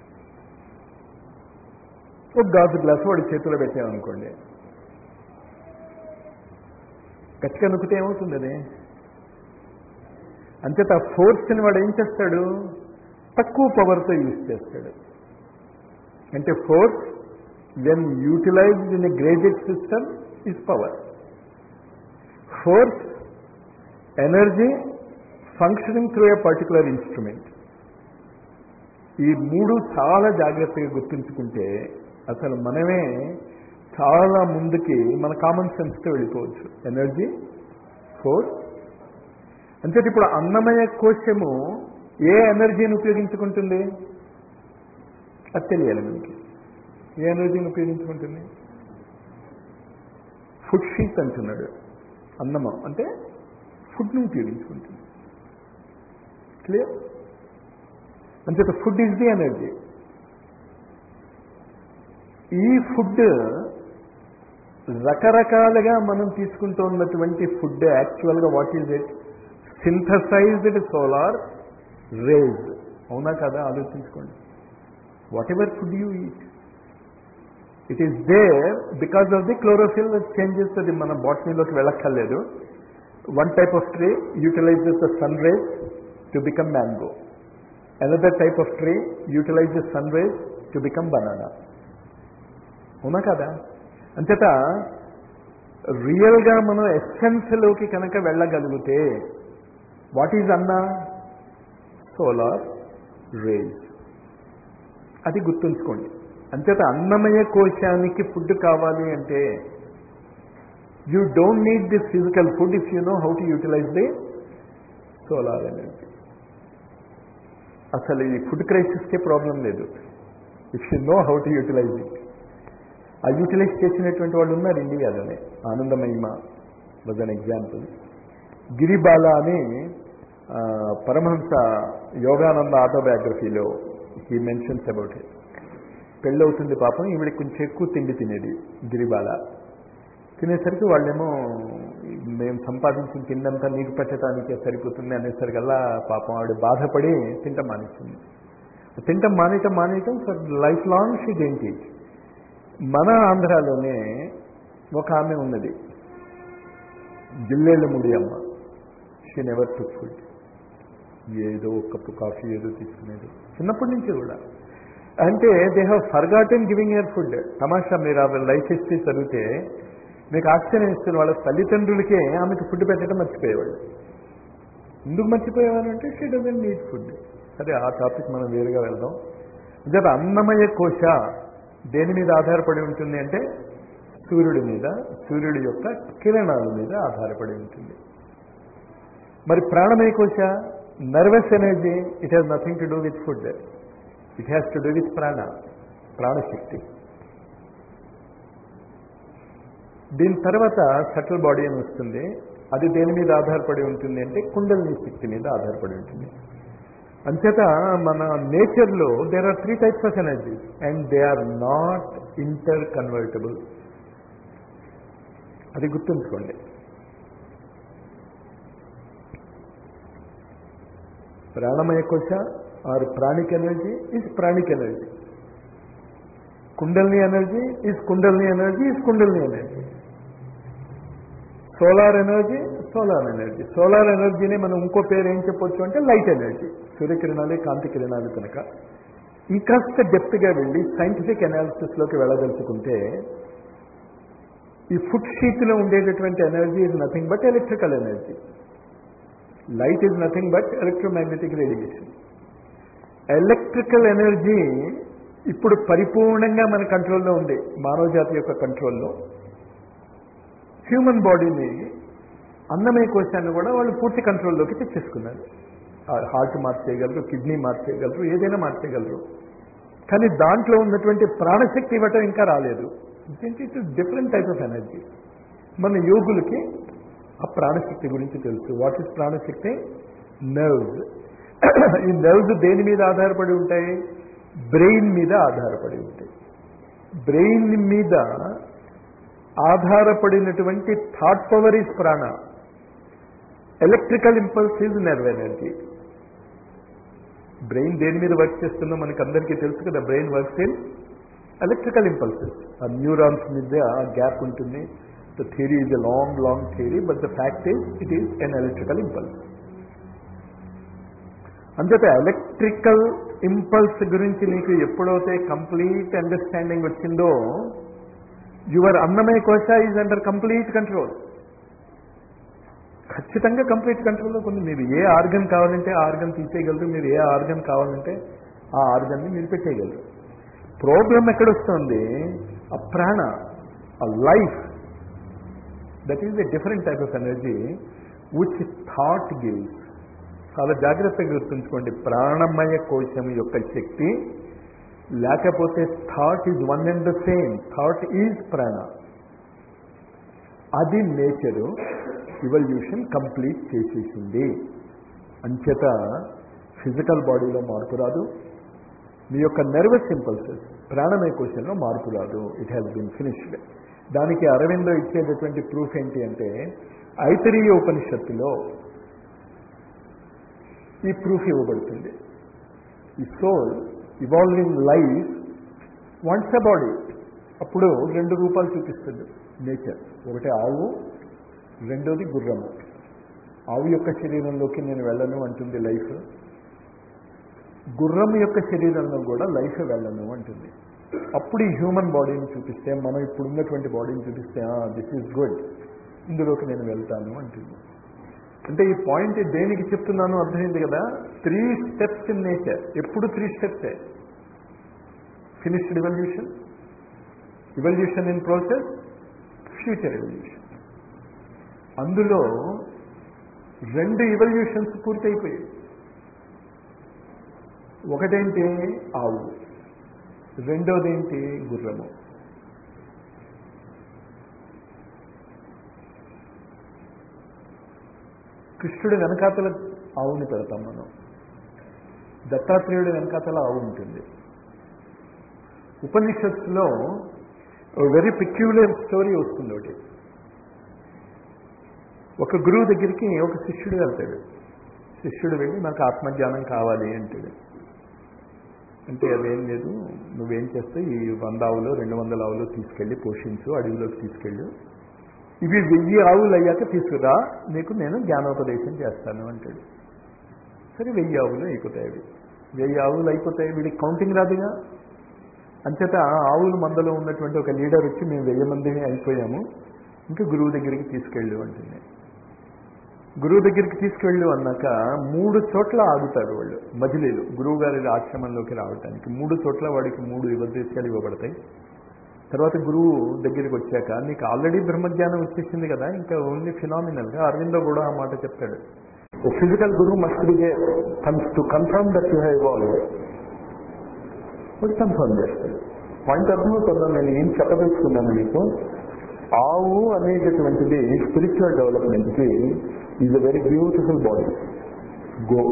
ఒక గాజు గ్లాస్ వాడి చేతిలో పెట్టామనుకోండి గట్టిగా నొక్కితే ఏమవుతుంది అది అంచేత ఆ ఫోర్స్ని వాడు ఏం చేస్తాడు తక్కువ పవర్తో యూజ్ చేస్తాడు అంటే force when utilized in a graded system is power force energy functioning through a particular instrument ఈ మూడు చాలా జాగ్రత్తగా గుర్తుంచుకుంటే అసలు మనమే చాలా ముందుకి మన కామన్ సెన్స్తో వెళ్ళిపోవచ్చు ఎనర్జీ ఫోర్స్ అంటే ఇప్పుడు అన్నమయ కోశము ఏ ఎనర్జీని ఉపయోగించుకుంటుంది అది తెలియాలి మనకి ఏ ఎనర్జీని ఉపయోగించుకుంటుంది ఫుడ్ షీట్ అంటున్నాడు అన్నమం అంటే ఫుడ్ని ఉపయోగించుకుంటుంది క్లియర్ అంచేత ఫుడ్ ఈజ్ ది ఎనర్జీ ఈ ఫుడ్ రకరకాలుగా మనం తీసుకుంటూ ఉన్నటువంటి ఫుడ్ యాక్చువల్గా what is it synthesized solar rays అవునా కదా ఆలోచించుకోండి whatever food you eat it is there because of the chlorophyll changes అది మన బాటనీలోకి వెళ్ళక్కర్లేదు one type of tree utilizes the sun rays to become mango another type of tree utilizes sun rays to become banana అవునా కదా అంచేత రియల్గా మనం ఎస్సెన్స్లోకి కనుక వెళ్ళగలిగితే what is anna solar rays అది గుర్తుంచుకోండి అంచేత అన్నమయ కోశానికి ఫుడ్ కావాలి అంటే you don't need the physical food if you know how to utilize the solar energy అసలు ఈ ఫుడ్ క్రైసిస్కే ప్రాబ్లం లేదు if you know how to utilize it ఆ యూటిలైజ్ చేసినటువంటి వాళ్ళు ఉన్నారు ఇండియాలోనే ఆనందమహిమ వాజ్ అన్ ఎగ్జాంపుల్ గిరిబాల అని ఆ, పరమహంస యోగానంద ఆటోబయోగ్రఫీలో హీ మెన్షన్స్ అబౌట్ ఇట్ పెళ్ళవుతుంది పాపం ఈవిడ కొంచెం ఎక్కువ తిండి తినేది గిరిబాల తినేసరికి వాళ్ళేమో మేము సంపాదించిన తిండంతా నీకు పెట్టడానికే సరిపోతుంది అనేసరికల్లా పాపం ఆవిడ బాధపడి తింటం మానేస్తుంది తింటం మానేయటం మానేయటం for life long she didn't eat మన ఆంధ్రాలోనే ఒక ఆమె ఉన్నది జిల్లేళ్ళ ముడి అమ్మ షీ నెవర్ టుక్ ఫుడ్ ఏదో ఒక కప్పు కాఫీ ఏదో తీసుకునేది చిన్నప్పటి నుంచి కూడా అంటే they have forgotten giving ear food తమాషా మీరు ఆ లైఫ్ హిస్టరీ చదివితే మీకు ఆశ్చర్యం ఇస్తున్న వాళ్ళ తల్లిదండ్రులకే ఆమెకు ఫుడ్ పెట్టడం మర్చిపోయేవాళ్ళు ఎందుకు మర్చిపోయేవాళ్ళు అంటే షీ డజన్ నీడ్ ఫుడ్ సరే ఆ టాపిక్ మనం వేరుగా వెళ్దాం నిజంగా అన్నమయ కోశ దేని మీద ఆధారపడి ఉంటుంది అంటే సూర్యుడి మీద సూర్యుడి యొక్క కిరణాల మీద ఆధారపడి ఉంటుంది మరి ప్రాణమయ కోశ nervous energy it has nothing to do with food it has to do with prana ప్రాణశక్తి దీని తర్వాత సటిల్ బాడీ అని వస్తుంది అది దేని మీద ఆధారపడి ఉంటుంది అంటే కుండలిని శక్తి మీద ఆధారపడి ఉంటుంది అంచేత మన నేచర్లో there are three types of energies and they are not interconvertible అది గుర్తుంచుకోండి ప్రాణమయ కోశ or pranic energy is pranic energy kundalini energy is kundalini energy is kundalini energy solar energy solar energy solar ఎనర్జీని మనం ఇంకో పేరు ఏం చెప్పొచ్చు అంటే లైట్ ఎనర్జీ సూర్యకిరణాలే కాంతి కిరణాలు కనుక ఇంకాస్త డెప్త్గా వెళ్ళి సైంటిఫిక్ అనాలిసిస్లోకి వెళ్ళదలుచుకుంటే ఈ ఫుడ్ షీట్లో ఉండేటటువంటి energy is nothing but electrical energy light is nothing but electromagnetic radiation electrical energy ఇప్పుడు పరిపూర్ణంగా మన కంట్రోల్లో ఉంది మానవ జాతి యొక్క కంట్రోల్లో హ్యూమన్ బాడీని అన్నమయ కోశాన్ని కూడా వాళ్ళు పూర్తి కంట్రోల్లోకి తెచ్చేసుకున్నారు హార్ట్ మార్చేయగలరు కిడ్నీ మార్చేయగలరు ఏదైనా మార్చేయగలరు కానీ దాంట్లో ఉన్నటువంటి ప్రాణశక్తి ఇవ్వటం ఇంకా రాలేదు it different type of energy మన యోగులకి ఆ ప్రాణశక్తి గురించి తెలుసు వాట్ ఇస్ ప్రాణశక్తి నర్వ్స్ ఈ నర్వ్స్ దేని మీద ఆధారపడి ఉంటాయి బ్రెయిన్ మీద ఆధారపడి ఉంటాయి బ్రెయిన్ మీద ఆధారపడినటువంటి thought power is prana electrical impulse is nerve energy brain దేని మీద వర్క్ చేస్తుందో మనకి అందరికీ తెలుసు కదా brain works in electrical impulses ఆ న్యూరాన్స్ మీద ఆ గ్యాప్ ఉంటుంది the theory is a long long theory but the fact is it is an electrical impulse అంచేత ఎలక్ట్రికల్ ఇంపల్స్ గురించి నీకు ఎప్పుడైతే కంప్లీట్ అండర్స్టాండింగ్ వచ్చిందో your annamaya kosha is under complete control ఖచ్చితంగా కంప్లీట్ కంట్రోల్లో ఉంది మీరు ఏ ఆర్గన్ కావాలంటే ఆ ఆర్గన్ తీసేయగలరు మీరు ఏ ఆర్గన్ కావాలంటే ఆ ఆర్గన్ని మీరు పెట్టేయగలరు ప్రాబ్లం ఎక్కడొస్తుంది ఆ ప్రాణ ఆ life that is a different type of energy which thought gives చాలా జాగ్రత్తగా గుర్తుంచుకోండి ప్రాణమయ కోశం యొక్క శక్తి లేకపోతే thought is one and the same thought is prana అది నేచరు ఇవల్యూషన్ కంప్లీట్ చేసేసింది అంచేత ఫిజికల్ బాడీలో మార్పు రాదు మీ యొక్క నర్వస్ ఇంపల్సెస్ ప్రాణమయ కోశంలో మార్పు రాదు ఇట్ హ్యాస్ బీన్ ఫినిష్డ్ దానికి అరవిందో ఇచ్చేటటువంటి ప్రూఫ్ ఏంటి అంటే ఐతరీయ ఉపనిషత్తులో ఈ ప్రూఫ్ ఇవ్వబడుతుంది ఈ soul evolving life wants a body అప్పుడు రెండు రూపాలు చూపిస్తుంది నేచర్ ఒకటి ఆవు రెండోది గుర్రము ఆవు యొక్క శరీరంలోకి నేను వెళ్ళను అంటుంది లైఫ్ గుర్రం యొక్క శరీరంలో కూడా లైఫ్ వెళ్ళను అంటుంది అప్పుడు ఈ హ్యూమన్ బాడీని చూపిస్తే మనం ఇప్పుడు ఉన్నటువంటి బాడీని చూపిస్తే దిస్ ఈజ్ గుడ్ ఇందులోకి నేను వెళ్తాను అంటుంది అంటే ఈ పాయింట్ దేనికి చెప్తున్నాను అర్థమైంది కదా త్రీ స్టెప్స్ ఇన్ నేచర్ ఎప్పుడు త్రీ స్టెప్సే finished evolution evolution in process future evolution అందులో రెండు ఇవల్యూషన్స్ పూర్తయిపోయాయి ఒకటేంటి ఆవు రెండోదేంటి గుర్రము కృష్ణుడి వెనకాతల ఆవుని పెడతాం మనం దత్తాత్రేయుడి వెనకాతల ఆవు ఉంటుంది ఉపనిషత్తులో వెరీ పిక్యులర్ స్టోరీ వస్తుంది ఒకటి ఒక గురువు దగ్గరికి ఒక శిష్యుడు వెళ్తాడు శిష్యుడు వెళ్ళి నాకు ఆత్మజ్ఞానం కావాలి అంటాడు అంటే అదేం లేదు నువ్వేం చేస్తే ఈ వంద ఆవులు రెండు వందల ఆవులు తీసుకెళ్ళి పోషించు అడవిలోకి తీసుకెళ్ళు ఇవి వెయ్యి ఆవులు అయ్యాక తీసుకురా నీకు నేను జ్ఞానోపదేశం చేస్తాను అంటాడు సరే వెయ్యి ఆవులు అయిపోతాయి అవి వెయ్యి ఆవులు అయిపోతాయి వీడికి కౌంటింగ్ రాదుగా అంచేత ఆవుల మందలో ఉన్నటువంటి ఒక లీడర్ వచ్చి మేము వెయ్యి మందిని అయిపోయాము ఇంకా గురువు దగ్గరికి తీసుకెళ్ళు అంటుంది గురువు దగ్గరికి తీసుకెళ్ళు అన్నాక మూడు చోట్ల ఆగుతారు వాళ్ళు మజిలీలు గురువు గారి ఆశ్రమంలోకి రావడానికి మూడు చోట్ల వాడికి మూడు ఉపదేశాలు ఇవ్వబడతాయి తర్వాత గురువు దగ్గరికి వచ్చాక నీకు ఆల్రెడీ బ్రహ్మజ్ఞానం వచ్చేసింది కదా ఇంకా ఓన్లీ ఫినామినల్ గా అరవిందో కూడా ఆ మాట చెప్తాడు physical guru must be there comes to confirm that you have evolved. వాడు కన్ఫర్మ్ చేస్తాడు పాయింట్ అర్థమవుతుందా నేను ఏం చెప్పదలుచుకున్నాను మీకు ఆవు అనేటటువంటిది స్పిరిచువల్ డెవలప్మెంట్ కి is a very beautiful body go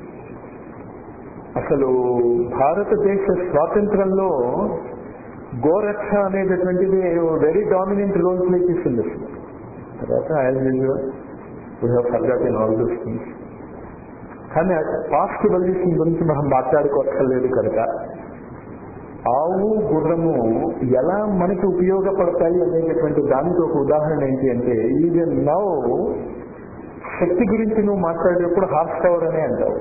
అసలు భారతదేశ స్వాతంత్రంలో గోరక్ష అనేటటువంటిది వెరీ డామినెంట్ రోల్ ప్లే చేసింది అసలు తర్వాత as usual we have forgotten all those things కానీ పాస్ట్ ఎవల్యూషన్ గురించి మనం మాట్లాడుకోవట్లేదు కనుక ఆవు గుర్రము ఎలా మనకి ఉపయోగపడతాయి అనేటటువంటి దానికి ఒక ఉదాహరణ ఏంటి అంటే ఈవెన్ నౌ శక్తి గురించి నువ్వు మాట్లాడేటప్పుడు హార్స్ పవర్ అనే అంటావు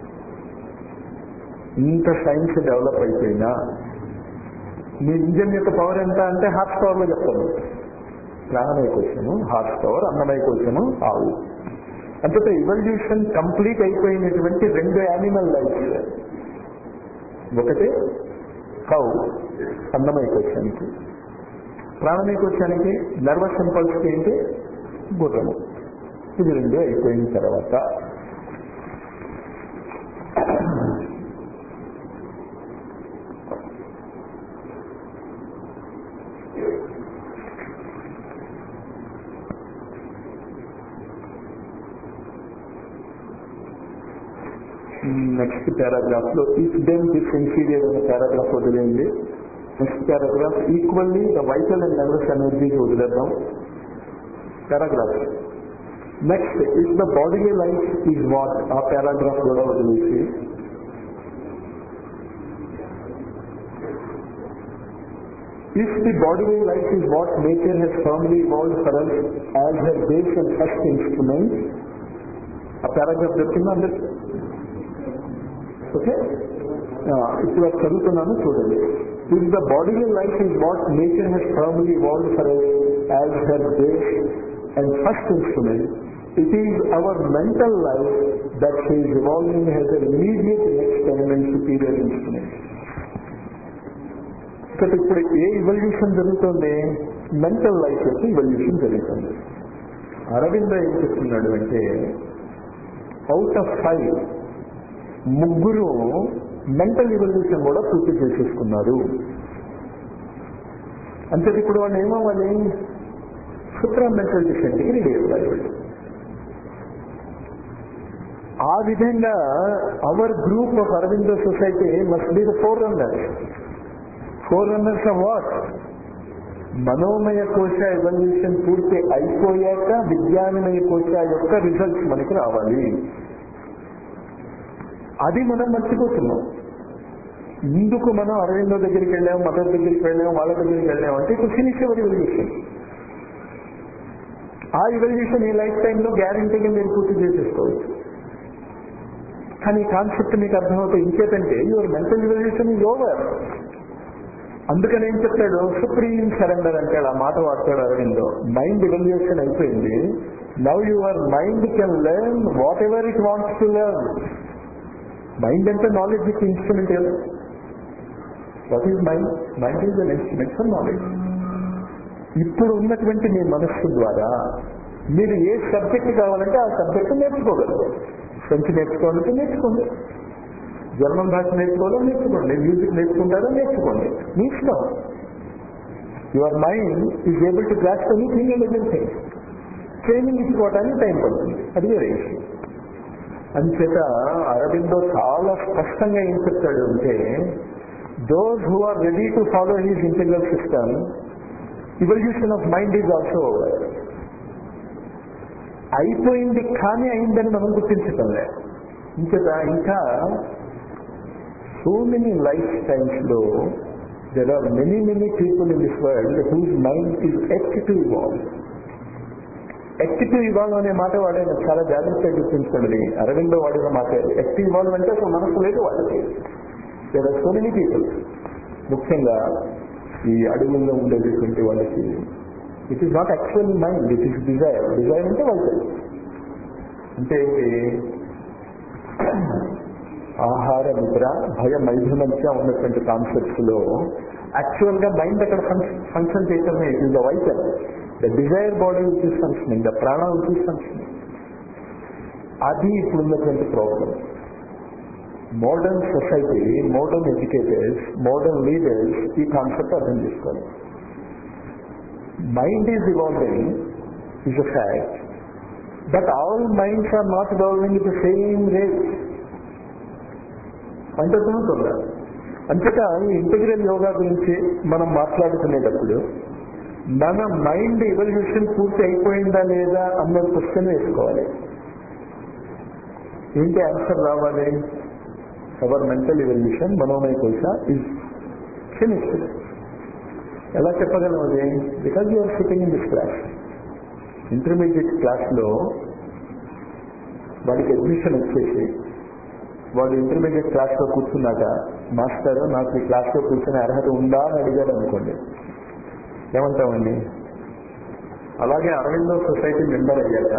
ఇంత సైన్స్ డెవలప్ అయిపోయినా మీ ఇంజన్ యొక్క పవర్ ఎంత అంటే హార్స్ పవర్ లో చెప్తాను ప్రాణమయ కోశము హార్స్ పవర్ అన్నమయ కోశము ఆవు అంతటా ఇవల్యూషన్ కంప్లీట్ అయిపోయినటువంటి రెండు యానిమల్ లైఫ్ ఒకటి కౌ అన్నమయ కోశానికి ప్రాణమయ కోశానికి నర్వస్ ఇంపల్స్ ఏంటి గుర్రము ఇది రెండు అయిపోయిన తర్వాత నెక్స్ట్ పారాగ్రాఫ్ లో ఇఫ్ దెన్ దిస్ ఇన్ఫీరియర్ అనే పారాగ్రాఫ్ వదిలేయండి next paragraph equally the vital and nervous ఎనర్జీకి వదిలేద్దాం paragraph next if the body life is what ఆ పారాగ్రాఫ్ కూడా వదిలేసి If the bodily life is what nature has firmly evolved for us as her base and first instrument, ఆ paragraph చెప్తున్నా అందరికి okay ఇప్పుడు అది చదువుతున్నాను చూడండి if the body life is what nature has firmly evolve for as her base and first instrument it is our mental life that is evolving has a immediate next and superior instrument ఇక్కడ ఇప్పుడు ఏ evolution జరుగుతుంది mental life యొక్క evolution జరుగుతుంది అరవింద ఏం చెప్తున్నాడు అంటే out of five ముగ్గురు మెంటల్ ఇవల్యూషన్ కూడా పూర్తి చేసేసుకున్నారు అంటే ఇప్పుడు వాళ్ళు ఏమవ్వాలి సూప్రా మెంటల్ డిసెంట్కి రెడీ అవ్వాలి వాళ్ళు ఆ విధంగా our group of Aurobindo society must be the four runners four runners of what manomaya kosha evolution పూర్తి అయిపోయాక విజ్ఞానమయ కోశ యొక్క రిజల్ట్స్ మనకి రావాలి అది మనం మర్చిపోతున్నాం ఇందుకు మనం అరవిందో దగ్గరికి వెళ్ళాం మదర్ దగ్గరికి వెళ్ళాం వాళ్ళ దగ్గరికి వెళ్ళాం అంటే ఇప్పుడు ఫినిష్ ఎవరి ఇవల్యూషన్ ఆ ఇవల్యూషన్ ఈ లైఫ్ టైంలో గ్యారంటీగా మీరు పూర్తి చేసేసుకోవచ్చు కానీ కాన్సెప్ట్ మీకు అర్థమవుతుంది ఇంకేతంటే your mental evolution is over అందుకని ఏం చెప్తాడు సుప్రీం సరెండర్ అంటాడు ఆ మాట వాడతాడు అరవిందో మైండ్ ఇవల్యూషన్ అయిపోయింది now your mind can learn whatever it wants to learn mind అంటే నాలెడ్జ్ ఇన్స్ట్రుమెంట్ కదా what is mind mind is an instrument for knowledge ఇప్పుడు ఉన్నటువంటి మీ మనస్సు ద్వారా మీరు ఏ సబ్జెక్ట్ కావాలంటే ఆ సబ్జెక్ట్ నేర్చుకోగలరు ఫ్రెంచ్ నేర్చుకోవాలంటే నేర్చుకోండి జర్మన్ భాష నేర్చుకోవాలో నేర్చుకోండి మ్యూజిక్ నేర్చుకుంటారో నేర్చుకోండి మీ ఇష్టం your mind is able to grasp anything and everything training ఇచ్చుకోవడానికి టైం పడుతుంది అది వేరే విషయం అంచేత అరవిందో చాలా స్పష్టంగా ఏం చెప్తాడు అంటే those who are ready to follow his integral system evolution of mind is also over అయిపోయింది కానీ అయిందని మనం గుర్తించటం లేదు ఇంకట ఇంకా సో మెనీ లైఫ్ టైమ్స్ లో there are many many people in this world whose mind is yet to evolve yet to evolve అనే మాట వాడే చాలా జాగ్రత్తగా గుర్తించుకోండి అరవిందో వాడిన మాట ఎక్ట్ ఇవాల్వ్ అంటే అసలు మనసు లేదు వాళ్ళకి there are so many people ముఖ్యంగా ఈ అడవుల్లో ఉండేటటువంటి వాళ్ళకి it is not actual mind it is desire desire అంటే వాళ్ళకి అంటే ఆహార నిద్ర భయ మైథునంగా ఉన్నటువంటి కాన్సెప్ట్స్ లో యాక్చువల్ గా మైండ్ అక్కడ ఫంక్షన్ చేయటమే it is the vital the desire body which is functioning the prana which is functioning అది ఇప్పుడు ఉన్నటువంటి problem modern society modern educators modern leaders ఈ కాన్సెప్ట్ అర్థం చేసుకోవాలి mind is evolving is a fact but all minds are not evolving it the same rate అంటే అర్థమవుతుందా అంతేకా ఈ integral yoga గురించి మనం మాట్లాడుకునేటప్పుడు మన మైండ్ ఎవల్యూషన్ పూర్తి అయిపోయిందా లేదా అన్న క్వశ్చన్ వేసుకోవాలి ఏంటి ఆన్సర్ రావాలి అవర్ మెంటల్ ఎవల్యూషన్ మనోమయ కోశ ఇస్ ఫినిష్డ్ ఎలా చెప్పగలం అది because you're sitting in this class intermediate క్లాస్లో వాడికి అడ్మిషన్ వచ్చేసి వాడు ఇంటర్మీడియట్ క్లాస్లో కూర్చున్నాక మాస్టర్ నాకు ఈ క్లాస్లో కూర్చునే అర్హత ఉందా అని అడిగాడు అనుకోండి ఏమంటామండి అలాగే అరవిందో సొసైటీ మెంబర్ అయ్యాక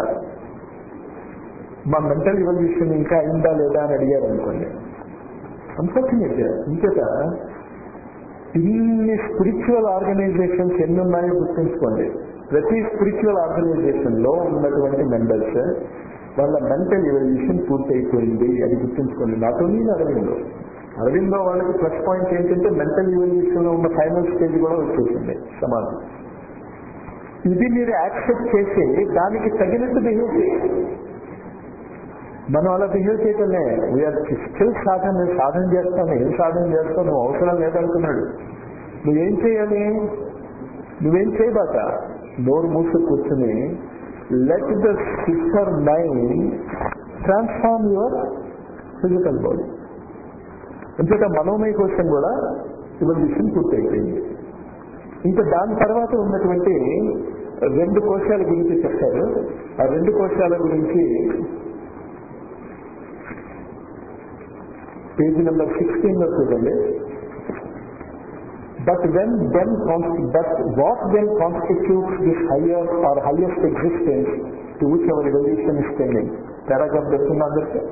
మా మెంటల్ ఇవల్యూషన్ ఇంకా అయిందా లేదా అని అడిగారు అనుకోండి అన్ఫార్చునేట్ ఇంకేత ఇన్ని స్పిరిచువల్ ఆర్గనైజేషన్స్ ఎన్ని ఉన్నాయో గుర్తుంచుకోండి ప్రతి స్పిరిచువల్ ఆర్గనైజేషన్ లో ఉన్నటువంటి మెంబర్స్ వాళ్ళ మెంటల్ ఎవల్యూషన్ పూర్తి అయిపోయింది అది గుర్తుంచుకోండి నాట్ ఓన్లీ అరవిందో అరవిందో వాళ్ళకి ప్లస్ పాయింట్ ఏంటంటే మెంటల్ ఎవల్యూషన్ లో ఉన్న ఫైనల్ స్టేజ్ కూడా వచ్చేసింది సమాజం ఇది మీరు యాక్సెప్ట్ చేసి దానికి తగినట్టు బిహేవ్ చేయాలి మనం అలా బిహేవ్ చేయటమే వీఆర్ స్కిల్ సాధన నేను సాధన చేస్తాను ఏం సాధన చేస్తావు నువ్వు అవసరం లేదంటున్నాడు నువ్వేం చేయాలి నువ్వేం చేయబాక నోరు మూసు కూర్చుని let the sister mind transform your physical body అంతేకా మనోమయ కోసం కూడా ఇవల్యూషన్ పూర్తి అయిపోయింది ఇంకా దాని తర్వాత ఉన్నటువంటి రెండు కోశాల గురించి చెప్తారు ఆ రెండు కోశాల గురించి పేజీ నెంబర్ సిక్స్టీన్ లో చూడండి but when then but what then constitutes this higher or highest existence to which our evolution is tending paragraph చెప్తున్నా అందరికీ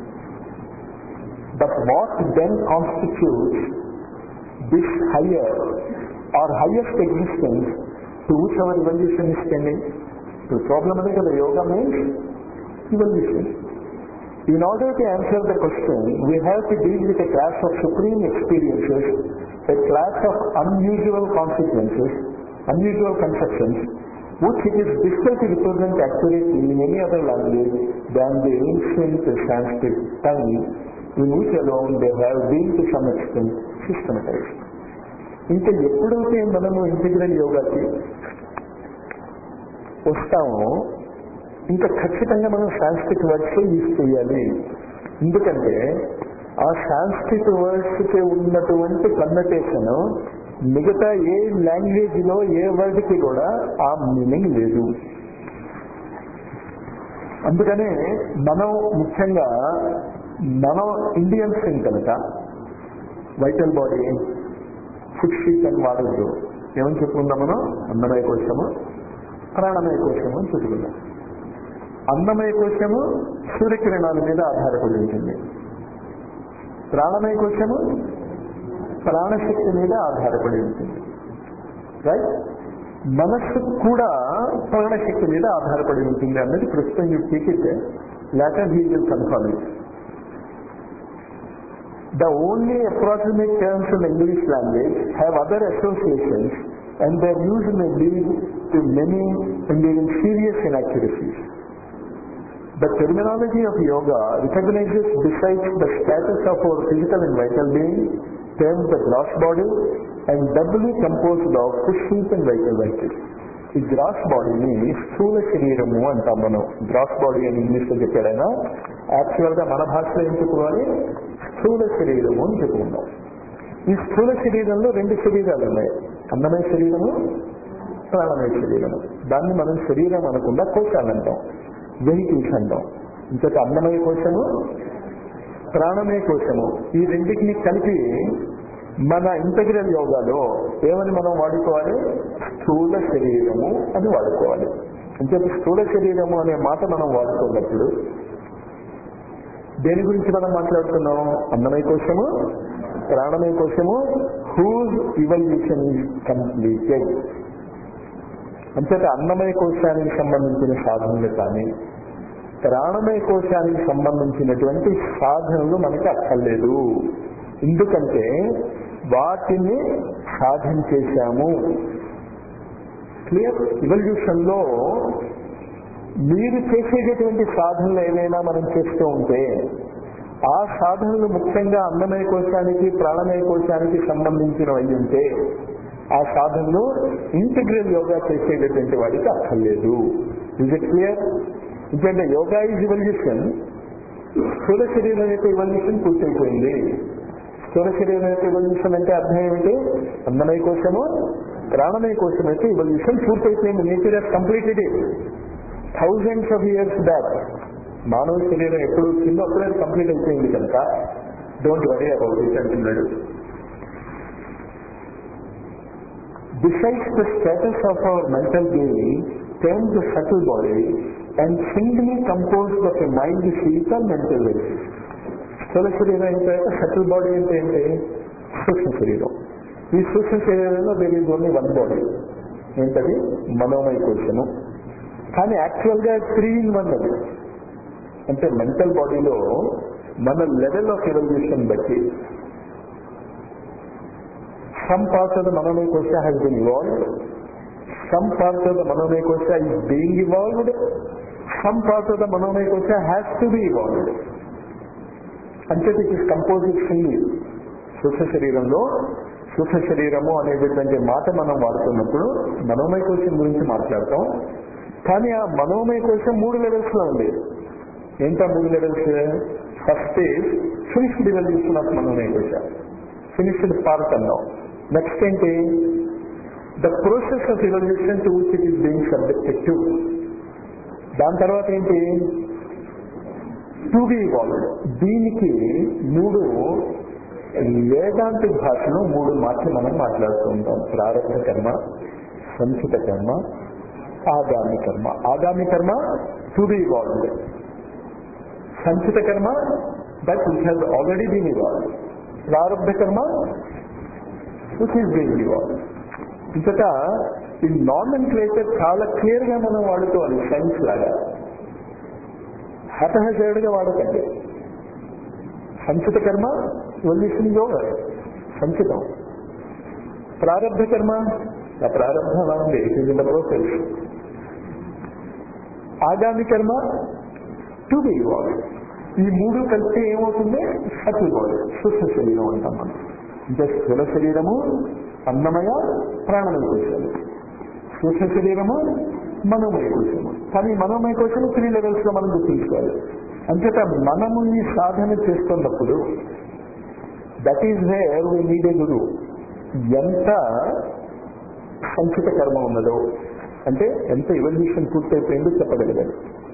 but what then constitutes this higher or highest existence to which our evolution is tending ఇప్పుడు problem అదే కదా yoga means evolution In order to answer the question, we have to deal with a class of supreme experiences, a class of unusual consequences, unusual conceptions, which it is difficult to represent accurately in any other language than the ancient Sanskrit tongue, in which alone they have been to some extent systematized. ఇంకా ఎప్పుడైతే మనము integral యోగాకి వస్తామో ఇంకా ఖచ్చితంగా మనం Sanskrit words use చేయాలి ఎందుకంటే ఆ సాంస్క్రిట్ వర్డ్స్ కి ఉన్నటువంటి కన్నటేషన్ మిగతా ఏ లాంగ్వేజ్ లో ఏ వర్డ్ కి కూడా ఆ మీనింగ్ లేదు అందుకనే మనం ముఖ్యంగా మనం ఇండియన్స్ కనుక వైటల్ బాడీ సిక్స్ ఫీట్ అని వాడద్దు ఏమని చెప్పుకుందాం మనం అన్నమయ కోశము ప్రాణమయ కోశము అని చెప్పుకుందాం అన్నమయ కోశము సూర్యకిరణాల మీద ఆధారపడి ఉంటుంది ప్రాణమయ కోశము ప్రాణశక్తి మీద ఆధారపడి ఉంటుంది రైట్ మనస్సు కూడా ప్రాణశక్తి మీద ఆధారపడి ఉంటుంది అన్నది ప్రస్తుతం you take it later he will confirm it The only approximate terms in the English language have other associations and their use may lead to many and even serious inaccuracies. The terminology of yoga recognizes besides the status of our physical and vital being, terms the gross body and doubly composed of sheep and vital vitals. ఈ gross బాడీని స్థూల శరీరము అంటాం మనం gross body అని English లో చెప్పాడైనా actual గా మన భాషలో ఏం చెప్పుకోవాలి స్థూల శరీరము అని చెప్పుకుందాం ఈ స్థూల శరీరంలో రెండు శరీరాలు ఉన్నాయి అన్నమయ శరీరము ప్రాణమయ శరీరము దాన్ని మనం శరీరం అనకుండా కోశాలు అంటాం వెహికల్స్ అంటాం ఇంకొక అన్నమయ కోశము ప్రాణమయ కోశము ఈ రెండింటిని కలిపి మన ఇంటగ్రల్ యోగాలో ఏమని మనం వాడుకోవాలి స్థూల శరీరము అని వాడుకోవాలి అంటే స్థూల శరీరము అనే మాట మనం వాడుకున్నప్పుడు దేని గురించి మనం మాట్లాడుతున్నాం అన్నమయ కోశము ప్రాణమయ కోశము హూజ్ ఇవల్యూషన్ కంప్లీటెడ్ అంతేత అన్నమయ కోశానికి సంబంధించిన సాధనలు కానీ ప్రాణమయ కోశానికి సంబంధించినటువంటి సాధనలు మనకి అక్కర్లేదు ఎందుకంటే వాటిని సాధించేశాము క్లియర్ ఇవల్యూషన్ లో మీరు చేసేటటువంటి సాధనలు ఏవైనా మనం చేస్తూ ఉంటే ఆ సాధనలు ముఖ్యంగా అన్నమయ కోశానికి ప్రాణమయ కోశానికి సంబంధించినవి అయి ఉంటే ఆ సాధనలు ఇంటిగ్రల్ యోగా చేసేటటువంటి వాడికి అక్కర్లేదు ఇజ్ ఇట్ క్లియర్ ఎందుకంటే యోగా ఈజ్ ఇవల్యూషన్ స్థూల శరీరం యొక్క ఇవల్యూషన్ పూర్తయిపోయింది స్థూల శరీరం యొక్క ఇవల్యూషన్ అంటే అర్థం ఏమిటి అన్నమయ కోశము ప్రాణమయ కోశం యొక్క ఇవల్యూషన్ పూర్తయిపోయింది nature has completed it thousands of years back మానవ శరీరం ఎప్పుడు వచ్చిందో అప్పుడే కంప్లీట్ అయిపోయింది కనుక డోంట్ వరీ అబౌట్ ఇట్ అంటున్నాడు Besides the status of our mental being, termed the subtle body and singly composed of a mind, physical, mental basis. స్థూల శరీరం అంటే సటిల్ బాడీ అంటే ఏంటి సూక్ష్మ శరీరం ఈ సూక్ష్మ శరీరంలో there is only one body ఏంటది మనోమయ కోశము కానీ యాక్చువల్ గా త్రీ ఇన్ వన్ అది అంటే మెంటల్ బాడీలో మన లెవెల్ ఆఫ్ ఎవల్యూషన్ బట్టి some part of the Manamaya Kosha has been evolved, some part of the Manamaya Kosha is being evolved, some part of the Manamaya Kosha has to be evolved. అంటే it is composite single సూక్ష్మ శరీరంలో సూక్ష్మ శరీరము అనేటటువంటి మాట మనం వాడుతున్నప్పుడు మనోమయ కోశం గురించి మాట్లాడతాం కానీ ఆ మనోమయ కోశం మూడు లెవెల్స్ లో ఉంది ఏంటా మూడు levels first is finished evolution of manomaya kosha finished part అన్నాం నెక్స్ట్ ఏంటి the process of evolution to which it is being subjected to దాని తర్వాత ఏంటి టు బి ఇవాల్వ్డ్ దీనికి మూడు వేదాంతి భాషలో మూడు మాటలు మనం మాట్లాడుతూ ఉంటాం ప్రారంభ కర్మ సంచిత కర్మ ఆగామి కర్మ ఆగామి karma to be evolved sanchita karma that which has already been evolved prarambha karma which is being evolved ఇంతట ఈ నార్మల్ క్లేచర్ చాలా క్లియర్ గా మనం వాడుకోవాలి సైన్స్ లాగా హతహజేడుగా వాడకండి సంచిత కర్మ ఎవల్యూషన్ ఓవర్ సంచితం ప్రారంభ కర్మ ఆ ప్రారంభం అలా ఉంది it is in the process agami karma to be evolve ఈ మూడు కలిస్తే ఏమవుతుంది సటిల్ బాడీ సూక్ష్మ శరీరం అంటాం మనం అంటే స్థూల శరీరము అన్నమయ ప్రాణమయ కోశాలు సూక్ష్మ శరీరము మనోమయ కోశము కానీ మనోమయ కోశము త్రీ లెవెల్స్ లో మనం గుర్తుంచుకోవాలి అంతేత మనము ఈ సాధన చేస్తున్నప్పుడు that is where we need a guru ఎంత సంచిత కర్మ ఉన్నదో అంటే ఎంత ఎవల్యూషన్ పూర్తయిపోయిందో చెప్పగలగాలి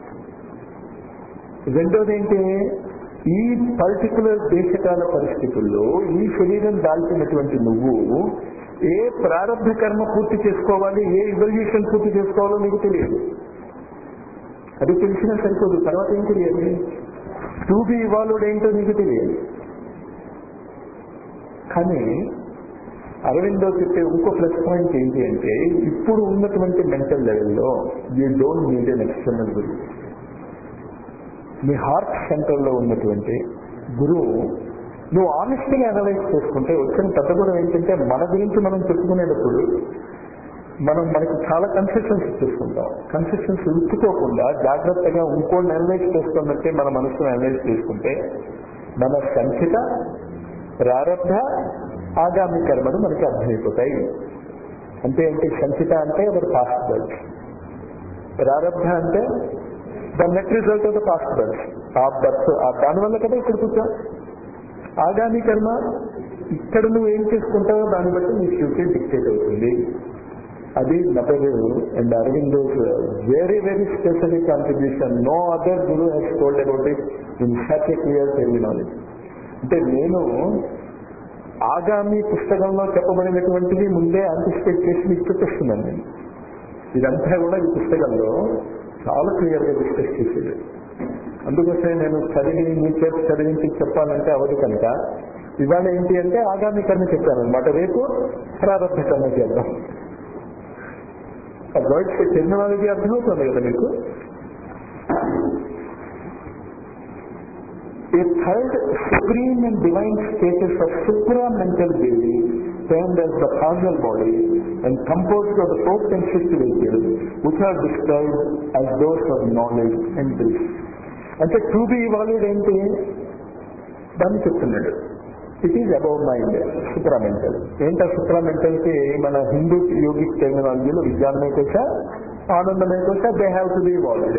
రెండోది ఏంటి ఈ పర్టికులర్ దేశకాల పరిస్థితుల్లో ఈ శరీరం దాల్చినటువంటి నువ్వు ఏ ప్రారంభ కర్మ పూర్తి చేసుకోవాలి ఏ ఇవల్యూషన్ పూర్తి చేసుకోవాలో నీకు తెలియదు అది తెలిసినా సరిపోదు తర్వాత ఏం తెలియాలి టూ బి ఇవాల్వ్డ్ ఏంటో నీకు తెలియాలి కానీ అరవిందో చెప్పే ఇంకో ప్లస్ పాయింట్ ఏంటి అంటే ఇప్పుడు ఉన్నటువంటి మెంటల్ లెవెల్లో you don't need an external గురువు మీ హార్ట్ సెంటర్లో ఉన్నటువంటి గురువు నువ్వు ఆనెస్ట్గా అనలైజ్ చేసుకుంటే వచ్చిన పెద్ద గుణం ఏంటంటే మన గురించి మనం చెప్పుకునేటప్పుడు మనం మనకి చాలా కన్సెషన్స్ ఇచ్చేసుకుంటాం కన్సెషన్స్ ఉంచుకోకుండా జాగ్రత్తగా ఇంకోటి అనలైజ్ చేసుకున్నట్టే మన మనసును అనలైజ్ చేసుకుంటే మన సంచిత ప్రారంభ ఆగామి కర్మలు మనకి అర్థమైపోతాయి అంటే ఏంటి సంచిత అంటే అవర్ పాస్ట్ బర్త్ ప్రారంభ అంటే the net result of the past birth ఆ బర్త్ ఆ దానివల్ల కదా ఇక్కడ కూర్చో ఆగామి కర్మ ఇక్కడ నువ్వు ఏం చేసుకుంటావో దాన్ని బట్టి నీ ఫ్యూచర్ డిక్టేట్ అవుతుంది అది nature and Aurobindo very very specific contribution no other guru has told about it in such a clear terminology అంటే నేను ఆగామి పుస్తకంలో చెప్పబడినటువంటిది ముందే ఆంటిసిపేట్ చేసి మీకు చూపిస్తున్నాను నేను ఇదంతా కూడా ఈ పుస్తకంలో చాలా క్లియర్గా డిస్కస్ చేసేది అందుకోసమే నేను చదివి మీ చేతి చదివించి చెప్పాలంటే అవదు కనుక ఇవాళ ఏంటి అంటే ఆగామి కర్మ చెప్పాను అనమాట రేపు ప్రారంభ కర్మ చేద్దాం వర్డ్స్ టెర్మినాలజీ అర్థమవుతుంది కదా మీకు A third supreme and divine status of supramental being, termed as the causal body and composed of the four sensuous vehicles, which are described as those of knowledge and bliss. అంటే to be evolved ఏంటి దాన్ని చెప్తున్నాడు it is above mind supramental ఏంటా supramental కి మన Hindu yogic టెర్మినాలజీలో విజ్ఞానమే కోశ ఆనందమే కోశ they have to be evolved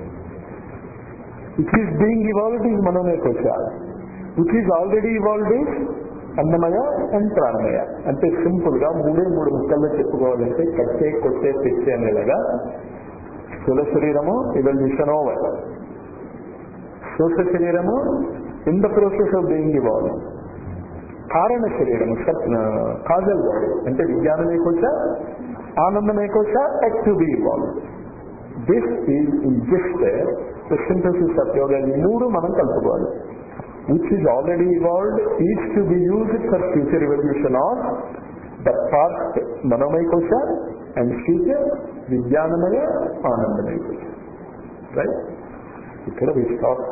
which is being evolved is manomaya kosha which is already evolved is annamaya and pranamaya అంటే సింపుల్ గా మూడే మూడు ముక్కల్లో చెప్పుకోవాలంటే కట్టే కొట్టే తెచ్చే అనేలాగా స్థూల శరీరము ఇవల్యూషన్ ఓవర్ సూక్ష్మ శరీరము in the process of being evolve కారణ శరీరము కాజల్ బాడీ అంటే విజ్ఞానమే కోశ ఆనందమే కోశ yet to be evolve this is in just the synthesis of yoga ఈ మూడు మనం కలుపుకోవాలి which is already evolved is to be used for future revolution of the past manomaya kosha and future విజ్ఞానమయ ఆనందమయ కోశ రైట్ ఇక్కడ వి స్టాప్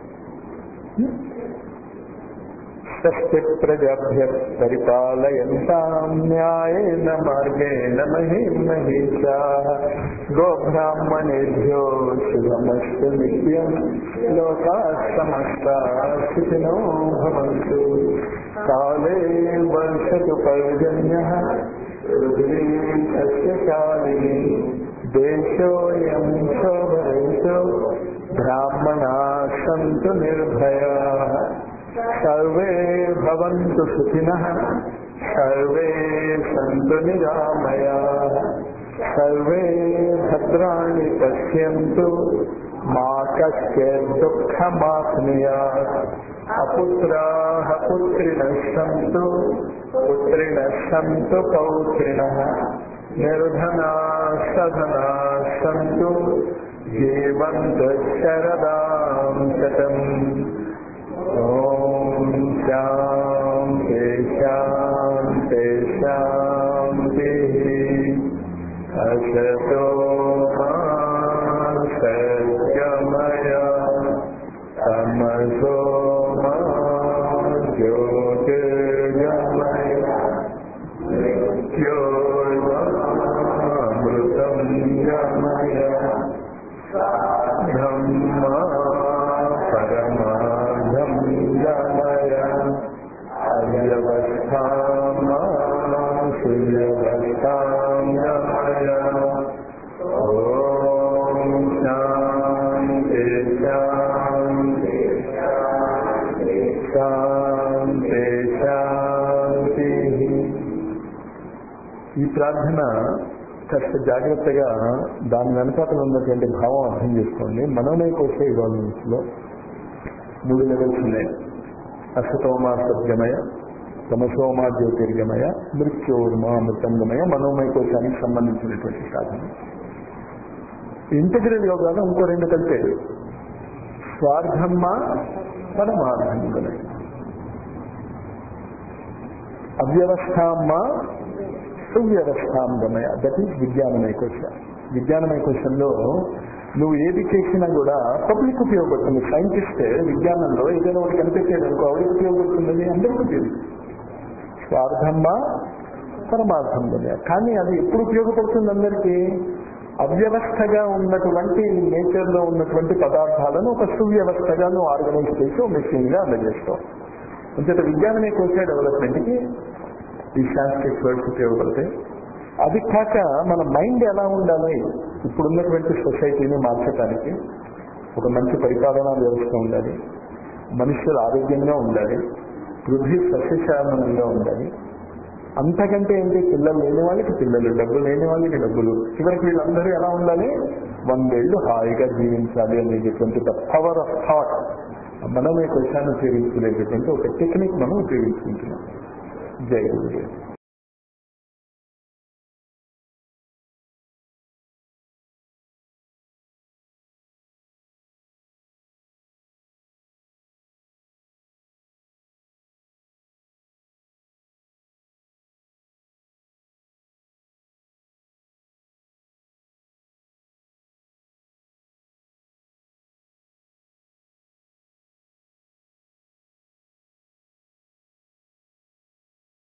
షష్టి ప్రజాభ్య పరిపాలయంతాం న్యాయేన మార్గేణ మహిమహీషా గోబ్రాహ్మణేభ్యో శుభమస్తు నిత్యం లోకా సమస్తా సుఖినో భవంతు కాలే వర్షతు పర్జన్య పృథివీ సస్యశాలిని దేశోయం శోభయంతో బ్రాహ్మణా సంతు నిర్భయా సర్వే భవంతు సుఖినః సర్వే సంతు నిరామయా సర్వే భద్రాణి పశ్యంతు మా కస్య దుఃఖమాప్నుయా అపుత్రాः పుత్రిణः సంతు పుత్రిణः సంతు పౌత్రిణः నిర్ధనా సధనా సంతు జీవంతు శరదాం శతం ఓం శాంతి శాంతి శాంతి అసతో సత్యమయ తమసో జ్యోతిర్గమయ మృతం గమయ బ్రహ్మ పరమాధం గమయ అవ్యవస్థామా సువ్యవస్థాం గమయ ఓం శాంతి శాంతి శాంతి శాంతి ఈ ప్రార్థన కాస్త జాగ్రత్తగా దాని వెనకాతలు ఉన్నటువంటి భావం అర్థం చేసుకోండి మనోమయ కోసే ఇవాల్యూన్స్ లో మూడు లెవెల్స్ ఉన్నాయి అసతోమా సత్యమయ తమసోమా జ్యోతిర్గమయ మృత్యోర్మా మృతంగమయ మనోమయ కోశానికి సంబంధించినటువంటి సాధన ఇంటిగ్రల్ యోగాలో ఇంకో రెండు కలిపాడు స్వార్థమ్మా పరమార్థం అవ్యవస్థామ్మ సువ్యవస్థాం గమయ దట్ ఈస్ విజ్ఞానమయ క్వశ్చన్ విజ్ఞానమయ క్వశ్చన్లో నువ్వు ఏది చేసినా కూడా పబ్లిక్ ఉపయోగపడుతుంది సైంటిస్ట్ విజ్ఞానంలో ఏదైనా ఒకటి కనిపెట్టాడు అనుకో ఎవరికి ఉపయోగపడుతుంది అందరికీ ఉపయోగపడుతుంది స్వార్థమ్మా పరమార్థం గమయ కానీ అది ఎప్పుడు ఉపయోగపడుతుంది అందరికీ అవ్యవస్థగా ఉన్నటువంటి నేచర్ లో ఉన్నటువంటి పదార్థాలను ఒక సువ్యవస్థగా నువ్వు ఆర్గనైజ్ చేసి ఒక మెషిన్ గా అందజేస్తావు అంచేత విజ్ఞానమే కోసే డెవలప్మెంట్ కి ఈ సాంస్క్రిట్ వర్డ్స్ ఉపయోగపడతాయి అది కాక మన మైండ్ ఎలా ఉండాలి ఇప్పుడున్నటువంటి సొసైటీని మార్చడానికి ఒక మంచి పరిపాలనా వ్యవస్థ ఉండాలి మనుషులు ఆరోగ్యంగా ఉండాలి పృథ్వీ సస్యశామనంగా ఉండాలి అంతకంటే ఏంటి పిల్లలు లేని వాళ్ళకి పిల్లలు డబ్బులు లేని వాళ్ళకి డబ్బులు చివరికి వీళ్ళందరూ ఎలా ఉండాలి వందేళ్లు హాయిగా జీవించాలి అనేటటువంటి ద పవర్ ఆఫ్ థాట్ మనమే క్వశ్చన్ ఉపయోగించుకునేటటువంటి ఒక టెక్నిక్ మనం ఉపయోగించుకుంటున్నాం జై గురుదేవ్